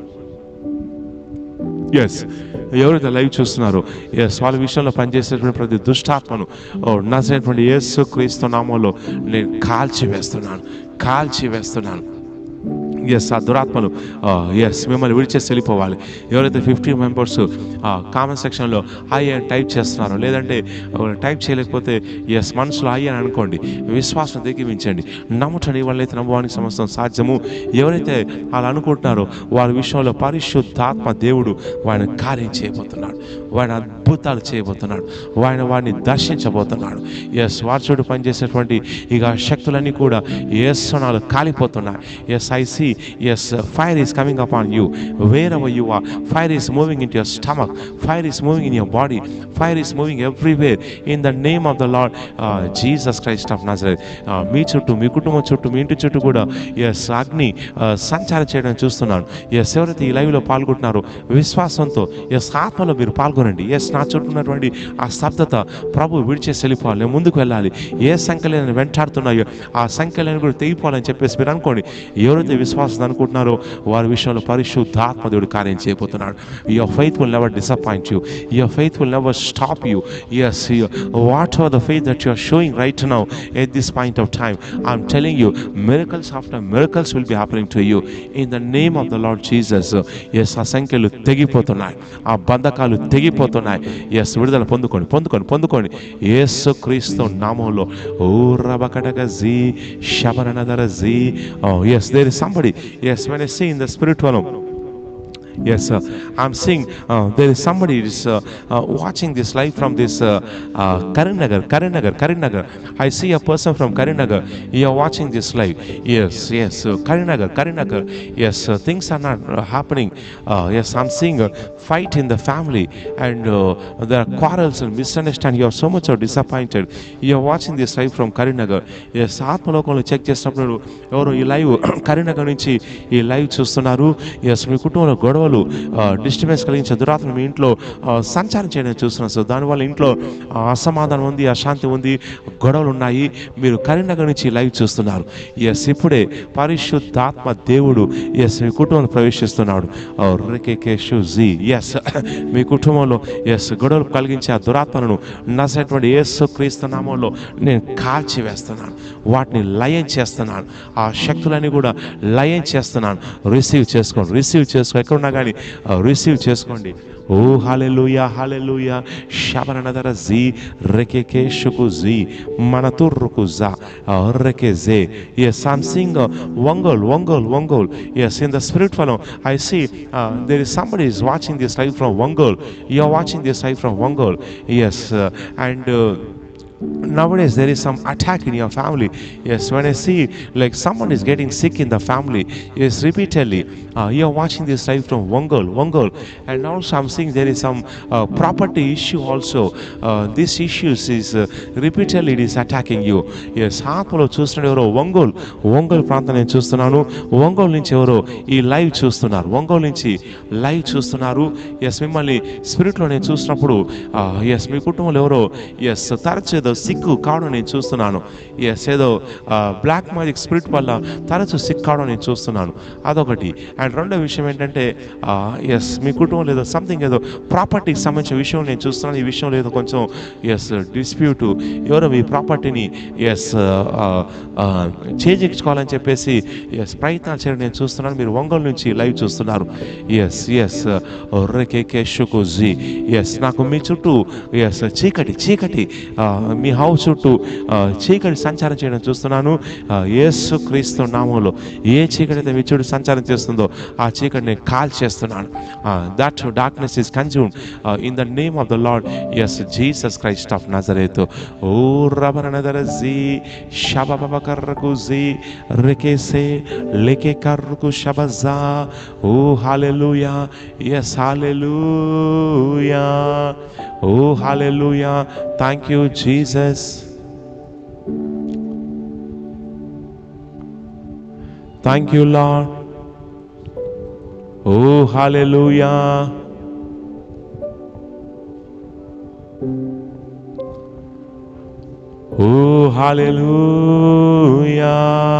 yes ఎవరైతే లైవ్ చూస్తున్నారో ఎస్ వాళ్ళ విషయంలో పనిచేసేటువంటి ప్రతి దుష్టాత్మను నచ్చినటువంటి యేసు క్రీస్తు నామంలో నేను కాల్చి వేస్తున్నాను కాల్చి వేస్తున్నాను ఎస్ ఆ దురాత్మలు ఎస్ మిమ్మల్ని విడిచేసి వెళ్ళిపోవాలి ఎవరైతే ఫిఫ్టీ మెంబర్స్ కామెంట్ సెక్షన్లో ఐ అని టైప్ చేస్తున్నారో లేదంటే టైప్ చేయలేకపోతే ఎస్ మనసులో ఐ అని అనుకోండి విశ్వాసం దిగివించండి నమ్ముటని వాళ్ళైతే నమ్మడానికి సమస్తం సాధ్యము ఎవరైతే అలా అనుకుంటున్నారో వారి విషయంలో పరిశుద్ధాత్మ దేవుడు వాడిని కార్యం చేయబోతున్నాడు వాడిని అద్భుతాలు చేయబోతున్నాడు వాడిని వాడిని దర్శించబోతున్నాడు ఎస్ వారి చోటు పనిచేసేటువంటి ఇక శక్తులన్నీ కూడా ఎస్ సొనాలు కాలిపోతున్నాయి yes I see yes fire is coming up on you wherever you are fire is moving in your stomach fire is moving in your body fire is moving everywhere in the name of the Lord Jesus Christ of Nazareth మీ చుట్టూ మీ కుటుంబం చుట్టూ మీ ఇంటి చుట్టూ కూడా ఎస్ అగ్ని uh, సంచారం చేయడం చూస్తున్నాను ఎస్ ఎవరైతే ఈ లైవ్లో పాల్గొంటున్నారో విశ్వాసంతో ఎస్ ఆత్మలో మీరు పాల్గొనండి ఎస్ నా చుట్టూ ఉన్నటువంటి ఆ స్తబ్దత ప్రభు విడిచేసి వెళ్ళిపోవాలి నేను ముందుకు వెళ్ళాలి ఏ సంఖ్యలు నేను వెంటాడుతున్నాయో ఆ సంఖ్యలను కూడా తెగిపోవాలని చెప్పేసి మీరు అనుకోండి ఎవరైతే విశ్వాసం అనుకుంటున్నారో వారి విషయంలో పరిశుద్ధాత్మ దేవుడు కార్యం చేయబోతున్నాడు your faith will never disappoint you your faith will never stop you yes what are the faith that you are showing right now at this point of time I'm telling you miracles after miracles will be happening to you in the name of the Lord Jesus yes ఆ సంఖ్యలు తెగిపోతున్నాయి ఆ బంధకాలు తెగిపోతున్నాయి ఎస్ విడుదల పొందుకోండి పొందుకోండి పొందుకోండి యేసు క్రీస్తు నామంలో ఓ రబకటక జీ శబరనదర జీ yes there is somebody yes when I see in the spirit వలం Yes, uh, I'm seeing uh, there is somebody is uh, uh, watching this live from this uh, uh, Karinagar, Karinagar, Karinagar. I see a person from Karinagar. You are watching this live. Yes, yes, uh, Karinagar, Karinagar. Yes, uh, things are not uh, happening. Uh, yes, I'm seeing a fight in the family, and uh, there are quarrels and misunderstanding. You are so much uh, disappointed. You are watching this live from Karinagar. Yes, ఆత్మలోకంలో చెక్ చేసినప్పుడు ఎవరు ఈ లైవ్ కరీంనగర్ నుంచి ఈ లైవ్ చూస్తున్నారు ఎస్ మీ కుటుంబంలో గొడవలు డిస్టర్బెన్స్ కలిగించే దురాత్మ మీ ఇంట్లో ఆ, సంచారం చేయడం చూస్తున్నాం సో దానివల్ల ఇంట్లో ఆ, అసమాధానం ఉంది అశాంతి ఉంది గొడవలు ఉన్నాయి మీరు కరీంనగర్ నుంచి లైవ్ చూస్తున్నారు ఎస్ ఇప్పుడే పరిశుద్ధాత్మ దేవుడు ఎస్ మీ కుటుంబంలో ప్రవేశిస్తున్నాడు జీ ఎస్ మీ కుటుంబంలో ఎస్ గొడవలు కలిగించే ఆ దురాత్మలను నసేటువంటి యేసు క్రీస్తు నామంలో నేను కాల్చి వేస్తున్నాను వాటిని లయం చేస్తున్నాను ఆ శక్తులన్నీ కూడా లయం చేస్తున్నాను రిసీవ్ చేసుకోండి రిసీవ్ చేసుకో ఎక్కడున్నా కానీ రిసీవ్ చేసుకోండి ఓ హాలెలుయా హాలెలుయా శబరనదర జీ రెకెకే షుకు జీ మన తుర్రుకు జా రెకే జే yes I'm seeing Ongole Ongole Ongole yes in the spirit ఫలం I see there is somebody is watching this live from Wangol. You are watching this live from Wangol. Yes, uh, and. Uh, nowadays there is some attack in your family yes when i see like someone is getting sick in the family yes repeatedly uh, you are watching this live from wongol wongol and also i'm seeing there is some uh, property issue also uh, this issues is uh, repeatedly it is attacking you yes ఆత్మలో చూస్తున్న ఎవరో ఒంగోలు ఒంగోలు ప్రాంతం నేను చూస్తున్నాను ఒంగోలు నుంచి ఎవరో ఈ లైవ్ చూస్తున్నారు ఒంగోలు నుంచి లైవ్ చూస్తున్నారు ఎస్ మిమ్మల్ని స్పిరిట్లో నేను చూసినప్పుడు ఎస్ మీ కుటుంబంలో ఎవరో ఎస్ తరచు ఏదో సిక్కు కావడం నేను చూస్తున్నాను ఎస్ ఏదో బ్లాక్ మ్యాజిక్ స్పిరిట్ వల్ల తరచు సిక్ కావడం నేను చూస్తున్నాను అదొకటి అండ్ రెండో విషయం ఏంటంటే ఎస్ మీ కుటుంబంలో ఏదో సంథింగ్ ఏదో ప్రాపర్టీకి సంబంధించిన విషయం నేను చూస్తున్నాను ఈ విషయంలో ఏదో కొంచెం ఎస్ డిస్ప్యూట్ ఎవరో మీ ప్రాపర్టీని ఎస్ చేజించుకోవాలని చెప్పేసి ఎస్ ప్రయత్నాలు చేయడం నేను చూస్తున్నాను మీరు ఒంగోలు నుంచి లైవ్ చూస్తున్నారు ఎస్ ఎస్ రెకేకే షుకుజీ ఎస్ నాకు మీ చుట్టూ ఎస్ చీకటి చీకటి ఆ, మీ హౌస్ చుట్టూ ఆ, చీకటి సంచారం చేయడం చూస్తున్నాను ఆ, యేసు క్రీస్తు నామంలో ఏ చీకటి అయితే మీ చుట్టూ సంచారం చేస్తుందో ఆ చీకటిని కాల్ చేస్తున్నాను that darkness is consume in the name of the Lord yes Jesus Christ of Nazareth ఓ రబర నదర జీ షబబ కర్రకు జీ రికేసే లేకే కర్రకు షబజా oh hallelujah yes hallelujah oh hallelujah thank you Jesus thank you Lord oh hallelujah Oh, hallelujah.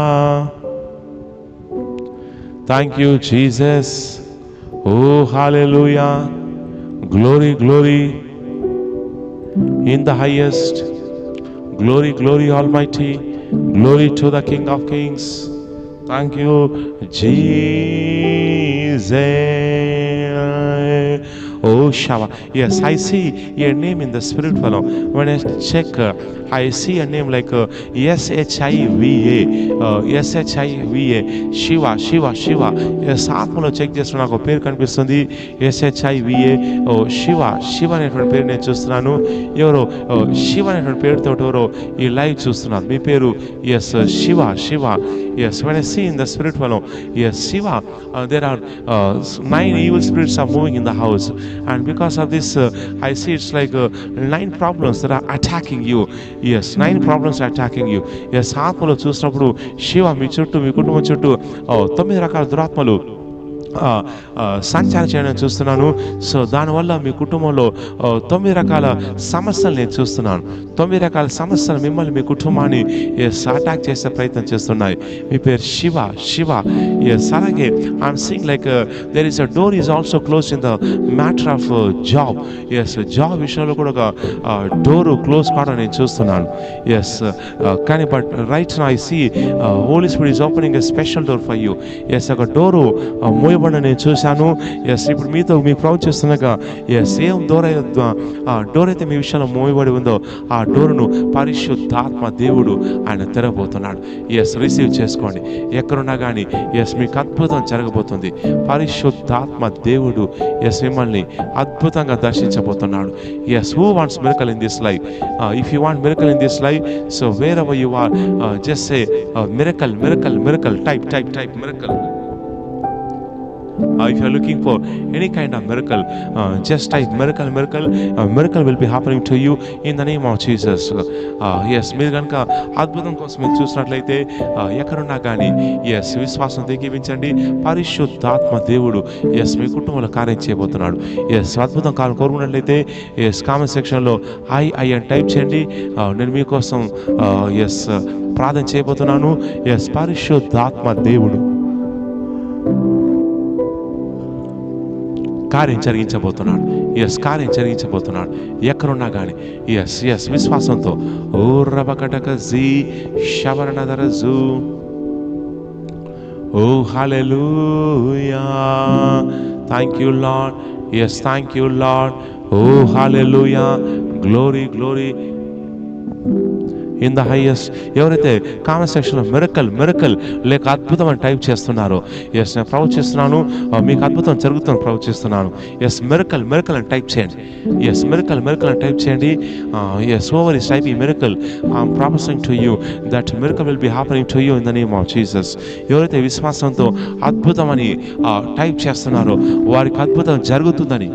Thank you, Jesus. Oh, hallelujah. Glory, glory in the highest. Glory, glory, Almighty. Glory to the King of Kings. Thank you, Jesus. Oh, Shava. Yes, I see your name in the spirit fellow. When I check, uh, I see a name like uh, S H I V A. Uh, S H I V A. Shiva, Shiva, Shiva. Yes, ఆత్మలో చెక్ చేస్తున్న నాకు పేరు కనిపిస్తుంది ఎస్హెచ్ఐవిఏ ఓ శివ శివ అనేటువంటి పేరు నేను చూస్తున్నాను ఎవరో ఓ, శివ అనేటువంటి పేరుతో ఎవరో ఈ లైవ్ చూస్తున్నారు మీ పేరు yes Shiva Shiva yes when I see in the spirit ఫలం yes Shiva there are nine evil spirits are moving in the house and because of this I see it's like nine problems there are attacking you yes nine problems attacking you yes ఆత్మలో చూసినప్పుడు శివ మీ చుట్టూ మీ కుటుంబం చుట్టూ ఓ, తొమ్మిది రకాల దురాత్మలు ఆ, ఆ, సంచారం చేయడం చూస్తున్నాను సో దానివల్ల మీ కుటుంబంలో ఆ, తొమ్మిది రకాల సమస్యలు నేను చూస్తున్నాను తొమ్మిది రకాల సమస్యలు మిమ్మల్ని మీ కుటుంబాన్ని ఎస్ అటాక్ చేసే ప్రయత్నం చేస్తున్నాయి మీ పేరు శివ శివ ఎస్ అలాగే I'm seeing like there is a door is also close in the matter of job yes job విషయంలో కూడా ఒక డోరు క్లోజ్ కావడం నేను చూస్తున్నాను ఎస్ కానీ but right I see Holy Spirit is opening a special door for you yes ఒక డోరు మూయబడిన నేను చూశాను ఎస్ ఇప్పుడు మీతో మీ ప్రౌడ్ చేస్తున్నాక ఎస్ ఏం డోర్ ఆ డోర్ అయితే మీ విషయంలో మూయబడి ఉందో ఆ డోరును పరిశుద్ధాత్మ దేవుడు ఆయన తెరబోతున్నాడు ఎస్ రిసీవ్ చేసుకోండి ఎక్కడున్నా కానీ ఎస్ మీకు అద్భుతం జరగబోతుంది పరిశుద్ధాత్మ దేవుడు ఎస్ మిమ్మల్ని అద్భుతంగా దర్శించబోతున్నాడు yes who wants miracle in this life if you want miracle in this life so wherever you are just say miracle miracle miracle type type type miracle Uh, if you are looking for any kind of miracle, uh, just type miracle, miracle. Uh, miracle will be happening to you in the name of Jesus. Uh, yes, మీరు కనుక అద్భుతం కోసం మీరు చూసినట్లయితే uh, ఎక్కడున్నా కానీ ఎస్ విశ్వాసం తెగించండి పరిశుద్ధాత్మ దేవుడు ఎస్ మీ కుటుంబంలో కార్యం చేయబోతున్నాడు ఎస్ అద్భుతం కాలం కోరుకున్నట్లయితే ఎస్ కామెంట్ సెక్షన్లో ఐ ఐ అని టైప్ చేయండి Uh, నేను మీకోసం ఎస్ ప్రార్థన చేయబోతున్నాను ఎస్ పరిశుద్ధాత్మ దేవుడు కార్యం జరిగించబోతున్నాడు ఎస్ కార్యం జరిగించబోతున్నాడు ఎక్కడున్నా కానీ ఎస్ ఎస్ విశ్వాసంతో ఓ రబకటక జీ శవరణధర జూ oh hallelujah thank you Lord yes thank you Lord oh hallelujah glory glory in the highest ఎవరైతే కామెంట్ సెక్షన్లో మిరకల్ మిరకల్ లేక అద్భుతం అని టైప్ చేస్తున్నారో ఎస్ నేను ప్రవచిస్తున్నాను ఆ, మీకు అద్భుతం జరుగుతుందని ప్రవచిస్తున్నాను ఎస్ మిరకల్ మిరకల్ అని టైప్ చేయండి ఎస్ మిరకల్ మిరకల్ అని టైప్ చేయండి ఎస్ ఓవర్ ఇస్ టైప్ ఈ miracle I'm promising to you that miracle will be happening to you in the name of Jesus ఎవరైతే విశ్వాసంతో అద్భుతం అని టైప్ చేస్తున్నారో వారికి అద్భుతం జరుగుతుందని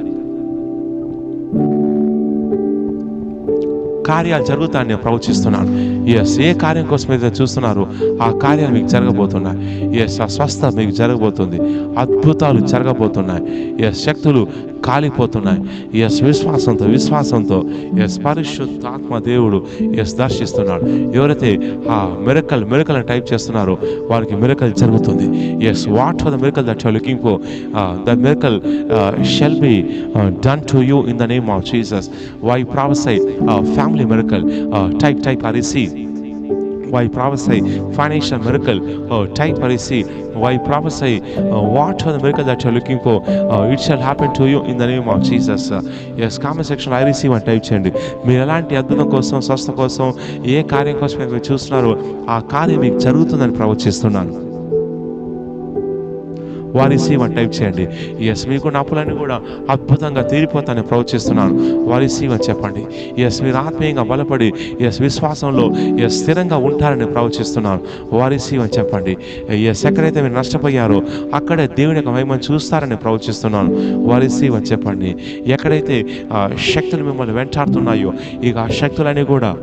కార్యాలు జరుగుతాయని నేను ప్రవచిస్తున్నాను ఎస్ ఏ కార్యం కోసం అయితే చూస్తున్నారో ఆ కార్యాలు మీకు జరగబోతున్నాయి ఎస్ ఆ స్వస్థ మీకు జరగబోతుంది అద్భుతాలు జరగబోతున్నాయి ఎస్ శక్తులు కాలిపోతున్నాయి ఎస్ విశ్వాసంతో విశ్వాసంతో ఎస్ పరిశుద్ధాత్మ దేవుడు ఎస్ దర్శిస్తున్నాడు ఎవరైతే ఆ మిరకల్ మిరకల్ అని టైప్ చేస్తున్నారో వారికి మిరకల్ జరుగుతుంది yes what for the miracle that you're looking for the miracle shall be done to you in the name of Jesus why ప్రావసై family miracle type type I receive why prophesy financial miracle uh, type I receive why prophesy uh, what are the miracle that you're looking for uh, it shall happen to you in the name of Jesus uh, yes comment section I receive అని టైప్ చేయండి మీరు ఎలాంటి అద్భుతం కోసం స్వస్థ కోసం ఏ కార్యం కోసం మీరు చూస్తున్నారో ఆ కార్యం మీకు జరుగుతుందని ప్రవచిస్తున్నాను వారి సీమ టైప్ చేయండి ఎస్ మీకున్న అప్పులన్నీ కూడా అద్భుతంగా తీరిపోతానని ప్రవచిస్తున్నాను వారి సీమ చెప్పండి ఎస్ మీరు ఆత్మీయంగా బలపడి ఎస్ విశ్వాసంలో ఎస్ స్థిరంగా ఉంటారని ప్రవచిస్తున్నాను వారి సీమ చెప్పండి ఎస్ ఎక్కడైతే మీరు నష్టపోయారో అక్కడే దేవుని యొక్క మహిమను చూస్తారని ప్రవచిస్తున్నాను వారి సీమ చెప్పండి ఎక్కడైతే ఆ, శక్తులు మిమ్మల్ని వెంటాడుతున్నాయో ఇక ఆ శక్తులన్నీ కూడా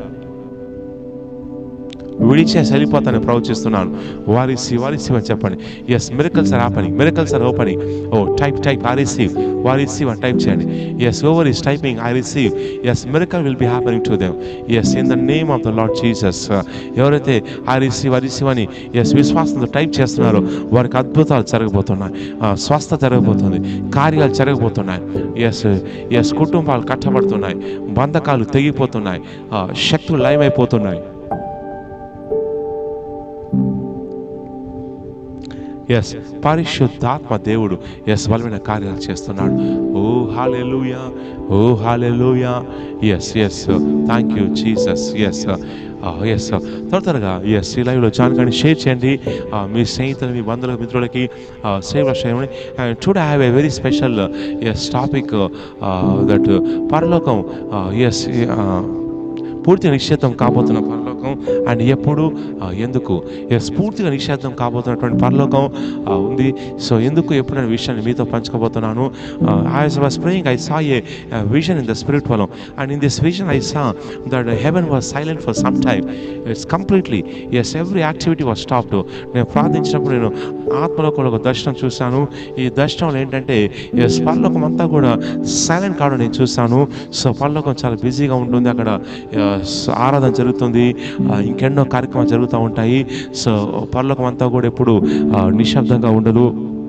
విడిచేసి వెళ్ళిపోతానని ప్రవచిస్తున్నాను వారిసి వారిసి అని చెప్పండి yes miracles are happening miracles are opening oh type type I receive వారిసీవ్ అని టైప్ చేయండి yes whoever is typing I receive yes miracle will be happening to them yes in the name of the Lord Jesus ఎవరైతే ఐ రిసీవ్ ఐ రిసీవ్ అని ఎస్ విశ్వాసంతో టైప్ చేస్తున్నారో వారికి అద్భుతాలు జరగబోతున్నాయి ఆ, స్వస్థ జరగబోతుంది కార్యాలు జరగబోతున్నాయి ఎస్ ఎస్ కుటుంబాలు కట్టబడుతున్నాయి బంధకాలు తెగిపోతున్నాయి ఆ, శక్తులు లయమైపోతున్నాయి ఎస్ పరిశుద్ధాత్మ దేవుడు ఎస్ బలమైన కార్యాలు చేస్తున్నాడు oh hallelujah oh hallelujah yes yes thank you Jesus yes yes త్వర త్వరగా ఎస్ ఈ లైవ్లో జాన్ కానీ షేర్ చేయండి ఆ, మీ స్నేహితులు మీ బంధువుల మిత్రులకి సేవ చేయండి and today have a very special yes topic that పరలోకం ఎస్ పూర్తిగా నిషేధం కాబోతున్న పరలోకం అండ్ ఎప్పుడు ఆ, ఎందుకు ఎస్ పూర్తిగా నిషేధం కాబోతున్నటువంటి పరలోకం ఆ, ఉంది సో ఎందుకు ఎప్పుడు అనే విషయాన్ని మీతో పంచుకోబోతున్నాను I was praying I saw a vision in the spirit realm and in this vision I saw that heaven was silent for some time it's completely yes every activity was stopped నేను ప్రార్థించినప్పుడు నేను ఆత్మలో కూడా ఒక దర్శనం చూశాను ఈ దర్శనంలో ఏంటంటే ఎస్ పరలోకం అంతా కూడా సైలెంట్ కావడం నేను చూశాను సో పరలోకం చాలా బిజీగా ఉంటుంది అక్కడ ఎస్, ఆరాధన జరుగుతుంది ఆ, ఇంకెన్నో కార్యక్రమాలు జరుగుతూ ఉంటాయి సో పరలోకం అంతా కూడా ఎప్పుడు ఆ, నిశ్శబ్దంగా ఉండదు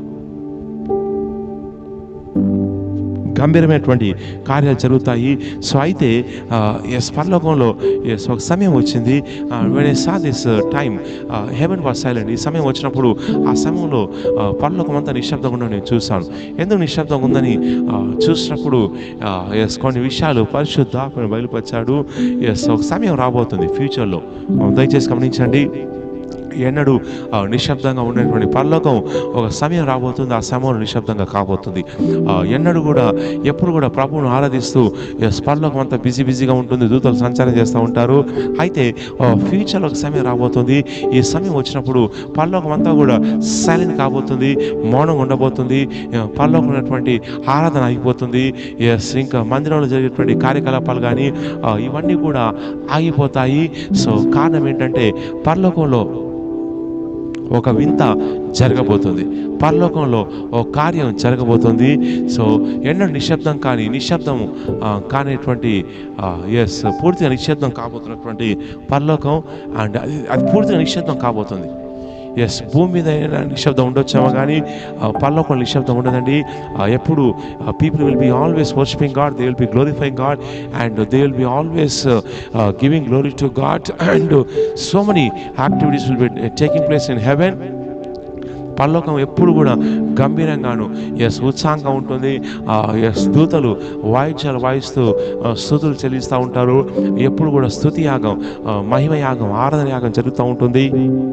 గంభీరమైనటువంటి కార్యాలు జరుగుతాయి సో అయితే ఎస్ పరలోకంలో ఎస్ ఒక సమయం వచ్చింది when I saw this time heaven was silent ఈ సమయం వచ్చినప్పుడు ఆ సమయంలో ఆ, పరలోకం అంతా నిశ్శబ్దంగా ఉండడం నేను చూశాను ఎందుకు నిశ్శబ్దంగా ఉందని ఆ, చూసినప్పుడు ఎస్ కొన్ని విషయాలు పరిశుద్ధాత్మను బయలుపరిచాడు ఎస్ ఒక సమయం రాబోతుంది ఫ్యూచర్లో దయచేసి గమనించండి ఎన్నడూ ఆ, నిశ్శబ్దంగా ఉండేటువంటి పరలోకం ఒక సమయం రాబోతుంది ఆ సమయంలో నిశ్శబ్దంగా కాబోతుంది ఆ, ఎన్నడూ కూడా ఎప్పుడు కూడా ప్రభువును ఆరాధిస్తూ ఎస్ పరలోకం అంతా బిజీ బిజీగా ఉంటుంది దూతలు సంచారం చేస్తూ ఉంటారు అయితే ఆ, ఫ్యూచర్లో ఒక సమయం రాబోతుంది ఈ సమయం వచ్చినప్పుడు పరలోకం అంతా కూడా సైలెంట్ కాబోతుంది మౌనంగా ఉండబోతుంది ఆ, పరలోకం ఉన్నటువంటి ఆరాధన ఆగిపోతుంది ఎస్ ఇంకా మందిరంలో జరిగేటువంటి కార్యకలాపాలు కానీ ఆ, ఇవన్నీ కూడా ఆగిపోతాయి సో కారణం ఏంటంటే పరలోకంలో ఒక వింత జరగబోతుంది పరలోకంలో ఒక కార్యం జరగబోతుంది సో ఎన్నో నిశ్శబ్దం కానీ నిశ్శబ్దం ఆ, కానిటువంటి ఎస్ పూర్తిగా నిశ్శబ్దం కాబోతున్నటువంటి పరలోకం అండ్ అది అది పూర్తిగా నిశ్శబ్దం కాబోతుంది ఎస్ భూమి మీద ఏదైనా నిశ్శబ్దం ఉండొచ్చేమో కానీ ఆ, పరలోకంలో నిశ్శబ్దం ఉండదండి ఆ, ఎప్పుడు people will be always worshipping God they will be glorifying God and they will be always giving glory to God and so many activities will be taking place in heaven పరలోకం ఎప్పుడు కూడా గంభీరంగాను ఎస్ ఉత్సాహంగా ఉంటుంది ఎస్ దూతలు వాయిద్యాలు వాయిస్తూ ఆ, స్తుతులు చెల్లిస్తూ ఉంటారు ఎప్పుడు కూడా స్తుతి యాగం ఆ, మహిమ యాగం ఆరాధన యాగం జరుగుతూ ఉంటుంది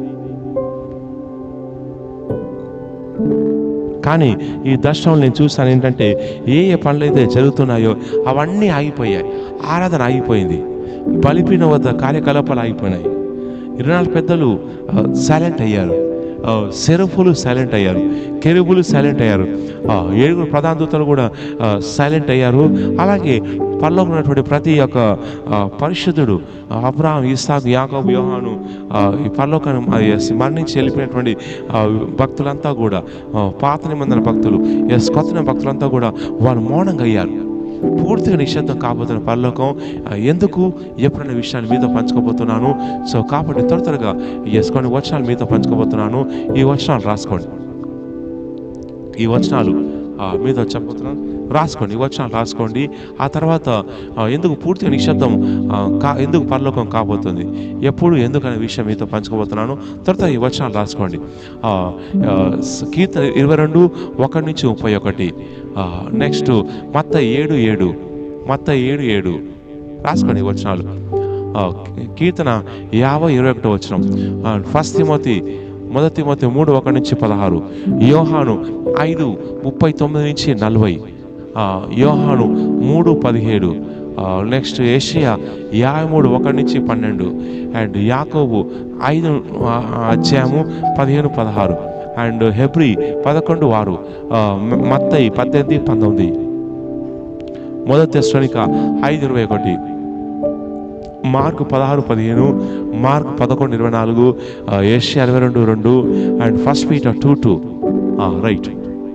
కానీ ఈ దర్శనంలో నేను చూస్తాను ఏంటంటే ఏ ఏ పనులు అయితే జరుగుతున్నాయో అవన్నీ ఆగిపోయాయి ఆరాధన ఆగిపోయింది బలిపీన వద్ద కార్యకలాపాలు ఆగిపోయినాయి ఇరవై నాలుగు పెద్దలు సైలెంట్ అయ్యారు ఆ, సెరఫులు సైలెంట్ అయ్యారు కెరుబులు సైలెంట్ అయ్యారు ఆ, ఏడుగురు ప్రధాన దూతలు కూడా సైలెంట్ అయ్యారు అలాగే పనిలో ఉన్నటువంటి ప్రతి ఒక్క ఆ, పరిశుద్ధుడు ఆ, అబ్రహాం ఇస్సాకు యాకోబు యోహాను ఆ, ఈ పరలోకాన్ని ఆ, ఎస్, మరణించి వెళ్ళిపోయినటువంటి ఆ, భక్తులంతా కూడా ఆ, పాత నిబంధన భక్తులు ఎస్ కొత్త నిబంధన భక్తులంతా కూడా వాళ్ళు మౌనంగా అయ్యారు పూర్తిగా నిశ్శబ్దం కాబోతున్న పరలోకం ఆ, ఎందుకు ఎప్పుడైనా విషయాలు మీతో పంచుకోబోతున్నాను సో కాబట్టి త్వర త్వరగా ఎస్ కొన్ని వచనాలు మీతో పంచుకోబోతున్నాను ఈ వచనాలు రాసుకోండి ఈ వచనాలు ఆ, మీతో చెప్పబోతున్నాను రాసుకోండి ఈ వచనాలు రాసుకోండి ఆ తర్వాత ఆ, ఎందుకు పూర్తిగా నిశ్శబ్దం ఆ, కా ఎందుకు పరలోకం కాబోతుంది ఎప్పుడు ఎందుకు అనే విషయం మీతో పంచుకోబోతున్నాను తర్వాత ఈ వచనాలు రాసుకోండి ఆ, ఆ, స- కీర్తన ఇరవై రెండు ఒకటి నుంచి ముప్పై ఒకటి నెక్స్ట్ మత్త ఏడు ఏడు మత్త ఏడు ఏడు రాసుకోండి ఈ వచనాలు ఆ, కీర్తన యాభై ఇరవై ఒకటో వచనం ఫస్ట్ తిమోతి మొదటి తిమోతి మూడు ఒకటి నుంచి పదహారు యోహాను ఐదు ముప్పై తొమ్మిది నుంచి నలభై ఆ, యోహాను మూడు పదిహేడు నెక్స్ట్ ఏషియా యాభై మూడు ఒకటి నుంచి పన్నెండు అండ్ యాకోబు ఐదు ఆ, అధ్యాయము పదిహేను పదహారు అండ్ హెబ్రి పదకొండు ఆరు ఆ, మ- మత్తయి పద్దెనిమిది పంతొమ్మిది మొదటి తెస్సలోనిక ఐదు ఇరవై ఒకటి మార్క్ పదహారు పదిహేను మార్క్ పదకొండు ఇరవై నాలుగు ఆ, ఏషియా ఇరవై రెండు రెండు and first Peter two two right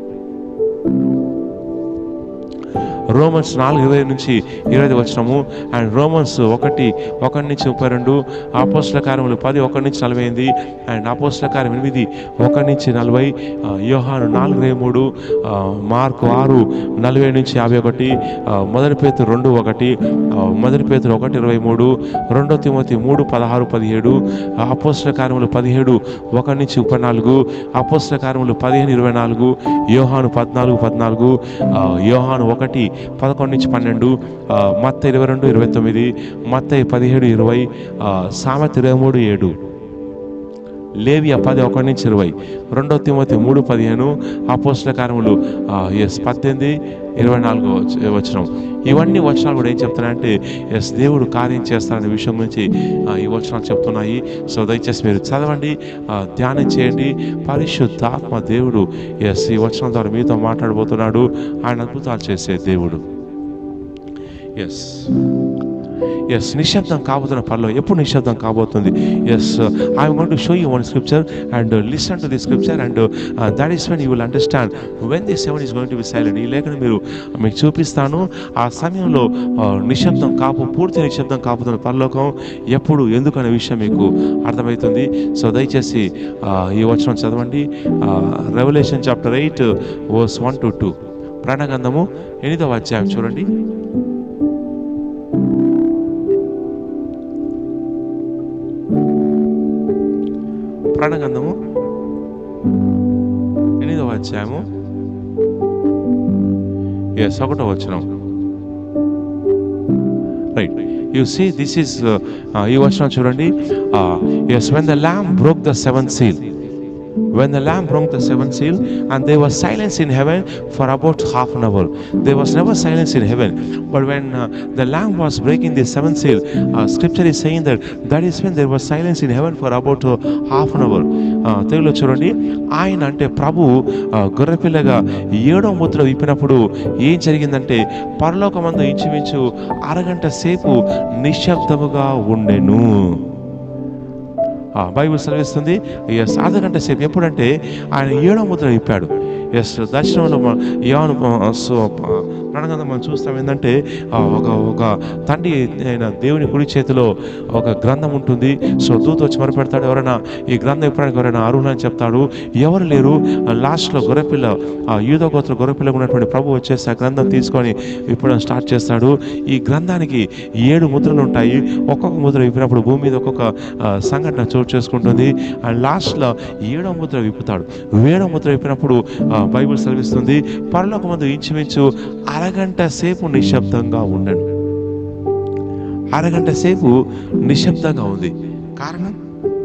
Romans నాలుగు ఇరవై నుంచి ఇరవై ఐదు వచ్చినము అండ్ రోమన్స్ ఒకటి ఒకటి నుంచి ముప్పై రెండు అపోస్ల కార్యములు పది ఒకటి నుంచి నలభై ఎనిమిది అండ్ అపోస్ల కార్యం ఎనిమిది ఒకటి నుంచి నలభై ఆ, యోహాను నాలుగు ఇరవై మూడు ఆ, మార్కు ఆరు నలభై నుంచి యాభై ఒకటి ఆ, మొదటి పేతురు రెండు ఒకటి ఆ, మొదటి పేతురు ఒకటి ఇరవై మూడు రెండో తిమోతి మూడు పదహారు పదిహేడు ఆ, అపోస్ల కార్యములు పదిహేడు ఒకటి నుంచి ముప్పై నాలుగు అపోస్ల కార్యములు పదిహేను ఇరవై నాలుగు యోహాను పద్నాలుగు పద్నాలుగు ఆ, యోహాను ఒకటి పదకొండు నుంచి పన్నెండు ఆ, మత్త ఇరవై రెండు ఇరవై తొమ్మిది మత్త పదిహేడు ఇరవై ఆ, సామెత ఇరవై మూడు ఏడు లేవియా పది ఒకటి నుంచి ఇరవై రెండో తిమోతి మూడు పదిహేను అపోస్ల కార్యములు ఎస్ పద్దెనిమిది ఇరవై నాలుగో వచనం ఇవన్నీ వచనాలు కూడా ఏం చెప్తున్నాయంటే ఎస్ దేవుడు కార్యం చేస్తారనే విషయం గురించి ఆ, ఈ వచనాలు చెప్తున్నాయి సో దయచేసి మీరు చదవండి ఆ, ధ్యానం చేయండి పరిశుద్ధాత్మ దేవుడు ఎస్ ఈ వచనం ద్వారా మీతో మాట్లాడబోతున్నాడు ఆయన అద్భుతాలు చేసే దేవుడు ఎస్ ఎస్ నిశ్శబ్దం కాబోతున్న పనిలో ఎప్పుడు నిశ్శబ్దం కాబోతుంది yes I want to show you one scripture and listen to the scripture and that is when you will understand when the seven is going to be silent ఈ లేఖను మీరు మీకు చూపిస్తాను ఆ సమయంలో ఆ, నిశ్శబ్దం కాపు పూర్తి నిశ్శబ్దం కాబోతున్న పరలోకం ఎప్పుడు ఎందుకు అనే విషయం మీకు అర్థమవుతుంది సో దయచేసి ఆ, ఈ వచనం చదవండి revelation chapter eight verse one to two ప్రాణగంధము ఎనిమిదవ అధ్యాయం చూడండి ప్రాణగంధము ఎనిమిదవ అధ్యాయము ఎస్ ఒకటో వచనం right you see this is ఈ వచనం చూడండి yes when the lamb broke the seven seal when the lamb broke the seventh seal and there was silence in heaven for about half an hour there was never silence in heaven but when uh, the lamb was breaking the seventh seal uh, scripture is saying that that is when there was silence in heaven for about uh, half an hour uh, తెలుగులో చూడండి ఆయన అంటే ప్రభు uh, గొర్రెపిల్లగా ఏడో ముద్ర విప్పినప్పుడు ఏం జరిగిందంటే పరలోకమందు ఇంచుమించు అరగంట సేపు నిశ్శబ్దముగా ఉండెను ఆ, బైబిల్ సెలవిస్తుంది ఎస్ అర్ధ గంట సేపు ఎప్పుడంటే ఆయన ఏడో ముద్ర ఇప్పాడు ఎస్ దర్శనంలో మ- యోహాను ఆ, సో, ఆ, అనగా మనం చూస్తాం ఏంటంటే ఆ, ఒక ఒక తండ్రి అయిన దేవుని కుడి చేతిలో ఒక గ్రంథం ఉంటుంది సో దూత వచ్చి మొరపెడతాడు ఎవరైనా ఈ గ్రంథం ఇప్పడానికి ఎవరైనా అర్హులని చెప్తాడు ఎవరు లేరు లాస్ట్లో గొర్రెపిల్ల ఆ యూదో గోత్ర గొర్రెపిల్ల ఉన్నటువంటి ప్రభు వచ్చేసి ఆ గ్రంథం తీసుకొని విప్పడం స్టార్ట్ చేస్తాడు ఈ గ్రంథానికి ఏడు ముద్రలు ఉంటాయి ఒక్కొక్క ముద్ర విప్పినప్పుడు భూమి మీద ఒక్కొక్క ఆ, సంఘటన చోటు చేసుకుంటుంది అండ్ లాస్ట్లో ఏడో ముద్ర విప్పుతాడు ఏడో ముద్ర విప్పినప్పుడు ఆ, బైబిల్ సెలవిస్తుంది పరలోక మందు ఇంచుమించు అరగంట సేపు నిశ్శబ్దంగా ఉండండి అరగంట సేపు నిశ్శబ్దంగా ఉంది కారణం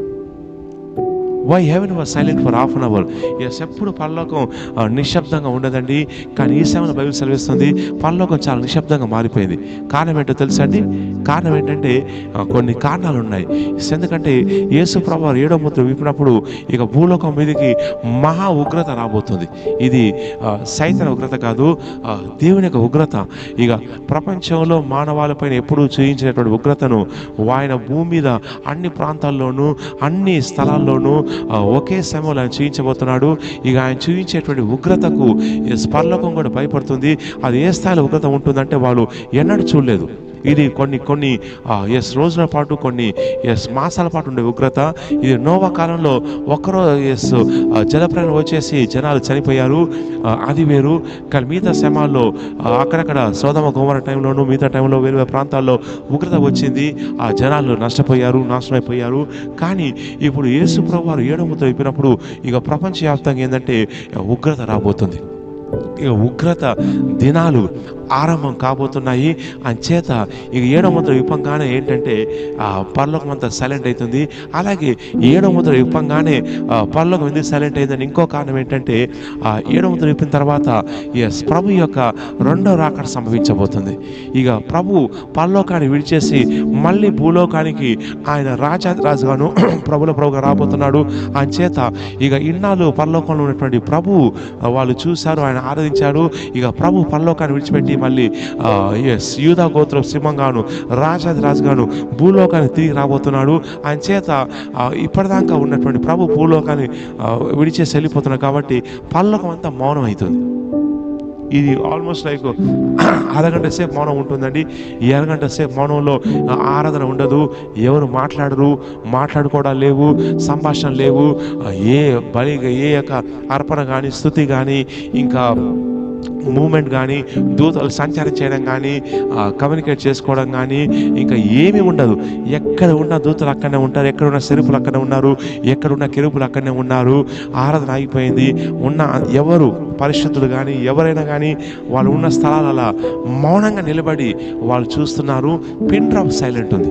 why heaven was silent for half an hour yes ఎప్పుడు పరలోకం ఆ, నిశ్శబ్దంగా ఉండదండి కానీ ఈ సమయంలో బైబిల్ సెలవిస్తుంది పరలోకం చాలా నిశ్శబ్దంగా మారిపోయింది కారణం ఏంటో తెలుసా అండి కారణం ఏంటంటే ఆ, కొన్ని కారణాలు ఉన్నాయి ఎందుకంటే యేసు ప్రభు ఏడో ముద్ర విప్పినప్పుడు ఇక భూలోకం మీదకి మహా ఉగ్రత రాబోతుంది ఇది ఆ, సైతన ఉగ్రత కాదు ఆ, దేవుని యొక్క ఉగ్రత ఇక ప్రపంచంలో మానవాళిపైన ఎప్పుడూ చూయించినటువంటి ఉగ్రతను ఆయన భూమి మీద అన్ని ప్రాంతాల్లోనూ అన్ని స్థలాల్లోనూ ఆ, ఒకే సమయంలో ఆయన చూయించబోతున్నాడు ఇక ఆయన చూయించేటువంటి ఉగ్రతకు ఈ పరలోకం కూడా భయపడుతుంది అది ఏ స్థాయిలో ఉగ్రత ఉంటుందంటే వాళ్ళు ఎన్నడూ చూడలేదు ఇది కొన్ని కొన్ని ఎస్ రోజుల పాటు కొన్ని ఎస్ మాసాల పాటు ఉండే ఉగ్రత ఇది నోవా కాలంలో ఒక్కరో ఎస్ జలప్రయాణం వచ్చేసి జనాలు చనిపోయారు ఆ, అది వేరు కానీ మిగతా సమయాల్లో ఆ, అక్కడక్కడ సోదమ గోమర టైంలోనూ మిగతా టైంలో వేరు వేరు ప్రాంతాల్లో ఉగ్రత వచ్చింది ఆ జనాలు నష్టపోయారు నాశనమైపోయారు కానీ ఇప్పుడు యేసు ప్రభు వారు ఏడో ముద్ర ఇప్పినప్పుడు ఇక ప్రపంచవ్యాప్తంగా ఏంటంటే ఉగ్రత రాబోతుంది ఇక ఉగ్రత దినాలు ఆరంభం కాబోతున్నాయి అంచేత ఇక ఏడో ముద్ర విప్పంగానే ఏంటంటే ఆ పరలోకం అంతా సైలెంట్ అవుతుంది అలాగే ఏడో ముద్ర విప్పంగానే ఆ, పరలోకం ఎందుకు సైలెంట్ అయిందని ఇంకో కారణం ఏంటంటే ఆ ఏడో ముద్ర విప్పిన తర్వాత ఎస్ ప్రభు యొక్క రెండో రాకడ సంభవించబోతుంది ఇక ప్రభు పరలోకాన్ని విడిచేసి మళ్ళీ భూలోకానికి ఆయన రాజాదిరాజుగాను ప్రభుల ప్రభుగా రాబోతున్నాడు అంచేత ఇక ఇన్నాళ్ళు పరలోకంలో ఉన్నటువంటి ప్రభు ఆ, వాళ్ళు చూశారు ఆయన ఆరాధించారు ఇక ప్రభు పరలోకాన్ని విడిచిపెట్టి మళ్ళీ ఎస్ యూదా గోత్రం సింహంగాను రాజాది రాజుగాను భూలోకాన్ని తిరిగి రాబోతున్నాడు ఆయన చేత ఆ, ఇప్పటిదాకా ఉన్నటువంటి ప్రభు భూలోకాన్ని ఆ, విడిచేసి వెళ్ళిపోతున్నాడు కాబట్టి పరలోకం అంతా మౌనం అవుతుంది ఇది ఆల్మోస్ట్ లైక్ అరగంట సేపు మౌనం ఉంటుందండి ఈ అరగంట సేపు మౌనంలో ఆ, ఆరాధన ఉండదు ఎవరు మాట్లాడరు మాట్లాడుకోవడాలు లేవు సంభాషణ లేవు ఆ, ఏ బలి ఏ యొక్క అర్పణ కానీ స్థుతి కానీ ఇంకా మూమెంట్ కానీ దూతలు సంచారం చేయడం కానీ కమ్యూనికేట్ చేసుకోవడం కానీ ఇంకా ఏమీ ఉండదు ఎక్కడ ఉన్న దూతలు అక్కడనే ఉంటారు ఎక్కడ ఉన్న సెరుపులు అక్కడనే ఉన్నారు ఎక్కడ ఉన్న కెరుపులు అక్కడనే ఉన్నారు ఆరాధన ఆగిపోయింది ఉన్న ఎవరు పరిశుద్ధులు కానీ ఎవరైనా కానీ వాళ్ళు ఉన్న స్థలాలు అలా మౌనంగా నిలబడి వాళ్ళు చూస్తున్నారు పిన్ డ్రాప్ సైలెంట్ ఉంది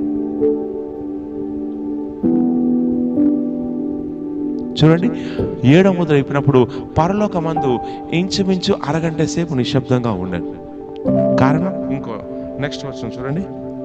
చూడండి ఏడో ముద్ర అయిపోయినప్పుడు పరలోకమందు ఇంచుమించు అరగంట సేపు నిశ్శబ్దంగా ఉండండి కారణం ఇంకో నెక్స్ట్ వర్షన్ చూడండి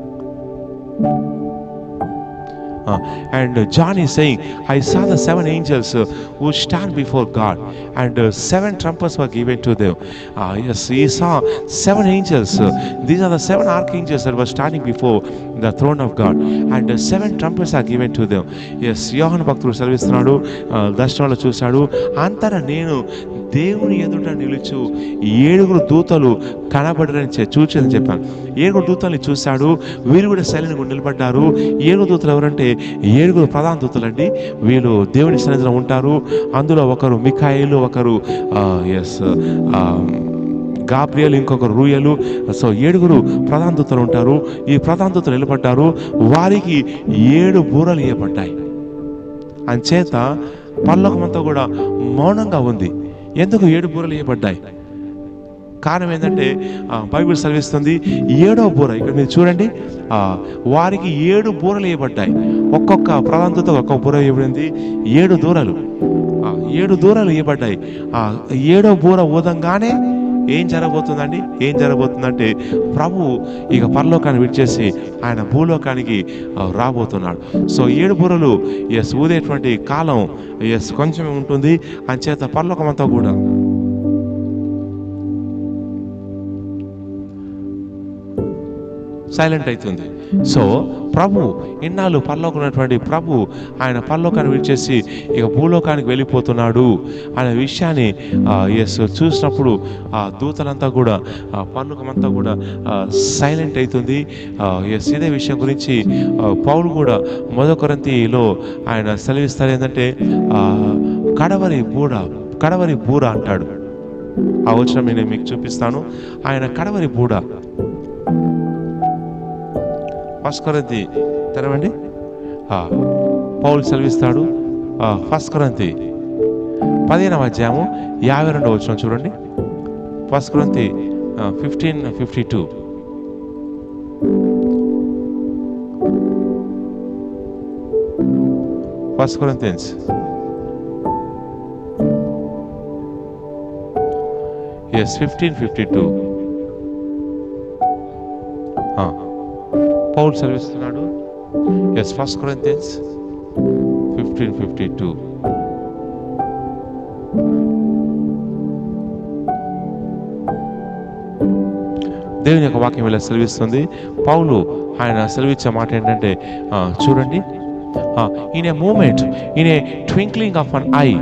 Uh, and uh, John is saying, I saw the seven angels uh, who stand before God, and uh, seven trumpets were given to them. Uh, yes, he saw seven angels. uh, these are the seven archangels that were standing before the throne of God, and uh, seven trumpets are given to them. Yes, యోహన్ భక్తుడు సెలవిస్తున్నాడు uh, దర్శనంలో చూశాడు అంతటా నేను దేవుని ఎదుట నిలుచు ఏడుగురు దూతలు కనబడరని చె- చూచని చెప్పాను ఏడుగురు దూతల్ని చూశాడు వీరు కూడా సైలెంట్గా నిలబడ్డారు ఏడుగురు దూతలు ఎవరంటే ఏడుగురు ప్రధాన దూతలండి వీళ్ళు దేవుని సన్నిధిలో ఉంటారు అందులో ఒకరు మిఖాయిలు ఒకరు ఎస్ గాబ్రియల్ ఇంకొకరు రూయలు సో ఏడుగురు ప్రధాన దూతలు ఉంటారు ఈ ప్రధాన దూతలు నిలబడ్డారు వారికి ఏడు బూరలు ఇవ్వబడ్డాయి అంచేత పల్లకమంతా కూడా మౌనంగా ఉంది ఎందుకు ఏడు బూరలు ఇవ్వబడ్డాయి కారణం ఏంటంటే ఆ, బైబిల్ సెలవిస్తుంది ఏడో బూర ఇక్కడ మీరు చూడండి ఆ, వారికి ఏడు బూరలు ఇవ్వబడ్డాయి ఒక్కొక్క ప్రధానతతో ఒక్కొక్క బూర ఇవ్వబడింది ఏడు దూరలు ఆ, ఏడు దూరాలు ఇవ్వబడ్డాయి ఆ ఏడో బూర ఊదంగానే ఏం జరగబోతుందండి ఏం జరగబోతుందంటే ప్రభు ఇక పరలోకాన్ని విడిచేసి ఆయన భూలోకానికి ఆ, రాబోతున్నాడు సో ఏడు బూరలు ఎస్ ఊదేటువంటి కాలం ఎస్ కొంచెమే ఉంటుంది అంచేత పరలోకం అంతా కూడా సైలెంట్ అవుతుంది సో ప్రభు ఇన్నాళ్ళు పరలోకం ఉన్నటువంటి ప్రభు ఆయన పరలోకాన్ని విడిచేసి ఇక భూలోకానికి వెళ్ళిపోతున్నాడు అనే విషయాన్ని ఎస్ చూసినప్పుడు ఆ దూతలంతా కూడా ఆ పర్లోకమంతా కూడా సైలెంట్ అవుతుంది ఎస్ ఇదే విషయం గురించి ఆ, పౌలు కూడా మొదకొరంతిలో ఆయన సెలవిస్తారు ఏంటంటే ఆ, కడవరి బూడ కడవరి బూర అంటాడు ఆ వచనం నేను మీకు చూపిస్తాను ఆయన కడవరి బూడ ఫస్ట్ కొరంతి తెరవండి ఆ, పౌలు సెలవిస్తాడు ఆ, ఫస్ట్ కొరంతి పదిహేనవ అధ్యాయము యాభై రెండవ వచ్చిన చూడండి ఫస్ట్ కొరంతి fifteen fifty two first Corinthians yes fifteen fifty two Paul సెలవిస్తున్నాడు yes first Corinthians fifteen fifty two దేవుని యొక్క వాక్యం ఇలా సెలవిస్తుంది పౌలు ఆయన సెలవిచ్చే మాట ఏంటంటే ఆ, చూడండి in a moment in a twinkling of an eye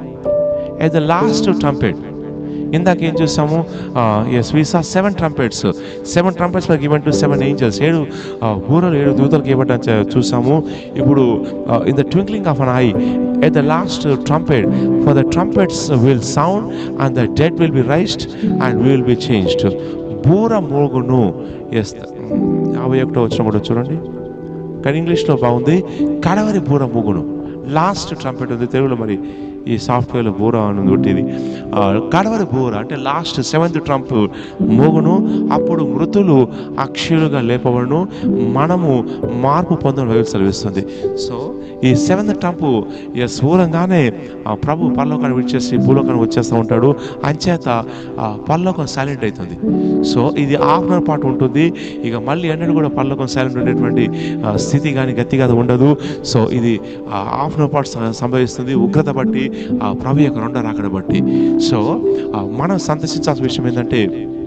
at the last trumpet ఇందాక ఏం చూసాము yes we saw seven trumpets seven trumpets were given to seven angels ఏడు బూరలు ఏడు దూతలకు ఇవ్వడం చ- చూసాము ఇప్పుడు in the twinkling of an eye at the last trumpet for the trumpets will sound and the dead will be raised and will be changed బూర మోగును ఎస్ యాభై ఒకటో వచ్చిన కూడా చూడండి కానీ ఇంగ్లీష్లో బాగుంది కడవరి బూర మూగును లాస్ట్ ట్రంపెట్ ఉంది తెలుగులో మరి ఈ సాఫ్ట్వేర్లో బూర అని ఉంది ఒకటి ఇది ఆ, కడవరి బూర అంటే లాస్ట్ సెవెంత్ ట్రంప్ మోగును అప్పుడు మృతులు అక్షయులుగా లేపబడును మనము మార్పు పొందడం బైబిల్ సెలవిస్తుంది సో ఈ సెవెంత్ ట్రంప్ ఎస్ ఊరంగానే ఆ ప్రభు పరలోకాన్ని విడిచేసి భూలోకాన్ని వచ్చేస్తూ ఉంటాడు అంచేత ఆ పరలోకం సైలెంట్ అవుతుంది సో ఇది హాఫ్ అన్ అవర్ పాటు ఉంటుంది ఇక మళ్ళీ ఎన్నడూ కూడా పరలోకం సైలెంట్ ఉండేటువంటి ఆ, స్థితి కానీ గతి కానీ ఉండదు సో ఇది హాఫ్ అన్ అవర్ పాటు స- సంభవిస్తుంది ఉగ్రత బట్టి ఆ ప్రభు యొక్క రెండో రాకడ బట్టి సో ఆ, మనం సంతసించాల్సిన విషయం ఏంటంటే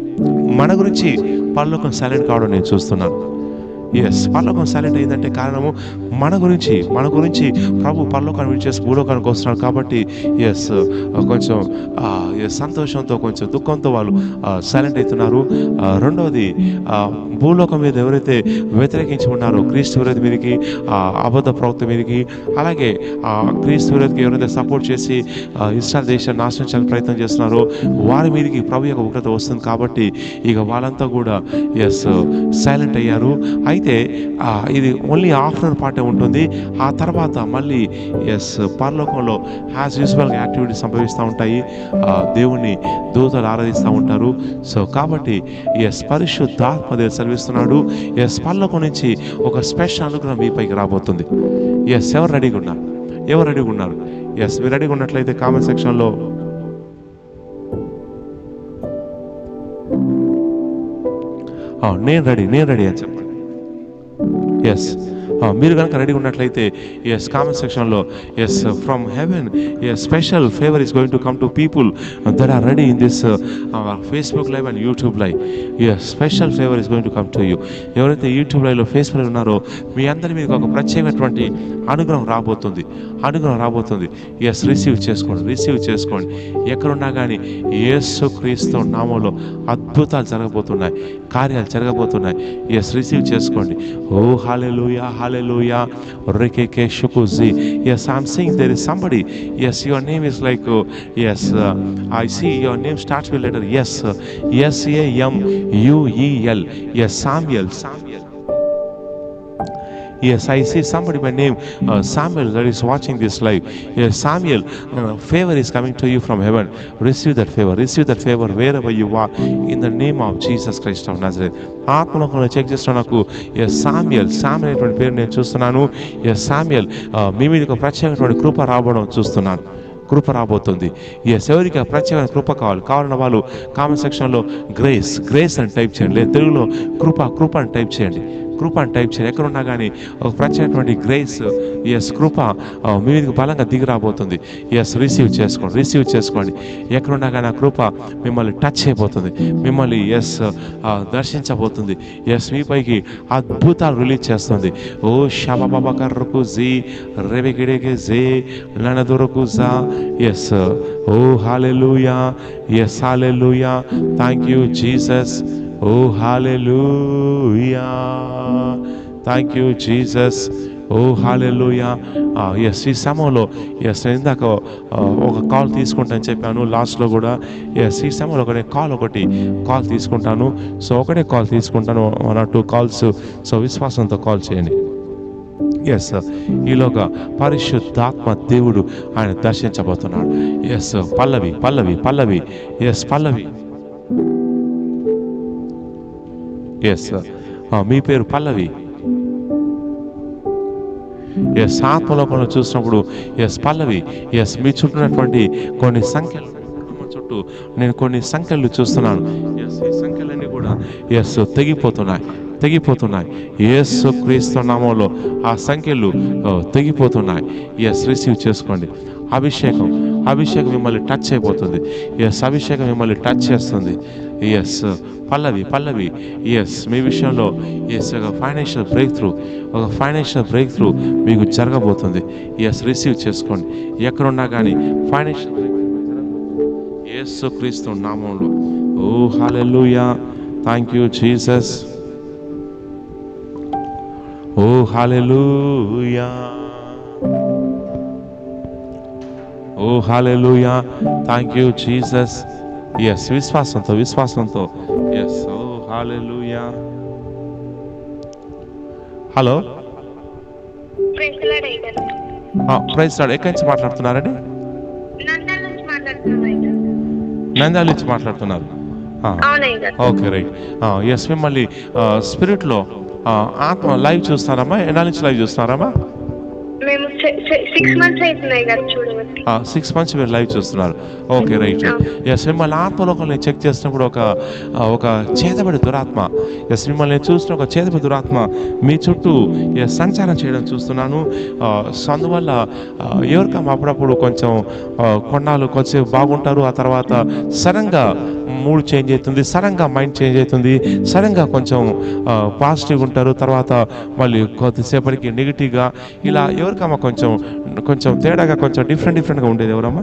మన గురించి పరలోకం సైలెంట్ కావడం నేను చూస్తున్నాను ఎస్ పరలోకం సైలెంట్ అయిందంటే కారణము మన గురించి మన గురించి ప్రభు పరలోకాన్ని విడిచేసి భూలోకానికి వస్తున్నాడు కాబట్టి ఎస్ కొంచెం ఆ, yes, సంతోషంతో కొంచెం దుఃఖంతో వాళ్ళు సైలెంట్ అవుతున్నారు ఆ, రెండవది ఆ, భూలోకం మీద ఎవరైతే వ్యతిరేకించి ఉన్నారో క్రీస్తు విరోధి మీదకి ఆ, అబద్ధ ప్రవక్త మీదకి అలాగే ఆ క్రీస్తు విరోధికి ఎవరైతే సపోర్ట్ చేసి ఆ, ఇస్రాయల్ దేశాన్ని నాశనం చేయాలని ప్రయత్నం చేస్తున్నారో వారి మీదకి ప్రభు యొక్క ఉగ్రత వస్తుంది కాబట్టి ఇక వాళ్ళంతా కూడా ఎస్ సైలెంట్ అయ్యారు అయితే ఆ, ఇది ఓన్లీ ఆఫ్టర్ పార్టే ఉంటుంది ఆ తర్వాత మళ్ళీ ఎస్ పరలోకంలో యాజ్ యూజువల్గా యాక్టివిటీస్ సంభవిస్తూ ఉంటాయి ఆ, దేవుణ్ణి దూతలు ఆరాధిస్తూ ఉంటారు సో కాబట్టి ఎస్ పరిశుద్ధాత్మ దేవుడు సెలవిస్తున్నాడు ఎస్ పరలోకం నుంచి ఒక స్పెషల్ అనుగ్రహం మీ పైకి రాబోతుంది ఎస్ ఎవరు రెడీగా ఉన్నారు ఎవరు రెడీగా ఉన్నారు ఎస్ మీరు రెడీగా ఉన్నట్లయితే కామెంట్ సెక్షన్లో నేను రెడీ నేను రెడీ అని చెప్పండి ఎస్ మీరు కనుక రెడీ ఉన్నట్లయితే ఎస్ కామెంట్ సెక్షన్లో yes from heaven yes special favour is going to come to people that are ready in this Facebook live and YouTube live yes special favour is going to come to you ఎవరైతే యూట్యూబ్ లైవ్లో ఫేస్బుక్ లైవ్ ఉన్నారో మీ అందరి మీద ఒక ప్రత్యేకమైనటువంటి అనుగ్రహం రాబోతుంది అనుగ్రహం రాబోతుంది ఎస్ రిసీవ్ చేసుకోండి రిసీవ్ చేసుకోండి ఎక్కడున్నా కానీ యేసు క్రీస్తు నామంలో అద్భుతాలు జరగబోతున్నాయి కార్యాలు జరగబోతున్నాయి ఎస్ రిసీవ్ చేసుకోండి ఓ హాలెలూయా హాలెలూయా రికేకే షుకుజీ yes I'm saying there is somebody yes your name is like yes I see your name starts with letter S S A M U E L yes Samuel Samuel Yes, I see somebody by name uh, Samuel that is watching this live. Yes, Samuel, uh, favor is coming to you from heaven. Receive that favor. Receive that favor wherever you are in the name of Jesus Christ of Nazareth. ఆత్మలోకంలో చెక్ చేస్తున్న నాకు ఎస్ సామ్యల్ సామ్యల్ అనేటువంటి పేరు నేను చూస్తున్నాను ఎస్ సామ్యల్ మీ మీద ఒక ప్రత్యేకమైన కృప రావడం చూస్తున్నాను కృప రాబోతుంది ఎస్ ఎవరికి ఆ ప్రత్యేకమైన కృప కావాలి కావాలన్న వాళ్ళు కామెంట్ సెక్షన్లో గ్రేస్ గ్రేస్ అని టైప్ చేయండి లేదా తెలుగులో కృప కృప అని టైప్ చేయండి కృప అని టైప్ చేయండి ఎక్కడున్నా కానీ ఒక ప్రత్యేకటువంటి గ్రేస్ ఎస్ కృప ఆ, మీ మీదకి బలంగా దిగి రాబోతుంది ఎస్ రిసీవ్ చేసుకోండి రిసీవ్ చేసుకోండి ఎక్కడున్నా కానీ ఆ కృప మిమ్మల్ని టచ్ అయిపోతుంది మిమ్మల్ని ఎస్ దర్శించబోతుంది ఎస్ మీపైకి అద్భుతాలు రిలీజ్ చేస్తుంది ఓ షాబాబాకర్రకు జీ రెవిగిడేకి జే ననదురకు జా yes oh hallelujah yes hallelujah thank you Jesus oh hallelujah thank you Jesus oh hallelujah yes ఈ సమయంలో ఎస్ నేను ఇందాక ఆ, ఒక కాల్ తీసుకుంటాను చెప్పాను లాస్ట్లో కూడా ఎస్ ఈ సమయంలో ఒకటే కాల్ ఒకటి కాల్ తీసుకుంటాను సో ఒకటే కాల్ తీసుకుంటాను one or two calls so విశ్వాసంతో కాల్ చేయండి ఎస్ ఈలోగా పరిశుద్ధాత్మ దేవుడు ఆయన దర్శించబోతున్నాడు yes Pallavi Pallavi Pallavi yes Pallavi yes మీ పేరు పల్లవి ఎస్ ఆత్మలోకంలో చూసినప్పుడు ఎస్ పల్లవి ఎస్ మీ చుట్టూ ఉన్నటువంటి కొన్ని సంఖ్యలు కుటుంబం చుట్టూ నేను కొన్ని సంఖ్యలు చూస్తున్నాను ఎస్ ఈ సంఖ్యలన్నీ కూడా ఎస్ తెగిపోతున్నాయి తెగిపోతున్నాయి యేసు క్రీస్తు నామంలో ఆ సంఖ్యలు ఆ, తెగిపోతున్నాయి ఎస్ రిసీవ్ చేసుకోండి అభిషేకం అభిషేకం మిమ్మల్ని టచ్ అయిపోతుంది ఎస్ అభిషేకం మిమ్మల్ని టచ్ చేస్తుంది ఎస్ పల్లవి పల్లవి ఎస్ మీ విషయంలో ఎస్ ఒక ఫైనాన్షియల్ బ్రేక్ త్రూ ఒక ఫైనాన్షియల్ బ్రేక్ త్రూ మీకు జరగబోతుంది ఎస్ రిసీవ్ చేసుకోండి ఎక్కడున్నా కానీ ఫైనాన్షియల్ యేసు క్రీస్తు నామంలో oh hallelujah thank you Jesus oh hallelujah oh hallelujah thank you Jesus yes విశ్వాసంతో విశ్వాసంతో yes oh hallelujah hello praise Lord ఎక్కడి నుంచి మాట్లాడుతున్నారండి నంద్యాల నుంచి మాట్లాడుతున్నారు ఓకే రైట్ ఎస్ మిమ్మల్ని స్పిరిట్లో ఆత్మ లైవ్ చూస్తారమ్మా ఎన్నాళ్ళ నుంచి లైవ్ చూస్తున్నారమ్మా మేము సిక్స్ మంత్స్ అవుతున్నాయి కదా చూడబట్టి సిక్స్ మంత్స్ మీరు లైవ్ చూస్తున్నారు ఓకే రైట్ ఎస్ మిమ్మల్ని ఆత్మలోకంలో నేను చెక్ చేసినప్పుడు ఒక ఆ, ఒక చేతబడి దురాత్మ ఎస్ మిమ్మల్ని నేను చూసిన ఒక చేతబడి దురాత్మ మీ చుట్టూ ఎస్ సంచారం చేయడం చూస్తున్నాను ఆ, సో అందువల్ల ఆ, ఎవరికమ్మా అప్పుడప్పుడు కొంచెం ఆ, కొన్నాళ్ళు కొంచెం బాగుంటారు ఆ తర్వాత సడన్గా మూడ్ చేంజ్ అవుతుంది సడన్గా మైండ్ చేంజ్ అవుతుంది సడన్గా కొంచెం పాజిటివ్ ఉంటారు తర్వాత మళ్ళీ కొద్దిసేపటికి నెగిటివ్గా ఇలా ఎవరికమ్మా కొంచెం కొంచెం తేడాగా కొంచెం డిఫరెంట్ డిఫరెంట్గా ఉండేది ఎవరమ్మా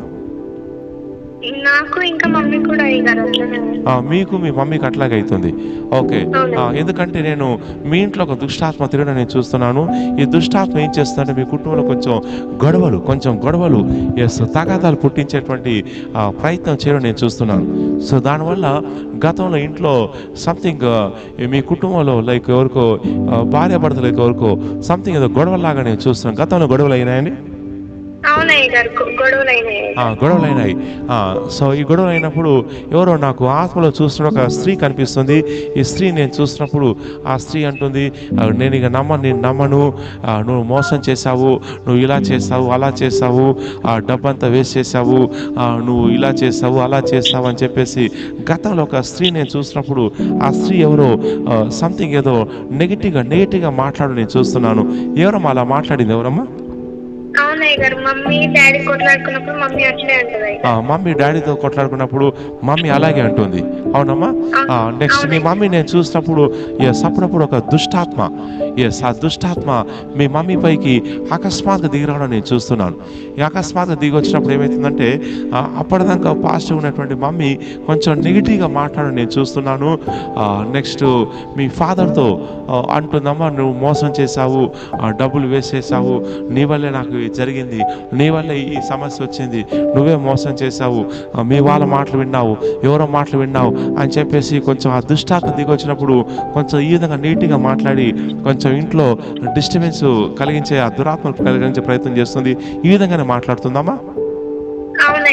నాకు ఇంకా మమ్మీ కూడా అయ్యారు అట్లనే ఆ, మీకు మీ మమ్మీకి అట్లాగే అవుతుంది ఓకే ఆ, ఎందుకంటే నేను మీ ఇంట్లో ఒక దుష్టాత్మ తిరగడం నేను చూస్తున్నాను ఈ దుష్టాత్మ ఏం చేస్తుందంటే మీ కుటుంబంలో కొంచెం గొడవలు కొంచెం గొడవలు ఎస్ తగాదాలు పుట్టించేటువంటి ఆ, ప్రయత్నం చేయడం నేను చూస్తున్నాను సో దానివల్ల గతంలో ఇంట్లో సంథింగ్ మీ కుటుంబంలో లైక్ ఎవరికో ఆ, భార్య భర్తలకు ఎవరికో సంథింగ్ ఏదో గొడవలాగా నేను చూస్తున్నాను గతంలో గొడవలు అయినాయండి అవునయ్య గారు గొ- గొడవలు అయినాయి ఆ, గొడవలు అయినాయి ఆ, సో ఈ గొడవలు అయినప్పుడు ఎవరో నాకు ఆత్మలో చూస్తున్న ఒక స్త్రీ కనిపిస్తుంది ఈ స్త్రీ నేను చూసినప్పుడు ఆ స్త్రీ అంటుంది "ఆ, నేను ఇక నమ్మ నేను నమ్మను ఆ, నువ్వు మోసం చేశావు నువ్వు ఇలా చేస్తావు అలా చేస్తావు ఆ డబ్బంతా వేస్ట్ చేసావు ఆ, నువ్వు ఇలా చేస్తావు అలా చేస్తావు అని చెప్పేసి గతంలో ఒక స్త్రీ నేను చూసినప్పుడు ఆ స్త్రీ ఎవరో సంథింగ్ ఏదో నెగిటివ్గా నెగిటివ్గా మాట్లాడు నేను చూస్తున్నాను ఎవరమ్మా అలా మాట్లాడింది ఎవరమ్మా అవునయ్య గారు మమ్మీ డాడీ కొట్లాడుకున్నప్పుడు మమ్మీ అట్లే అంటది ఆ, మమ్మీ డాడీతో కొట్లాడుకున్నప్పుడు మమ్మీ అలాగే అంటుంది అవునమ్మా నెక్స్ట్ మీ మమ్మీ నేను చూసినప్పుడు ఎస్ అప్పుడప్పుడు ఒక దుష్టాత్మ ఎస్ ఆ దుష్టాత్మ మీ మమ్మీ పైకి అకస్మాత్తుగా దిగి రావడం నేను చూస్తున్నాను ఈ అకస్మాత్తుగా దిగి వచ్చినప్పుడు ఏమవుతుందంటే ఆ, అప్పటిదాకా పాజిటివ్ ఉన్నటువంటి మమ్మీ కొంచెం నెగిటివ్గా మాట్లాడడం నేను చూస్తున్నాను నెక్స్ట్ మీ ఫాదర్తో అంటుందమ్మా నువ్వు మోసం చేశావు ఆ, డబ్బులు వేసేసావు నీ వల్లే నాకు ఇది జరిగింది నీ వల్లే ఈ సమస్య వచ్చింది నువ్వే మోసం చేశావు ఆ, మీ వాళ్ళ మాటలు విన్నావు ఎవరో మాటలు విన్నావు అని చెప్పేసి కొంచెం ఆ దుష్టాత్మ దిగి వచ్చినప్పుడు కొంచెం ఈ విధంగా నీట్గా మాట్లాడి కొంచెం ఇంట్లో డిస్టర్బెన్స్ కలిగించే ఆ దురాత్మలు కలిగించే ప్రయత్నం చేస్తుంది ఈ విధంగానే మాట్లాడుతుందమ్మా అవునయ్య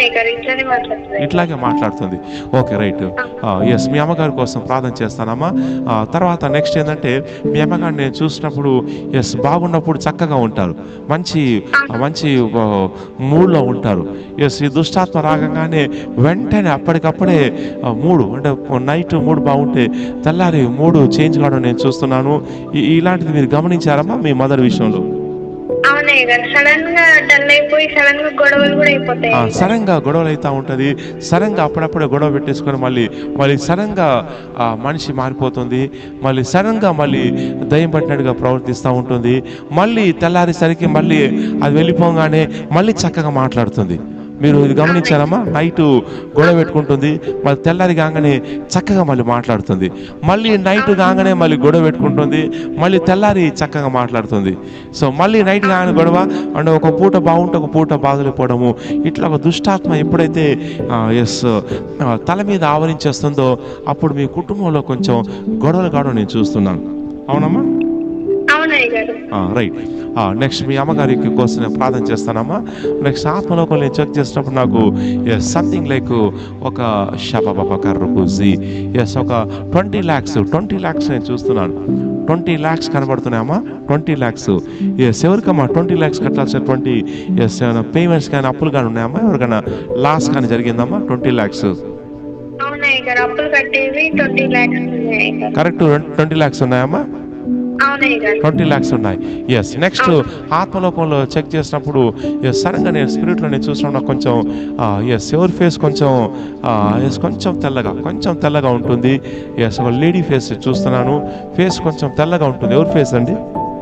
అవునయ్య గారు ఇట్లానే మాట్లాడుతుంది ఇట్లాగే మాట్లాడుతుంది ఓకే రైట్ ఎస్ మీ అమ్మగారి కోసం ప్రార్థన చేస్తానమ్మా ఆ, తర్వాత నెక్స్ట్ ఏంటంటే మీ అమ్మగారిని నేను చూసినప్పుడు ఎస్ బాగున్నప్పుడు చక్కగా ఉంటారు మంచి మంచి మూడ్లో ఉంటారు ఎస్ ఈ దుష్టాత్మ రాగంగానే వెంటనే అప్పటికప్పుడే ఆ, మూడు అంటే నైట్ మూడు బాగుంటే తెల్లారి మూడు చేంజ్ కావడం నేను చూస్తున్నాను ఈ- ఇలాంటిది మీరు గమనించారమ్మా మీ మదర్ విషయంలో అవునయ్య గారు సడన్ గా డల్ అయిపోయి సడన్ గా గొడవలు కూడా అయిపోతాయి ఆ, సడన్గా గొడవలు అవుతూ ఉంటుంది సడన్గా అప్పుడప్పుడే గొడవ పెట్టేసుకొని మళ్ళీ మళ్ళీ సడన్గా ఆ, మనిషి మారిపోతుంది మళ్ళీ సడన్గా మళ్ళీ దయ్యం పట్టినట్టుగా ప్రవర్తిస్తూ ఉంటుంది మళ్ళీ తెల్లారేసరికి మళ్ళీ అది వెళ్ళిపోగానే మళ్ళీ చక్కగా మాట్లాడుతుంది మీరు ఇది గమనించారమ్మా నైట్ గొడవ పెట్టుకుంటుంది మళ్ళీ తెల్లారి కాగానే చక్కగా మళ్ళీ మాట్లాడుతుంది మళ్ళీ నైట్ కాగానే మళ్ళీ గొడవ పెట్టుకుంటుంది మళ్ళీ తెల్లారి చక్కగా మాట్లాడుతుంది సో మళ్ళీ నైట్ కాగానే గొడవ అంటే ఒక పూట బాగుంటే ఒక పూట బాగలేకపోవడము ఇట్లా ఒక దుష్టాత్మ ఎప్పుడైతే ఎస్ తల మీద ఆవరించేస్తుందో అప్పుడు మీ కుటుంబంలో కొంచెం గొడవలు కావడం నేను చూస్తున్నాను అవునమ్మా అవునయ్య గారు రైట్ నెక్స్ట్ మీ అమ్మగారికి కోసం నేను ప్రార్థన చేస్తానమ్మా నెక్స్ట్ ఆత్మలోకం నేను చెక్ చేసినప్పుడు నాకు ఎస్ సంథింగ్ లైక్ ఒక షపప కర్రపూసి ఎస్ ఒక ట్వంటీ ల్యాక్స్ ట్వంటీ ల్యాక్స్ నేను చూస్తున్నాను ట్వంటీ ల్యాక్స్ కనబడుతున్నాయమ్మా ట్వంటీ ల్యాక్స్ ఎస్ ఎవరికమ్మా ట్వంటీ ల్యాక్స్ కట్టాల్సినటువంటి ఎస్ ఏమైనా పేమెంట్స్ కానీ అప్పులు కానీ ఉన్నాయమ్మా ఎవరికైనా లాస్ కానీ జరిగిందమ్మా ట్వంటీ ల్యాక్స్ అవునయ్య గారు అప్పులు కట్టేవి ట్వంటీ ల్యాక్స్ ఉన్నాయి గారు కరెక్ట్ ట్వంటీ ల్యాక్స్ ఉన్నాయమ్మా అవునయ్య గారు ట్వంటీ ల్యాక్స్ ఉన్నాయి ఎస్ నెక్స్ట్ ఆత్మలోకంలో చెక్ చేసినప్పుడు ఎస్ సడన్గా నేను స్పిరిట్లో నేను చూసినప్పుడు నాకు కొంచెం ఎస్ ఎవరి ఫేస్ కొంచెం ఎస్ కొంచెం తెల్లగా కొంచెం తెల్లగా ఉంటుంది ఎస్ ఒక లేడీ ఫేస్ చూస్తున్నాను ఫేస్ కొంచెం తెల్లగా ఉంటుంది ఎవరి ఫేస్ అండి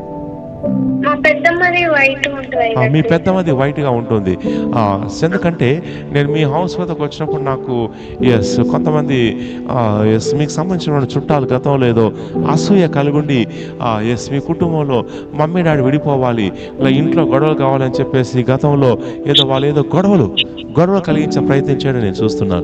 మా పెద్దమ్మది వైట్ ఉంటుంది ఆ, మీ పెద్దమది వైట్గా ఉంటుంది ఆ, ఎందుకంటే నేను మీ హౌస్ వద్దకు వచ్చినప్పుడు నాకు ఎస్ కొంతమంది ఎస్ మీకు సంబంధించిన చుట్టాలు గతంలో ఏదో అసూయ కలుగుండి ఎస్ మీ కుటుంబంలో మమ్మీ డాడీ విడిపోవాలి ఇలా ఇంట్లో గొడవలు కావాలని చెప్పేసి గతంలో ఏదో వాళ్ళు ఏదో గొడవలు గొడవలు కలిగించే ప్రయత్నం చేయడం నేను చూస్తున్నాను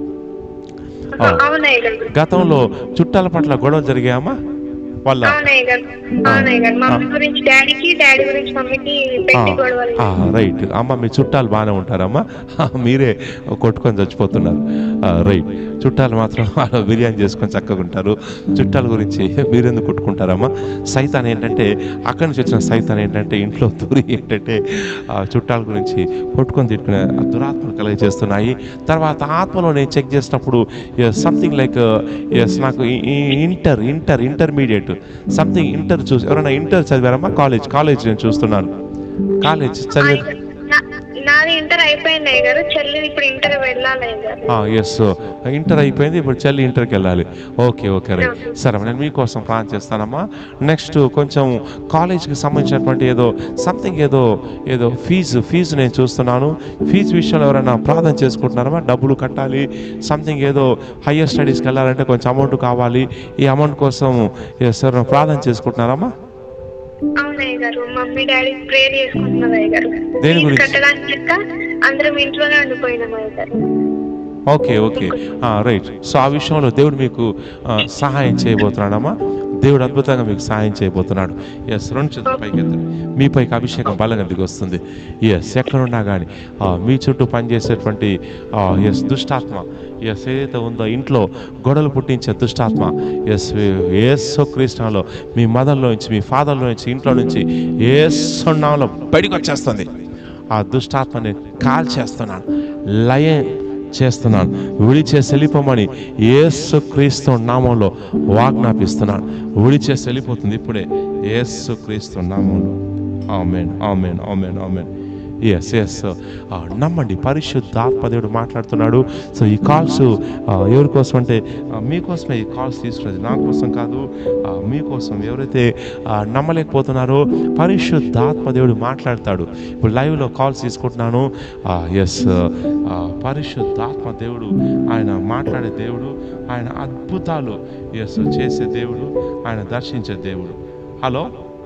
ఆ, అవునయ్య గారు గతంలో చుట్టాల పట్ల గొడవలు జరిగాయమ్మా వాళ్ళ అవునయ్య గారు అవునయ్య గారు మమ్మీ గురించి డాడీకి డాడీ గురించి మమ్మీకి పెట్టి గొడవలు రైట్ అమ్మ మీ చుట్టాలు బాగానే ఉంటారమ్మా మీరే కొట్టుకొని చచ్చిపోతున్నారు రైట్ చుట్టాలు మాత్రం వాళ్ళు బిర్యానీ చేసుకొని చక్కగా ఉంటారు చుట్టాల గురించి మీరెందుకు కొట్టుకుంటారమ్మా సైతాన్ ఏంటంటే అక్కడి నుంచి వచ్చిన సైతాన్ ఏంటంటే ఇంట్లో దూరి ఏంటంటే ఆ, చుట్టాల గురించి కొట్టుకొని తిట్టుకునే ఆ దురాత్మలు కలిగి చేస్తున్నాయి తర్వాత ఆత్మలో నేను చెక్ చేసినప్పుడు సంథింగ్ లైక్ ఎస్ నాకు inter inter intermediate something inter చూసి ఎవరైనా ఇంటర్ చదివారమ్మా కాలేజ్ కాలేజ్ నేను చూస్తున్నాను కాలేజ్ చదివే నా- నాది ఇంటర్ అయిపోయింది అయ్య గారు చెల్లి ఇప్పుడు ఇంటర్ వెళ్ళాలి అయ్య గారు ఎస్ ఇంటర్ అయిపోయింది ఇప్పుడు చెల్లి ఇంటర్కి వెళ్ళాలి ఓకే ఓకే రైట్ సరే నేను మీకోసం ప్లాన్ చేస్తానమ్మా నెక్స్ట్ కొంచెం కాలేజ్కి సంబంధించినటువంటి ఏదో సంథింగ్ ఏదో ఏదో ఫీజు ఫీజు నేను చూస్తున్నాను ఫీజు విషయంలో ఎవరైనా ప్రార్థన చేసుకుంటున్నారమ్మా డబ్బులు కట్టాలి సంథింగ్ ఏదో హయ్యర్ స్టడీస్కి వెళ్ళాలంటే కొంచెం అమౌంట్ కావాలి ఈ అమౌంట్ కోసం ఎస్ ఎవరైనా ప్రార్థన చేసుకుంటున్నారమ్మా అవునయ్య గారు మమ్మీ డాడీ ప్రేయర్ చేసుకుంటున్నారు అయ్య గారు దేని ఫీజు గురించి? కట్టడానికి లెక్క అందరం ఇంట్లోనే ఉండిపోయినాం అయ్య గారు ఓకే ఓకే రైట్ సో ఆ విషయంలో దేవుడు మీకు ఆ, సహాయం చేయబోతున్నాడమ్మా దేవుడు అద్భుతంగా మీకు సహాయం చేయబోతున్నాడు ఎస్ రెండు చేతులు పైకి ఎత్తండి మీ పైకి అభిషేకం బలంగా దిగి వస్తుంది ఎస్ ఎక్కడున్నా కానీ మీ చుట్టూ పనిచేసేటువంటి ఎస్ దుష్టాత్మ ఎస్ ఏదైతే ఉందో ఇంట్లో గొడవలు పుట్టించే దుష్టాత్మ ఎస్ ఏసో క్రీస్తులో మీ మదర్లో నుంచి మీ ఫాదర్లో నుంచి ఇంట్లో నుంచి ఏసున్నాలో బయటకు వచ్చేస్తుంది ఆ దుష్టాత్మని కాల్ చేస్తున్నాను లయ చేస్తున్నాను విడిచేసి వెళ్ళిపోమని ఏసు క్రీస్తు నామంలో వాజ్ఞాపిస్తున్నాను విడిచేసి వెళ్ళిపోతుంది ఇప్పుడే ఏసు క్రీస్తు నామంలో amen amen amen amen yes yes నమ్మండి పరిశుద్ధాత్మ దేవుడు మాట్లాడుతున్నాడు సో ఈ కాల్స్ ఎవరి కోసం అంటే ఆ, మీకోసమే ఈ కాల్స్ తీసుకున్నది నా కోసం కాదు ఆ, మీకోసం ఎవరైతే ఆ, నమ్మలేకపోతున్నారో పరిశుద్ధాత్మ దేవుడు మాట్లాడతాడు ఇప్పుడు లైవ్లో కాల్స్ తీసుకుంటున్నాను ఎస్ పరిశుద్ధాత్మ దేవుడు ఆయన మాట్లాడే దేవుడు ఆయన అద్భుతాలు ఎస్ చేసే దేవుడు ఆయన దర్శించే దేవుడు హలో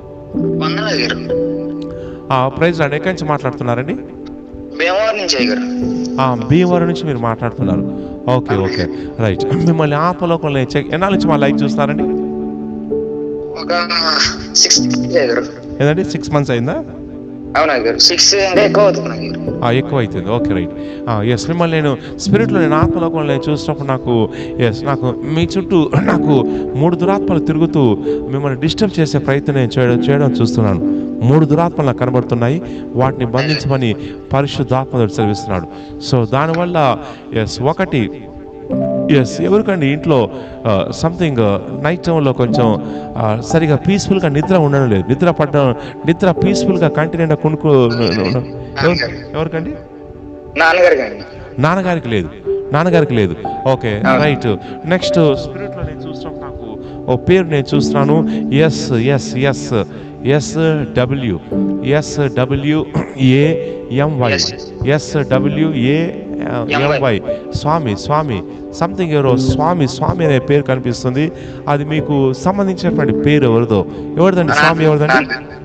ప్రైజ్ అండి ఎక్కడి నుంచి మాట్లాడుతున్నారండి భీమవరం నుంచి అయ్యగారు ఆ, భీమవరం నుంచి మీరు మాట్లాడుతున్నారు ఓకే ఓకే రైట్ మిమ్మల్ని ఆపలోకంలో చెక్ ఎన్నాళ్ళ నుంచి మా లైవ్ చూస్తారండి ఒక సిక్స్ అయ్యగారు ఏదండి సిక్స్ మంత్స్ అయిందా అవునా గారు సిక్స్ ఇంకా ఎక్కువ అవుతుంది నాకు గారు ఆ, ఎక్కువ అవుతుంది ఓకే రైట్ ఎస్ మిమ్మల్ని నేను స్పిరిట్లో నేను ఆత్మలోకంలో నేను చూసినప్పుడు నాకు ఎస్ నాకు మీ చుట్టూ నాకు మూడు దురాత్మలు తిరుగుతూ మిమ్మల్ని డిస్టర్బ్ చేసే ప్రయత్నం నేను చేయడం చేయడం చూస్తున్నాను మూడు దురాత్మలు నాకు కనబడుతున్నాయి వాటిని బంధించమని పరిశుద్ధాత్మ సెలవిస్తున్నాడు సో దానివల్ల ఎస్ ఒకటి ఎస్ ఎవరికండి ఇంట్లో సంథింగ్ నైట్ టైంలో కొంచెం ఆ, సరిగా పీస్ఫుల్గా నిద్ర ఉండడం లేదు నిద్ర పడడం నిద్ర పీస్ఫుల్గా కంటిన్యూ కొనుక్కో ఎవరు- ఎవరికండి నాన్నగారు కానీ నాన్నగారికి లేదు నాన్నగారికి లేదు ఓకే రైట్ నెక్స్ట్ స్పిరిట్లో నేను చూసినప్పుడు నాకు ఓ పేరు నేను చూస్తున్నాను yes yes yes yes W S W A M Y S W A M Y Swamy Swamy something ఎవరో స్వామి స్వామి అనే పేరు కనిపిస్తుంది అది మీకు సంబంధించినటువంటి పేరు ఎవరిదో ఎవరిదండి స్వామి ఎవరిదండి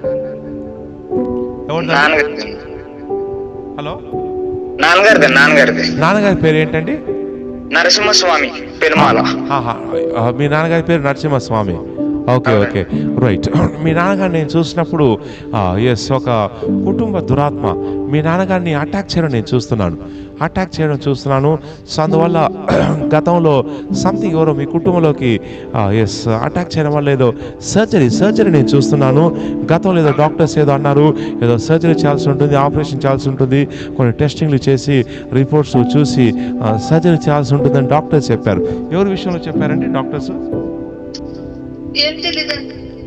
ఎవరిదండి హలో నాన్నగారిది నాన్నగారిది నాన్నగారి పేరు ఏంటండి నరసింహస్వామి పెరుమాల ఆహా, ఆ, మీ నాన్నగారి పేరు నరసింహస్వామి ఓకే ఓకే రైట్ మీ నాన్నగారిని నేను చూసినప్పుడు ఎస్ ఒక కుటుంబ దురాత్మ మీ నాన్నగారిని అటాక్ చేయడం నేను చూస్తున్నాను అటాక్ చేయడం చూస్తున్నాను సో అందువల్ల గతంలో సంథింగ్ ఎవరో మీ కుటుంబంలోకి ఎస్ అటాక్ చేయడం వల్ల ఏదో సర్జరీ సర్జరీ నేను చూస్తున్నాను గతంలో ఏదో డాక్టర్స్ ఏదో అన్నారు ఏదో సర్జరీ చేయాల్సి ఉంటుంది ఆపరేషన్ చేయాల్సి ఉంటుంది కొన్ని టెస్టింగ్లు చేసి రిపోర్ట్స్ చూసి సర్జరీ చేయాల్సి ఉంటుందని డాక్టర్స్ చెప్పారు ఎవరి విషయంలో చెప్పారండి డాక్టర్స్ ఏం తెలీదు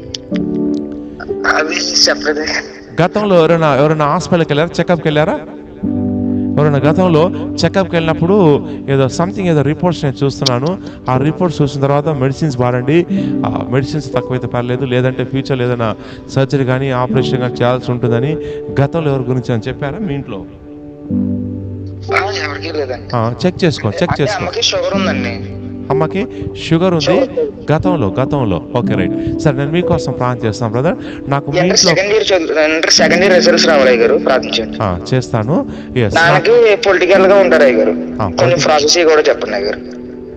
అది చెప్పలేదు గతంలో ఎవరైనా ఎవరైనా హాస్పిటల్కి వెళ్ళారా చెకప్కి వెళ్ళారా ఎవరైనా గతంలో చెకప్కి వెళ్ళినప్పుడు ఏదో సంథింగ్ ఏదో రిపోర్ట్స్ నేను చూస్తున్నాను ఆ రిపోర్ట్స్ చూసిన తర్వాత మెడిసిన్స్ వాడండి ఆ మెడిసిన్స్ తక్కువైతే పర్లేదు లేదంటే ఫ్యూచర్లో ఏదైనా సర్జరీ కానీ ఆపరేషన్ కానీ చేయాల్సి ఉంటుందని గతంలో ఎవరి గురించి అని చెప్పారా మీ ఇంట్లో ఆ, ఎవరికీ లేదండి చెక్ చేసుకో చెక్ అంటే చేసుకో అమ్మకి షుగర్ ఉందండి అమ్మకి షుగర్ ఉంది గతంలో గతంలో ఓకే రైట్ సరే నేను మీకోసం ప్రార్థన చేస్తాను బ్రదర్ నాకు మీ ఇంటర్ ఇంట్లో సెకండ్ ఇయర్ చదువు ఇంటర్ సెకండ్ ఇయర్ రిజల్ట్స్ రావాలి అయ్య గారు ప్రార్థించండి ఆ, చేస్తాను ఎస్ దానికి పొలిటికల్ గా ఉంటారు అయ్య గారు కొన్ని ప్రాసెస్ కూడా చెప్పండి అయ్య గారు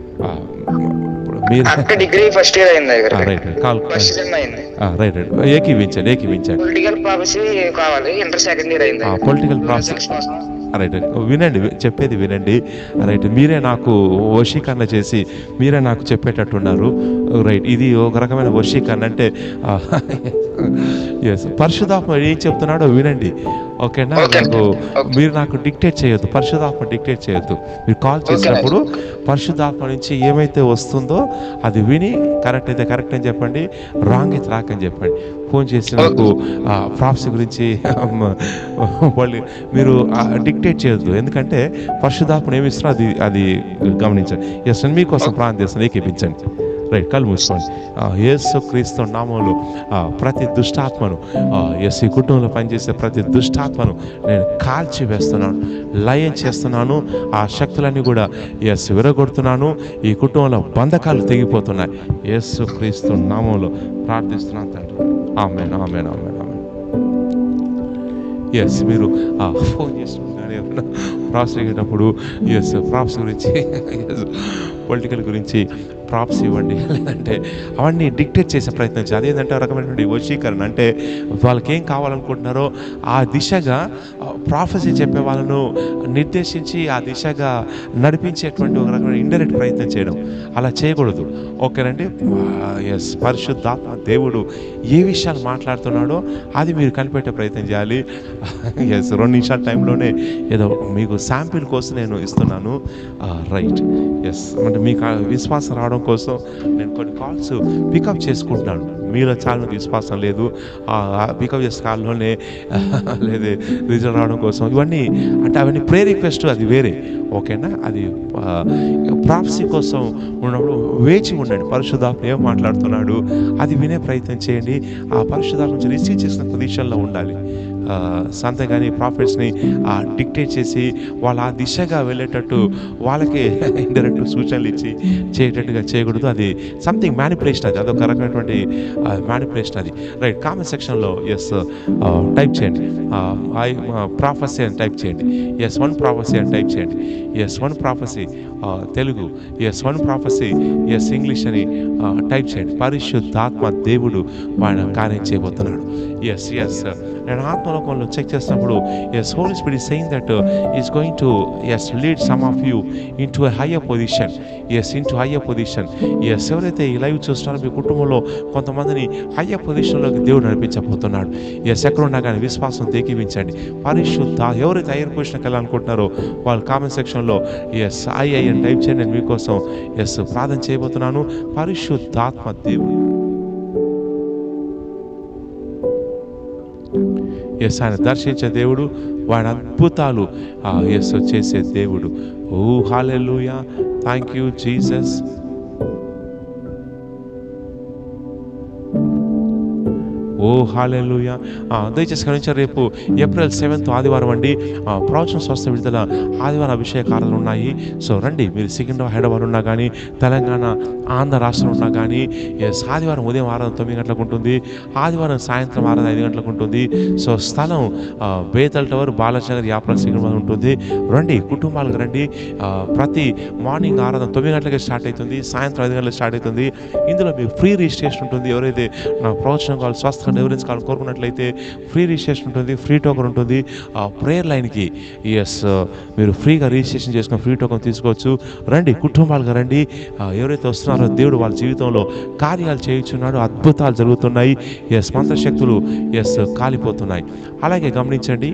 మీరు అక్క డిగ్రీ ఫస్ట్ ఇయర్ అయింది అయ్య గారు right right call first sem అయింది రైట్ రైట్ ఏకీవించండి ఏకీవించండి పొలిటికల్ ప్రాసెస్ కావాలి ఇంటర్ సెకండ్ ఇయర్ అయింది పొలిటికల్ ప్రాసెస్ రైట్ రైట్ వినండి వి- చెప్పేది వినండి రైట్ మీరే నాకు వశీకరణ చేసి మీరే నాకు చెప్పేటట్టున్నారు రైట్ ఇది ఒక రకమైన వశీకరణ అంటే ఎస్ పరిశుధాత్మ ఏం చెప్తున్నాడో వినండి ఓకేనా నాకు మీరు నాకు డిక్టేట్ చేయొద్దు పరిశుధాత్మ డిక్టేట్ చేయొద్దు మీరు కాల్ చేసినప్పుడు పరిశుధాత్మ నుంచి ఏమైతే వస్తుందో అది విని కరెక్ట్ అయితే కరెక్ట్ అని చెప్పండి రాంగ్ అయితే రాక్ అని చెప్పండి ఫోన్ చేసి నాకు ప్రాప్స్ గురించి వాళ్ళు మీరు డిక్టేట్ చేయొద్దు ఎందుకంటే పరిశుధాత్మను ఏమి ఇస్తారో అది అది గమనించండి ఎస్ నేను మీకోసం ప్రాణం చేస్తాను ఏకేపించండి రైట్ కళ్ళు మూసుకోండి ఆ, యేసు క్రీస్తు నామంలో ఆ, ప్రతి దుష్టాత్మను ఆ, ఎస్ ఈ కుటుంబంలో పనిచేసే ప్రతి దుష్టాత్మను నేను కాల్చి వేస్తున్నాను లయం చేస్తున్నాను ఆ శక్తులన్నీ కూడా ఎస్ విరగొడుతున్నాను ఈ కుటుంబంలో బంధకాలు తెగిపోతున్నాయి యేసు క్రీస్తు నామంలో ప్రార్థిస్తున్నాను తండ్రి amen amen amen amen yes మీరు ఆ, ఫోన్ చేస్తున్నారు ఏమన్నా ప్రాప్స్ అయ్యేటప్పుడు ఎస్ ప్రాప్స్ గురించి పొలిటికల్ గురించి ప్రాప్స్ ఇవ్వండి లేదంటే అవన్నీ డిక్టేట్ చేసే ప్రయత్నం చేయాలి అదేంటంటే ఆ రకమైనటువంటి వశీకరణ అంటే వాళ్ళకి ఏం కావాలనుకుంటున్నారో ఆ దిశగా ప్రాఫెసీ చెప్పే వాళ్ళను నిర్దేశించి ఆ దిశగా నడిపించేటువంటి ఒక రకమైన ఇండైరెక్ట్ ప్రయత్నం చేయడం అలా చేయకూడదు ఓకేనండి ఎస్ పరిశుద్ధాత్మ దేవుడు ఏ విషయాలు మాట్లాడుతున్నాడో అది మీరు కనిపెట్టే ప్రయత్నం చేయాలి ఎస్ రెండు నిమిషాల టైంలోనే ఏదో మీకు శాంపిల్ కోసం నేను ఇస్తున్నాను రైట్ ఎస్ అంటే మీకు ఆ విశ్వాసం రావడం కోసం నేను కొన్ని కాల్స్ పికప్ చేసుకుంటున్నాను మీలో చాలా మంది విశ్వాసం లేదు పికప్ చేసే కాల్లోనే లేదా రిజల్ట్ రావడం కోసం ఇవన్నీ అంటే అవన్నీ ప్రే రిక్వెస్ట్ అది వేరే ఓకేనా అది ప్రాప్సీ కోసం ఉన్నప్పుడు వేచి ఉండండి పరిశుధాత్మ ఏం మాట్లాడుతున్నాడు అది వినే ప్రయత్నం చేయండి ఆ పరిశుధాత్మ నుంచి రిసీవ్ చేసిన పొజిషన్లో ఉండాలి ఆ, సంతగాని ప్రాఫిట్స్ని డిక్టేట్ చేసి వాళ్ళ ఆ దిశగా వెళ్ళేటట్టు వాళ్ళకి ఇండైరెక్ట్ సూచనలు ఇచ్చి చేయటట్టుగా చేయకూడదు అది సంథింగ్ మ్యానిపులేషన్ అది అదొక రకమైనటువంటి మ్యానిపులేషన్ అది రైట్ కామెంట్ సెక్షన్లో ఎస్ టైప్ చేయండి ఐ ప్రాఫసీ అని టైప్ చేయండి ఎస్ వన్ ప్రాఫసీ అని టైప్ చేయండి yes one prophecy Telugu yes one prophecy yes English అని టైప్ చేయండి పరిశుద్ధాత్మ దేవుడు ఆయన కార్యం చేయబోతున్నాడు ఎస్ ఎస్ నేను ఆత్మలోకంలో చెక్ చేసినప్పుడు yes holy spirit is saying that is going to yes lead some of you into higher position yes into higher position yes ఎవరైతే ఈ లైవ్ చూస్తున్నారో మీ కుటుంబంలో కొంతమందిని హయ్యర్ పొజిషన్లోకి దేవుడు నడిపించబోతున్నాడు ఎస్ ఎక్కడ ఉన్నా కానీ విశ్వాసం దేకివించండి పరిశుద్ధ ఎవరైతే హయ్యర్ పొజిషన్కి వెళ్ళాలనుకుంటున్నారో వాళ్ళు కామెంట్ సెక్షన్లో ఎస్ ఐ ఐ అని టైప్ చేయండి నేను మీకోసం ఎస్ ప్రార్థన చేయబోతున్నాను పరిశుద్ధాత్మ దేవుడు ఎస్ ఆయన దర్శించే దేవుడు వాడి అద్భుతాలు ఎస్ చేసే దేవుడు oh hallelujah thank you Jesus oh hallelujah దయచేసి గమనించారు రేపు ఏప్రిల్ సెవెంత్ ఆదివారం అండి ఆ, ప్రవచన స్వస్థ విడుదల ఆదివారం అభిషేకాలు ఉన్నాయి సో రండి మీరు సికింద్రాబాద్ హైదరాబాద్ ఉన్నా కానీ తెలంగాణ ఆంధ్ర రాష్ట్రం ఉన్నా కానీ ఎస్ ఆదివారం ఉదయం ఆరాధన తొమ్మిది గంటలకు ఉంటుంది ఆదివారం సాయంత్రం ఆరాధన ఐదు గంటలకు ఉంటుంది సో స్థలం ఆ, బేతల్ టవర్ బాలచంద్ర యాప్ర సికింద్రాబాద్ ఉంటుంది రండి కుటుంబాలకు రండి ఆ, ప్రతి మార్నింగ్ ఆరాధన తొమ్మిది గంటలకి స్టార్ట్ అవుతుంది సాయంత్రం ఐదు గంటలకు స్టార్ట్ అవుతుంది ఇందులో మీకు ఫ్రీ రిజిస్ట్రేషన్ ఉంటుంది ఎవరైతే నా ప్రవచనం కావాలి స్వస్థ డెలివరెన్స్ కావాలి కోరుకున్నట్లయితే ఫ్రీ రిజిస్ట్రేషన్ ఉంటుంది ఫ్రీ టోకన్ ఉంటుంది ఆ ప్రేయర్ లైన్కి ఎస్ మీరు ఫ్రీగా రిజిస్ట్రేషన్ చేసుకుని ఫ్రీ టోకన్ తీసుకోవచ్చు రండి కుటుంబాలుగా రండి ఆ, ఎవరైతే వస్తున్నారో దేవుడు వాళ్ళ జీవితంలో కార్యాలు చేయించున్నాడు అద్భుతాలు జరుగుతున్నాయి ఎస్ మంత్రశక్తులు ఎస్ కాలిపోతున్నాయి అలాగే గమనించండి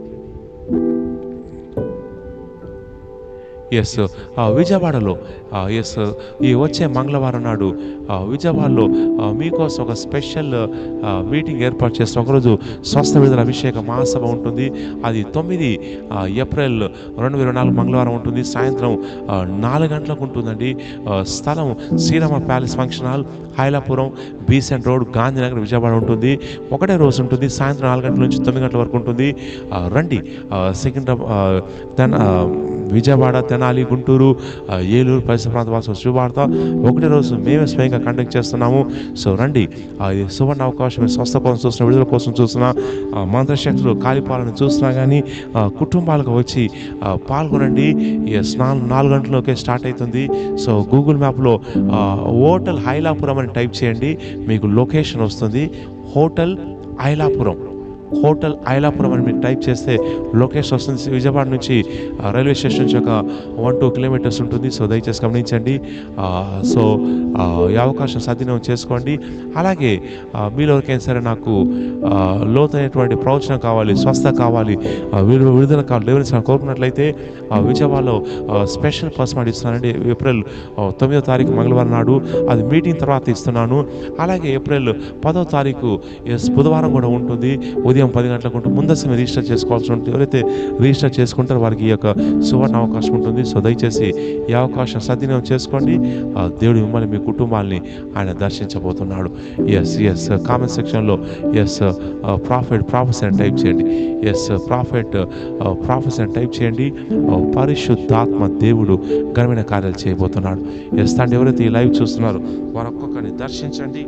ఎస్ విజయవాడలో ఎస్ ఈ వచ్చే మంగళవారం నాడు ఆ, విజయవాడలో ఆ, మీకోసం ఒక స్పెషల్ ఆ, మీటింగ్ ఏర్పాటు చేస్తాం ఒకరోజు స్వస్థ విడుదల అభిషేక మహాసభ ఉంటుంది అది తొమ్మిది ఆ, ఏప్రిల్ రెండు వేల నాలుగు మంగళవారం ఉంటుంది సాయంత్రం ఆ, నాలుగు గంటలకు ఉంటుందండి ఆ, స్థలం Srirama palace function hall Hailapuram Besant road Gandhinagar Vijayawada ఉంటుంది ఒకటే రోజు ఉంటుంది సాయంత్రం నాలుగు గంటల నుంచి తొమ్మిది గంటల వరకు ఉంటుంది ఆ, రండి ఆ, సికింద్రాబాద్ ఆ, తెన ఆ, విజయవాడ తెనాలి గుంటూరు ఆ, ఏలూరు పరిసర ప్రాంత వాసులు శుభవార్త ఒకటే రోజు మేమే స్వయంగా కండక్ట్ చేస్తున్నాము సో రండి ఆ, ఇది సువర్ణ అవకాశం మీరు స్వస్థ కోసం చూస్తున్నా విడుదల కోసం చూస్తున్నా ఆ, మంత్రశక్తులు కాలిపాలని చూస్తున్నా కానీ ఆ, కుటుంబాలకు వచ్చి ఆ, పాల్గొనండి ఎస్ నాలుగు నాలుగు గంటలకే స్టార్ట్ అవుతుంది సో గూగుల్ మ్యాప్లో ఆ, హోటల్ హైలాపురం అని టైప్ చేయండి మీకు లొకేషన్ వస్తుంది హోటల్ ఐలాపురం హోటల్ ఐలాపురం అని మీరు టైప్ చేస్తే లొకేషన్ వస్తుంది విజయవాడ నుంచి ఆ, రైల్వే స్టేషన్ నుంచి ఒక వన్ టూ కిలోమీటర్స్ ఉంటుంది సో దయచేసి గమనించండి ఆ, సో ఆ, ఈ అవకాశం సద్వినియోగం చేసుకోండి అలాగే ఆ, మీలో ఎవరికైనా సరే నాకు ఆ, లోతైనటువంటి ప్రవచనం కావాలి స్వస్థ కావాలి ఆ, విడు విడుదల కావాలి డెలివరీస్ కావాలి కోరుకున్నట్లయితే ఆ, విజయవాడలో ఆ, స్పెషల్ పర్స్ మాట ఇస్తున్నానండి ఏప్రిల్ ఆ, తొమ్మిదో తారీఖు మంగళవారం నాడు అది మీటింగ్ తర్వాత ఇస్తున్నాను అలాగే ఏప్రిల్ పదో తారీఖు ఎస్ బుధవారం కూడా ఉంటుంది ఉదయం పది గంటలకు ఉంటుంది ముందస్తు మీరు రిజిస్టర్ చేసుకోవాల్సి ఉంటుంది ఎవరైతే రిజిస్టర్ చేసుకుంటారో వారికి ఈ యొక్క సువర్ణ అవకాశం ఉంటుంది సో దయచేసి ఈ అవకాశం సద్వినియోగం చేసుకోండి ఆ, దేవుడు మిమ్మల్ని మీ కుటుంబాల్ని ఆయన దర్శించబోతున్నాడు ఎస్ ఎస్ కామెంట్ సెక్షన్లో ఎస్ ప్రాఫిట్ ప్రాఫెస్ అని టైప్ చేయండి ఎస్ ప్రాఫిట్ ప్రాఫెస్ అని టైప్ చేయండి ఆ, పరిశుద్ధాత్మ దేవుడు ఘనమైన కార్యాలు చేయబోతున్నాడు ఎస్ తండ్రి ఎవరైతే ఈ లైవ్ చూస్తున్నారో వారు ఒక్కొక్కరిని దర్శించండి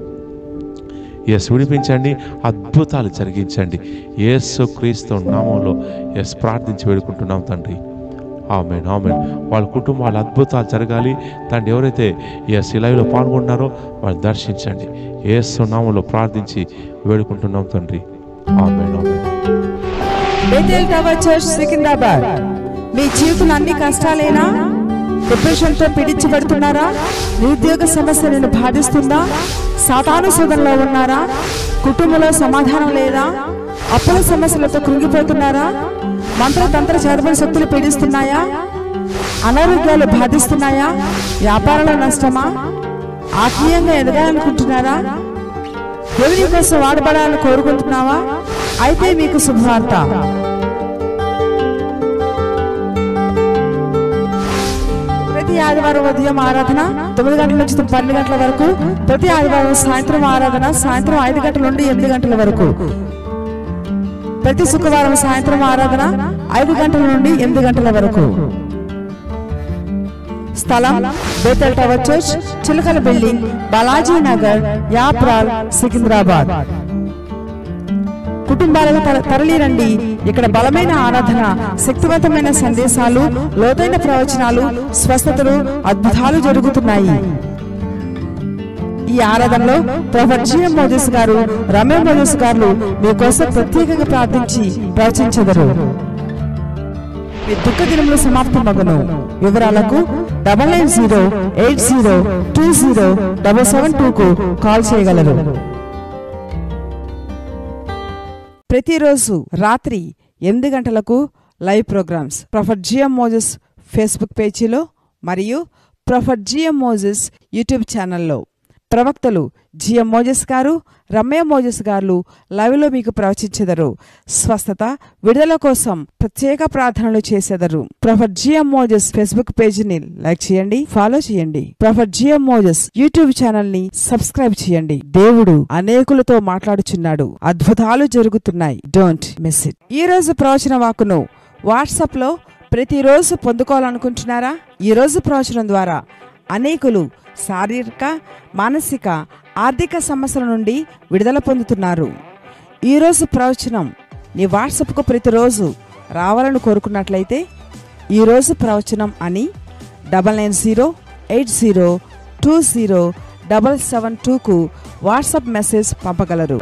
ఎస్ విడిపించండి అద్భుతాలు జరిగించండి యేసు క్రీస్తు నామంలో ఎస్ ప్రార్థించి వేడుకుంటున్నాం తండ్రి ఆమెన్ ఆమెన్ వాళ్ళ కుటుంబాల అద్భుతాలు జరగాలి తండ్రి ఎవరైతే ఎస్ ఈ లైవ్లో పాల్గొన్నారో వాళ్ళు దర్శించండి యేసు నామంలో ప్రార్థించి వేడుకుంటున్నాం తండ్రి amen amen Bethel tower church Secunderabad మీ జీవితంలో అన్ని కష్టాలేనా డిప్రెషన్తో పీడించబడుతున్నారా నిరుద్యోగ సమస్య నేను బాధిస్తుందా సాతాను శోధనలో ఉన్నారా కుటుంబంలో సమాధానం లేదా అప్పుల సమస్యలతో కృంగిపోతున్నారా మంత్రతంత్ర చేరబడి శక్తులు పీడిస్తున్నాయా అనారోగ్యాలు బాధిస్తున్నాయా వ్యాపారంలో నష్టమా ఆత్మీయంగా ఎదగాలనుకుంటున్నారా దేవుని కోసం వాడబడాలని కోరుకుంటున్నావా అయితే మీకు శుభవార్త ప్రతి ఆదివారం ఉదయం ఆరాధన తొమ్మిది గంటల నుంచి పన్నెండు గంటల వరకు ప్రతి ఆదివారం సాయంత్రం ఆరాధన సాయంత్రం ఐదు గంటల నుండి ఎనిమిది గంటల వరకు ప్రతి శుక్రవారం సాయంత్రం ఆరాధన ఐదు గంటల నుండి ఎనిమిది గంటల వరకు స్థలం Bethel tower church Chilakala building Balaji Nagar Yapral Secunderabad కుటుంబాలకు తర- తరలిరండి ఇక్కడ బలమైన ఆరాధన శక్తివంతమైన సందేశాలు లోతైన ప్రవచనాలు స్వస్థతలు అద్భుతాలు జరుగుతున్నాయి ఈ ఆరాధనలో ప్రొఫెట్ జిఎం మోజెస్ గారు రమే మోజెస్ గారు మీకోసం ప్రత్యేకంగా ప్రార్థించి ప్రవచించెదరు మీ దుఃఖ దినములు సమాప్తమగును వివరాలకు double nine zero eight zero two zero double seven టూకు కాల్ చేయగలరు ప్రతిరోజు రాత్రి ఎనిమిది గంటలకు live programmes prophet GM Moses Facebook పేజీలో మరియు ప్రొఫెట్ జిఎం మోజెస్ యూట్యూబ్ ఛానల్లో ప్రవక్తలు జిఎం మోజెస్ గారు రమ్య మోజెస్ గారు లైవ్లో మీకు ప్రవచించెదరు స్వస్థత విడుదల కోసం ప్రత్యేక ప్రార్థనలు చేసేదరు ప్రొఫెట్ జిఎం మోజెస్ ఫేస్బుక్ పేజీని లైక్ చేయండి ఫాలో చేయండి prophet GM Moses YouTube channel ని సబ్స్క్రైబ్ చేయండి దేవుడు అనేకులతో మాట్లాడుచున్నాడు అద్భుతాలు జరుగుతున్నాయి డోంట్ మిస్ ఇట్ ఈ రోజు ప్రవచన వాకును వాట్సాప్ లో ప్రతిరోజు పొందుకోవాలనుకుంటున్నారా ఈ రోజు ప్రవచనం ద్వారా అనేకులు శారీరక మానసిక ఆర్థిక సమస్యల నుండి విడుదల పొందుతున్నారు ఈరోజు ప్రవచనం నీ వాట్సాప్కు ప్రతిరోజు రావాలని కోరుకున్నట్లయితే ఈరోజు ప్రవచనం అని double nine zero eight zero two zero double seven టూకు వాట్సాప్ మెసేజ్ పంపగలరు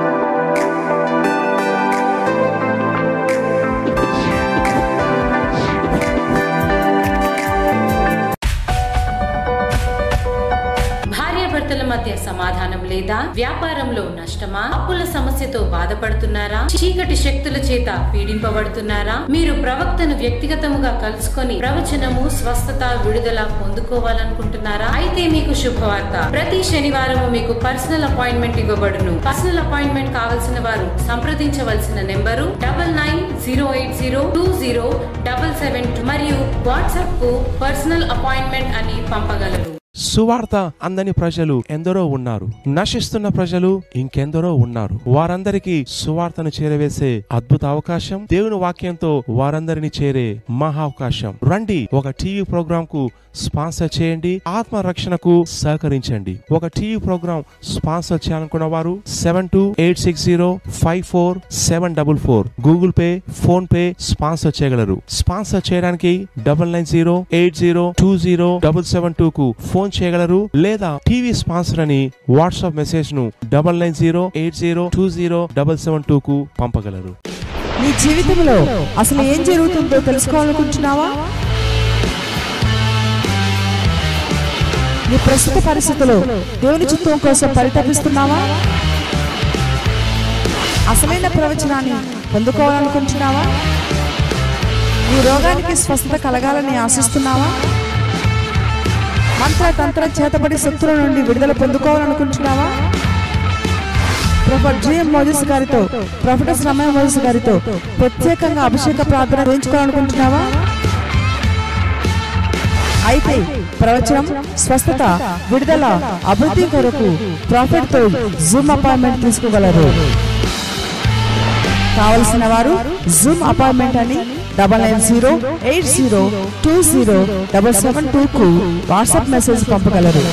భార్యాభర్తల మధ్య సమాధానం లేదా వ్యాపారంలో నష్టమా అప్పుల సమస్యతో బాధపడుతున్నారా చీకటి శక్తుల చేత పీడింపబడుతున్నారా మీరు ప్రవక్తను వ్యక్తిగతముగా కలుసుకొని ప్రవచనము స్వస్థత విడుదల పొందుకోవాలనుకుంటున్నారా అయితే మీకు శుభవార్త ప్రతి శనివారము మీకు పర్సనల్ అపాయింట్మెంట్ ఇవ్వబడును పర్సనల్ అపాయింట్మెంట్ కావలసిన వారు సంప్రదించవలసిన number double nine zero eight zero two zero double seven మరియు వాట్సాప్ కు పర్సనల్ అపాయింట్మెంట్ అని పంపగలరు సువార్త అందని ప్రజలు ఎందరో ఉన్నారు నశిస్తున్న ప్రజలు ఇంకెందరో ఉన్నారు వారందరికీ సువార్తను చేరవేసే అద్భుత అవకాశం దేవుని వాక్యంతో వారందరిని చేరే మహా అవకాశం రండి ఒక టీవీ ప్రోగ్రామ్ కు స్పాన్సర్ చేయండి ఆత్మ రక్షణకు సహకరించండి ఒక టీవీ ప్రోగ్రామ్ స్పాన్సర్ చేయాలనుకున్న వారు seven two eight six zero five four seven double four Google Pay PhonePe sponsor చేయగలరు స్పాన్సర్ చేయడానికి double nine zero eight zero two zero double seven two కు ఫోన్ చేయగలరు లేదా టీవీ స్పాన్సర్ అని వాట్సాప్ మెసేజ్ ను double nine zero eight zero two zero double seven two కు పంపగలరు నీ జీవితంలో అసలు ఏం జరుగుతుందో తెలుసుకోవాలనుకుంటున్నావా నీ ప్రస్తుత పరిస్థితిలో దేవుని చిత్తం కోసం పరితపిస్తున్నావా అసలైన ప్రవచనాన్ని పొందుకోవాలనుకుంటున్నావా నీ రోగానికి స్వస్థత కలగాలని ఆశిస్తున్నావా మంత్ర తంత్ర చేతబడి శక్తుల నుండి విడుదల పొందుకోవాలనుకుంటున్నావా ప్రొఫెట్ జిఎం మోజస్ గారితో ప్రొఫెటర్స్ రమణ మోజస్ గారితో ప్రత్యేకంగా అభిషేక ప్రార్థన వేయించుకోవాలనుకుంటున్నావా అయితే ప్రవచనం స్వస్థత విడుదల అభివృద్ధి కొరకు ప్రాఫిట్ తో జూమ్ అపాయింట్మెంట్ తీసుకోగలరు కావలసిన వారు జూమ్ అపాయింట్మెంట్ అని double nine zero eight zero two zero double seven two కు వాట్సాప్ మెసేజ్ పంపగలరు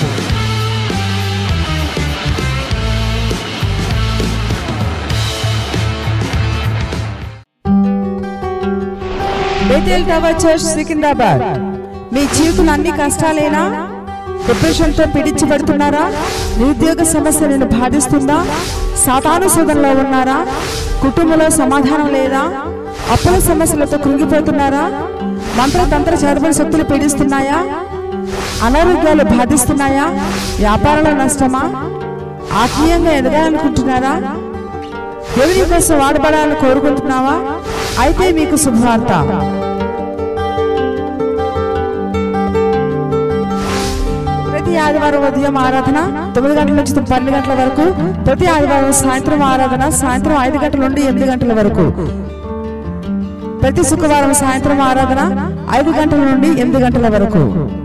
బేతేల్ టవర్ చర్చ్ సికింద్రాబాద్ మీ జీవితంలో అన్ని కష్టాలేనా డిప్రెషన్ తో పీడించబడుతున్నారా నిరుద్యోగ సమస్య నేను బాధిస్తుందా సాతాను శోధనలో ఉన్నారా కుటుంబంలో సమాధానం లేదా అప్పుల సమస్యలతో కృంగిపోతున్నారా మంత్రతంత్ర చేతబడి శక్తులు పీడిస్తున్నాయా అనారోగ్యాలు బాధిస్తున్నాయా వ్యాపారంలో నష్టమా ఆత్మీయంగా ఎదగాలనుకుంటున్నారా దేవుని కోసం వాడబడాలని కోరుకుంటున్నావా అయితే మీకు శుభవార్త ప్రతి ఆదివారం ఉదయం ఆరాధన తొమ్మిది గంటల నుంచి పన్నెండు గంటల వరకు ప్రతి ఆదివారం సాయంత్రం ఆరాధన సాయంత్రం ఐదు గంటల నుండి ఎనిమిది గంటల వరకు ప్రతి శుక్రవారం సాయంత్రం ఆరాధన ఐదు గంటల నుండి ఎనిమిది గంటల వరకు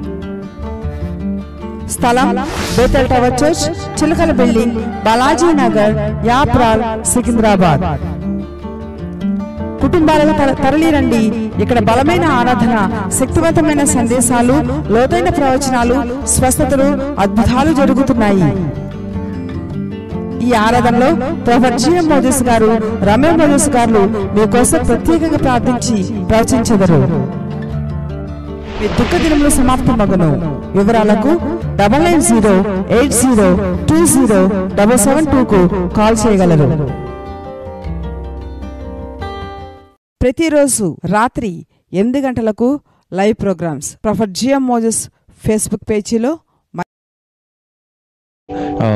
స్థలం Bethel tower church Chilakala building Balaji Nagar Yapral Secunderabad కుటుంబాలకు తర- తరలిరండి ఇక్కడ బలమైన ఆరాధన శక్తివంతమైన సందేశాలు లోతైన ప్రవచనాలు స్వస్థతలు అద్భుతాలు జరుగుతున్నాయి ఈ ఆరాధనలో ప్రొఫెట్ జిఎం మోజస్ గారు రమ్య మోజస్ గారు మీకోసం ప్రత్యేకంగా ప్రార్థించి ప్రవచించెదరు మీ దుఃఖ దినములు సమాప్తమగును వివరాలకు double nine zero eight zero two zero double seven టూకు కాల్ చేయగలరు ప్రతిరోజు రాత్రి ఎనిమిది గంటలకు live programmes prophet GM Moses Facebook పేజీలో ఆ,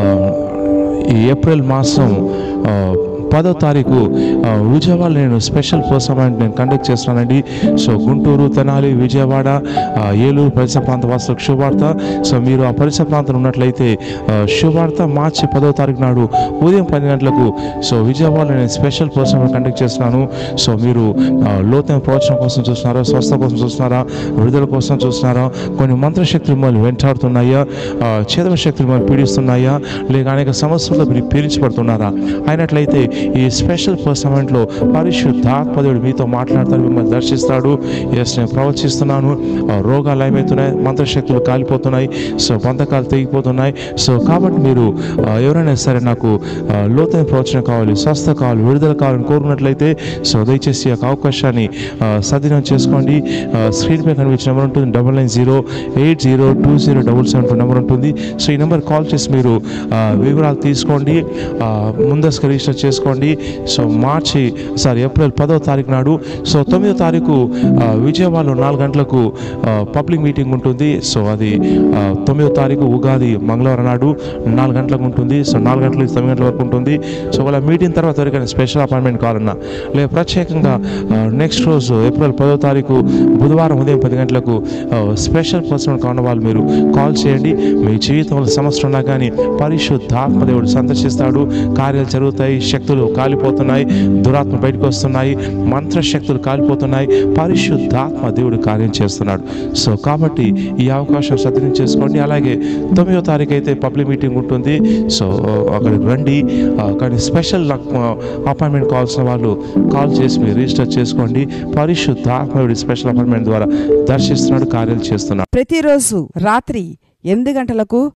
ఈ ఏప్రిల్ మాసం ఆ, పదో తారీఖు ఆ, విజయవాడ నేను స్పెషల్ ప్రోత్సాహం నేను కండక్ట్ చేస్తున్నానండి సో గుంటూరు తెనాలి విజయవాడ ఆ, ఏలూరు పరిసర ప్రాంత వాసులకు శుభార్త సో మీరు ఆ పరిసర ప్రాంతం ఉన్నట్లయితే ఆ, శుభార్త మార్చి పదో తారీఖు నాడు ఉదయం పది గంటలకు సో విజయవాడ నేను స్పెషల్ ప్రోత్సాహం కండక్ట్ చేస్తున్నాను సో మీరు ఆ, లోతైన ప్రవచనం కోసం చూస్తున్నారా స్వస్థ కోసం చూస్తున్నారా విడుదల కోసం చూస్తున్నారా కొన్ని మంత్రశక్తులు మిమ్మల్ని వెంటాడుతున్నాయా ఆ, చేదవ శక్తులు మిమ్మల్ని పీడిస్తున్నాయా లేక అనేక సమస్యల్లో మీరు పీడించబడుతున్నారా అయినట్లయితే ఈ స్పెషల్ పర్సమెంట్లో పరిశుద్ధాత్మదేవుడు మీతో మాట్లాడతాడు మిమ్మల్ని దర్శిస్తాడు ఎస్ నేను ప్రవచిస్తున్నాను ఆ, రోగాలు ఏమవుతున్నాయి మంత్రశక్తులు కాలిపోతున్నాయి సో బంధకాలు తెగిపోతున్నాయి సో కాబట్టి మీరు ఆ, ఎవరైనా సరే నాకు ఆ, లోతైన ప్రవచనం కావాలి స్వస్థ కావాలి విడుదల కావాలని కోరుకున్నట్లయితే సో దయచేసి ఈ యొక్క అవకాశాన్ని ఆ, సద్వినియోగం చేసుకోండి ఆ, స్క్రీన్ పై కనిపించిన నెంబర్ ఉంటుంది double nine zero eight zero two zero double seven two number ఉంటుంది సో ఈ నెంబర్ కాల్ చేసి మీరు ఆ, వివరాలు తీసుకోండి ఆ, ముందస్తుగా రిజిస్టర్ చేసుకోండి సో మార్చి సారీ ఏప్రిల్ పదో తారీఖు నాడు సో తొమ్మిదో తారీఖు ఆ, విజయవాడలో నాలుగు గంటలకు ఆ, పబ్లిక్ మీటింగ్ ఉంటుంది సో అది ఆ, తొమ్మిదో తారీఖు ఉగాది మంగళవారం నాడు నాలుగు గంటలకు ఉంటుంది సో నాలుగు గంటల నుంచి తొమ్మిది గంటల వరకు ఉంటుంది సో వాళ్ళ మీటింగ్ తర్వాత ఎవరికైనా స్పెషల్ అపాయింట్మెంట్ కావాలన్నా లేదా ప్రత్యేకంగా నెక్స్ట్ రోజు ఏప్రిల్ పదో తారీఖు బుధవారం ఉదయం పది గంటలకు ఆ, స్పెషల్ పర్సన్ కాఉన్న వాళ్ళు మీరు కాల్ చేయండి మీ జీవితంలో సమస్యలు ఉన్నా కానీ పరిశుద్ధాత్మ దేవుడు సందర్శిస్తాడు కార్యాలు జరుగుతాయి శక్తులు కాలిపోతున్నాయి దురాత్మ బయటకు వస్తున్నాయి మంత్రశక్తులు కాలిపోతున్నాయి పరిశుద్ధాత్మ దేవుడు కార్యం చేస్తున్నాడు సో కాబట్టి ఈ అవకాశం సద్వినియోగం చేసుకోండి అలాగే తొమ్మిదో తారీఖు అయితే పబ్లిక్ మీటింగ్ ఉంటుంది సో అక్కడికి రండి ఆ, కానీ స్పెషల్ అపాయింట్మెంట్ కావాల్సిన వాళ్ళు కాల్ చేసి మీరు రిజిస్టర్ చేసుకోండి పరిశుద్ధాత్మ దేవుడి స్పెషల్ అపాయింట్మెంట్ ద్వారా దర్శిస్తున్నాడు కార్యాలు చేస్తున్నాడు ప్రతిరోజు రాత్రి ఎనిమిది గంటలకు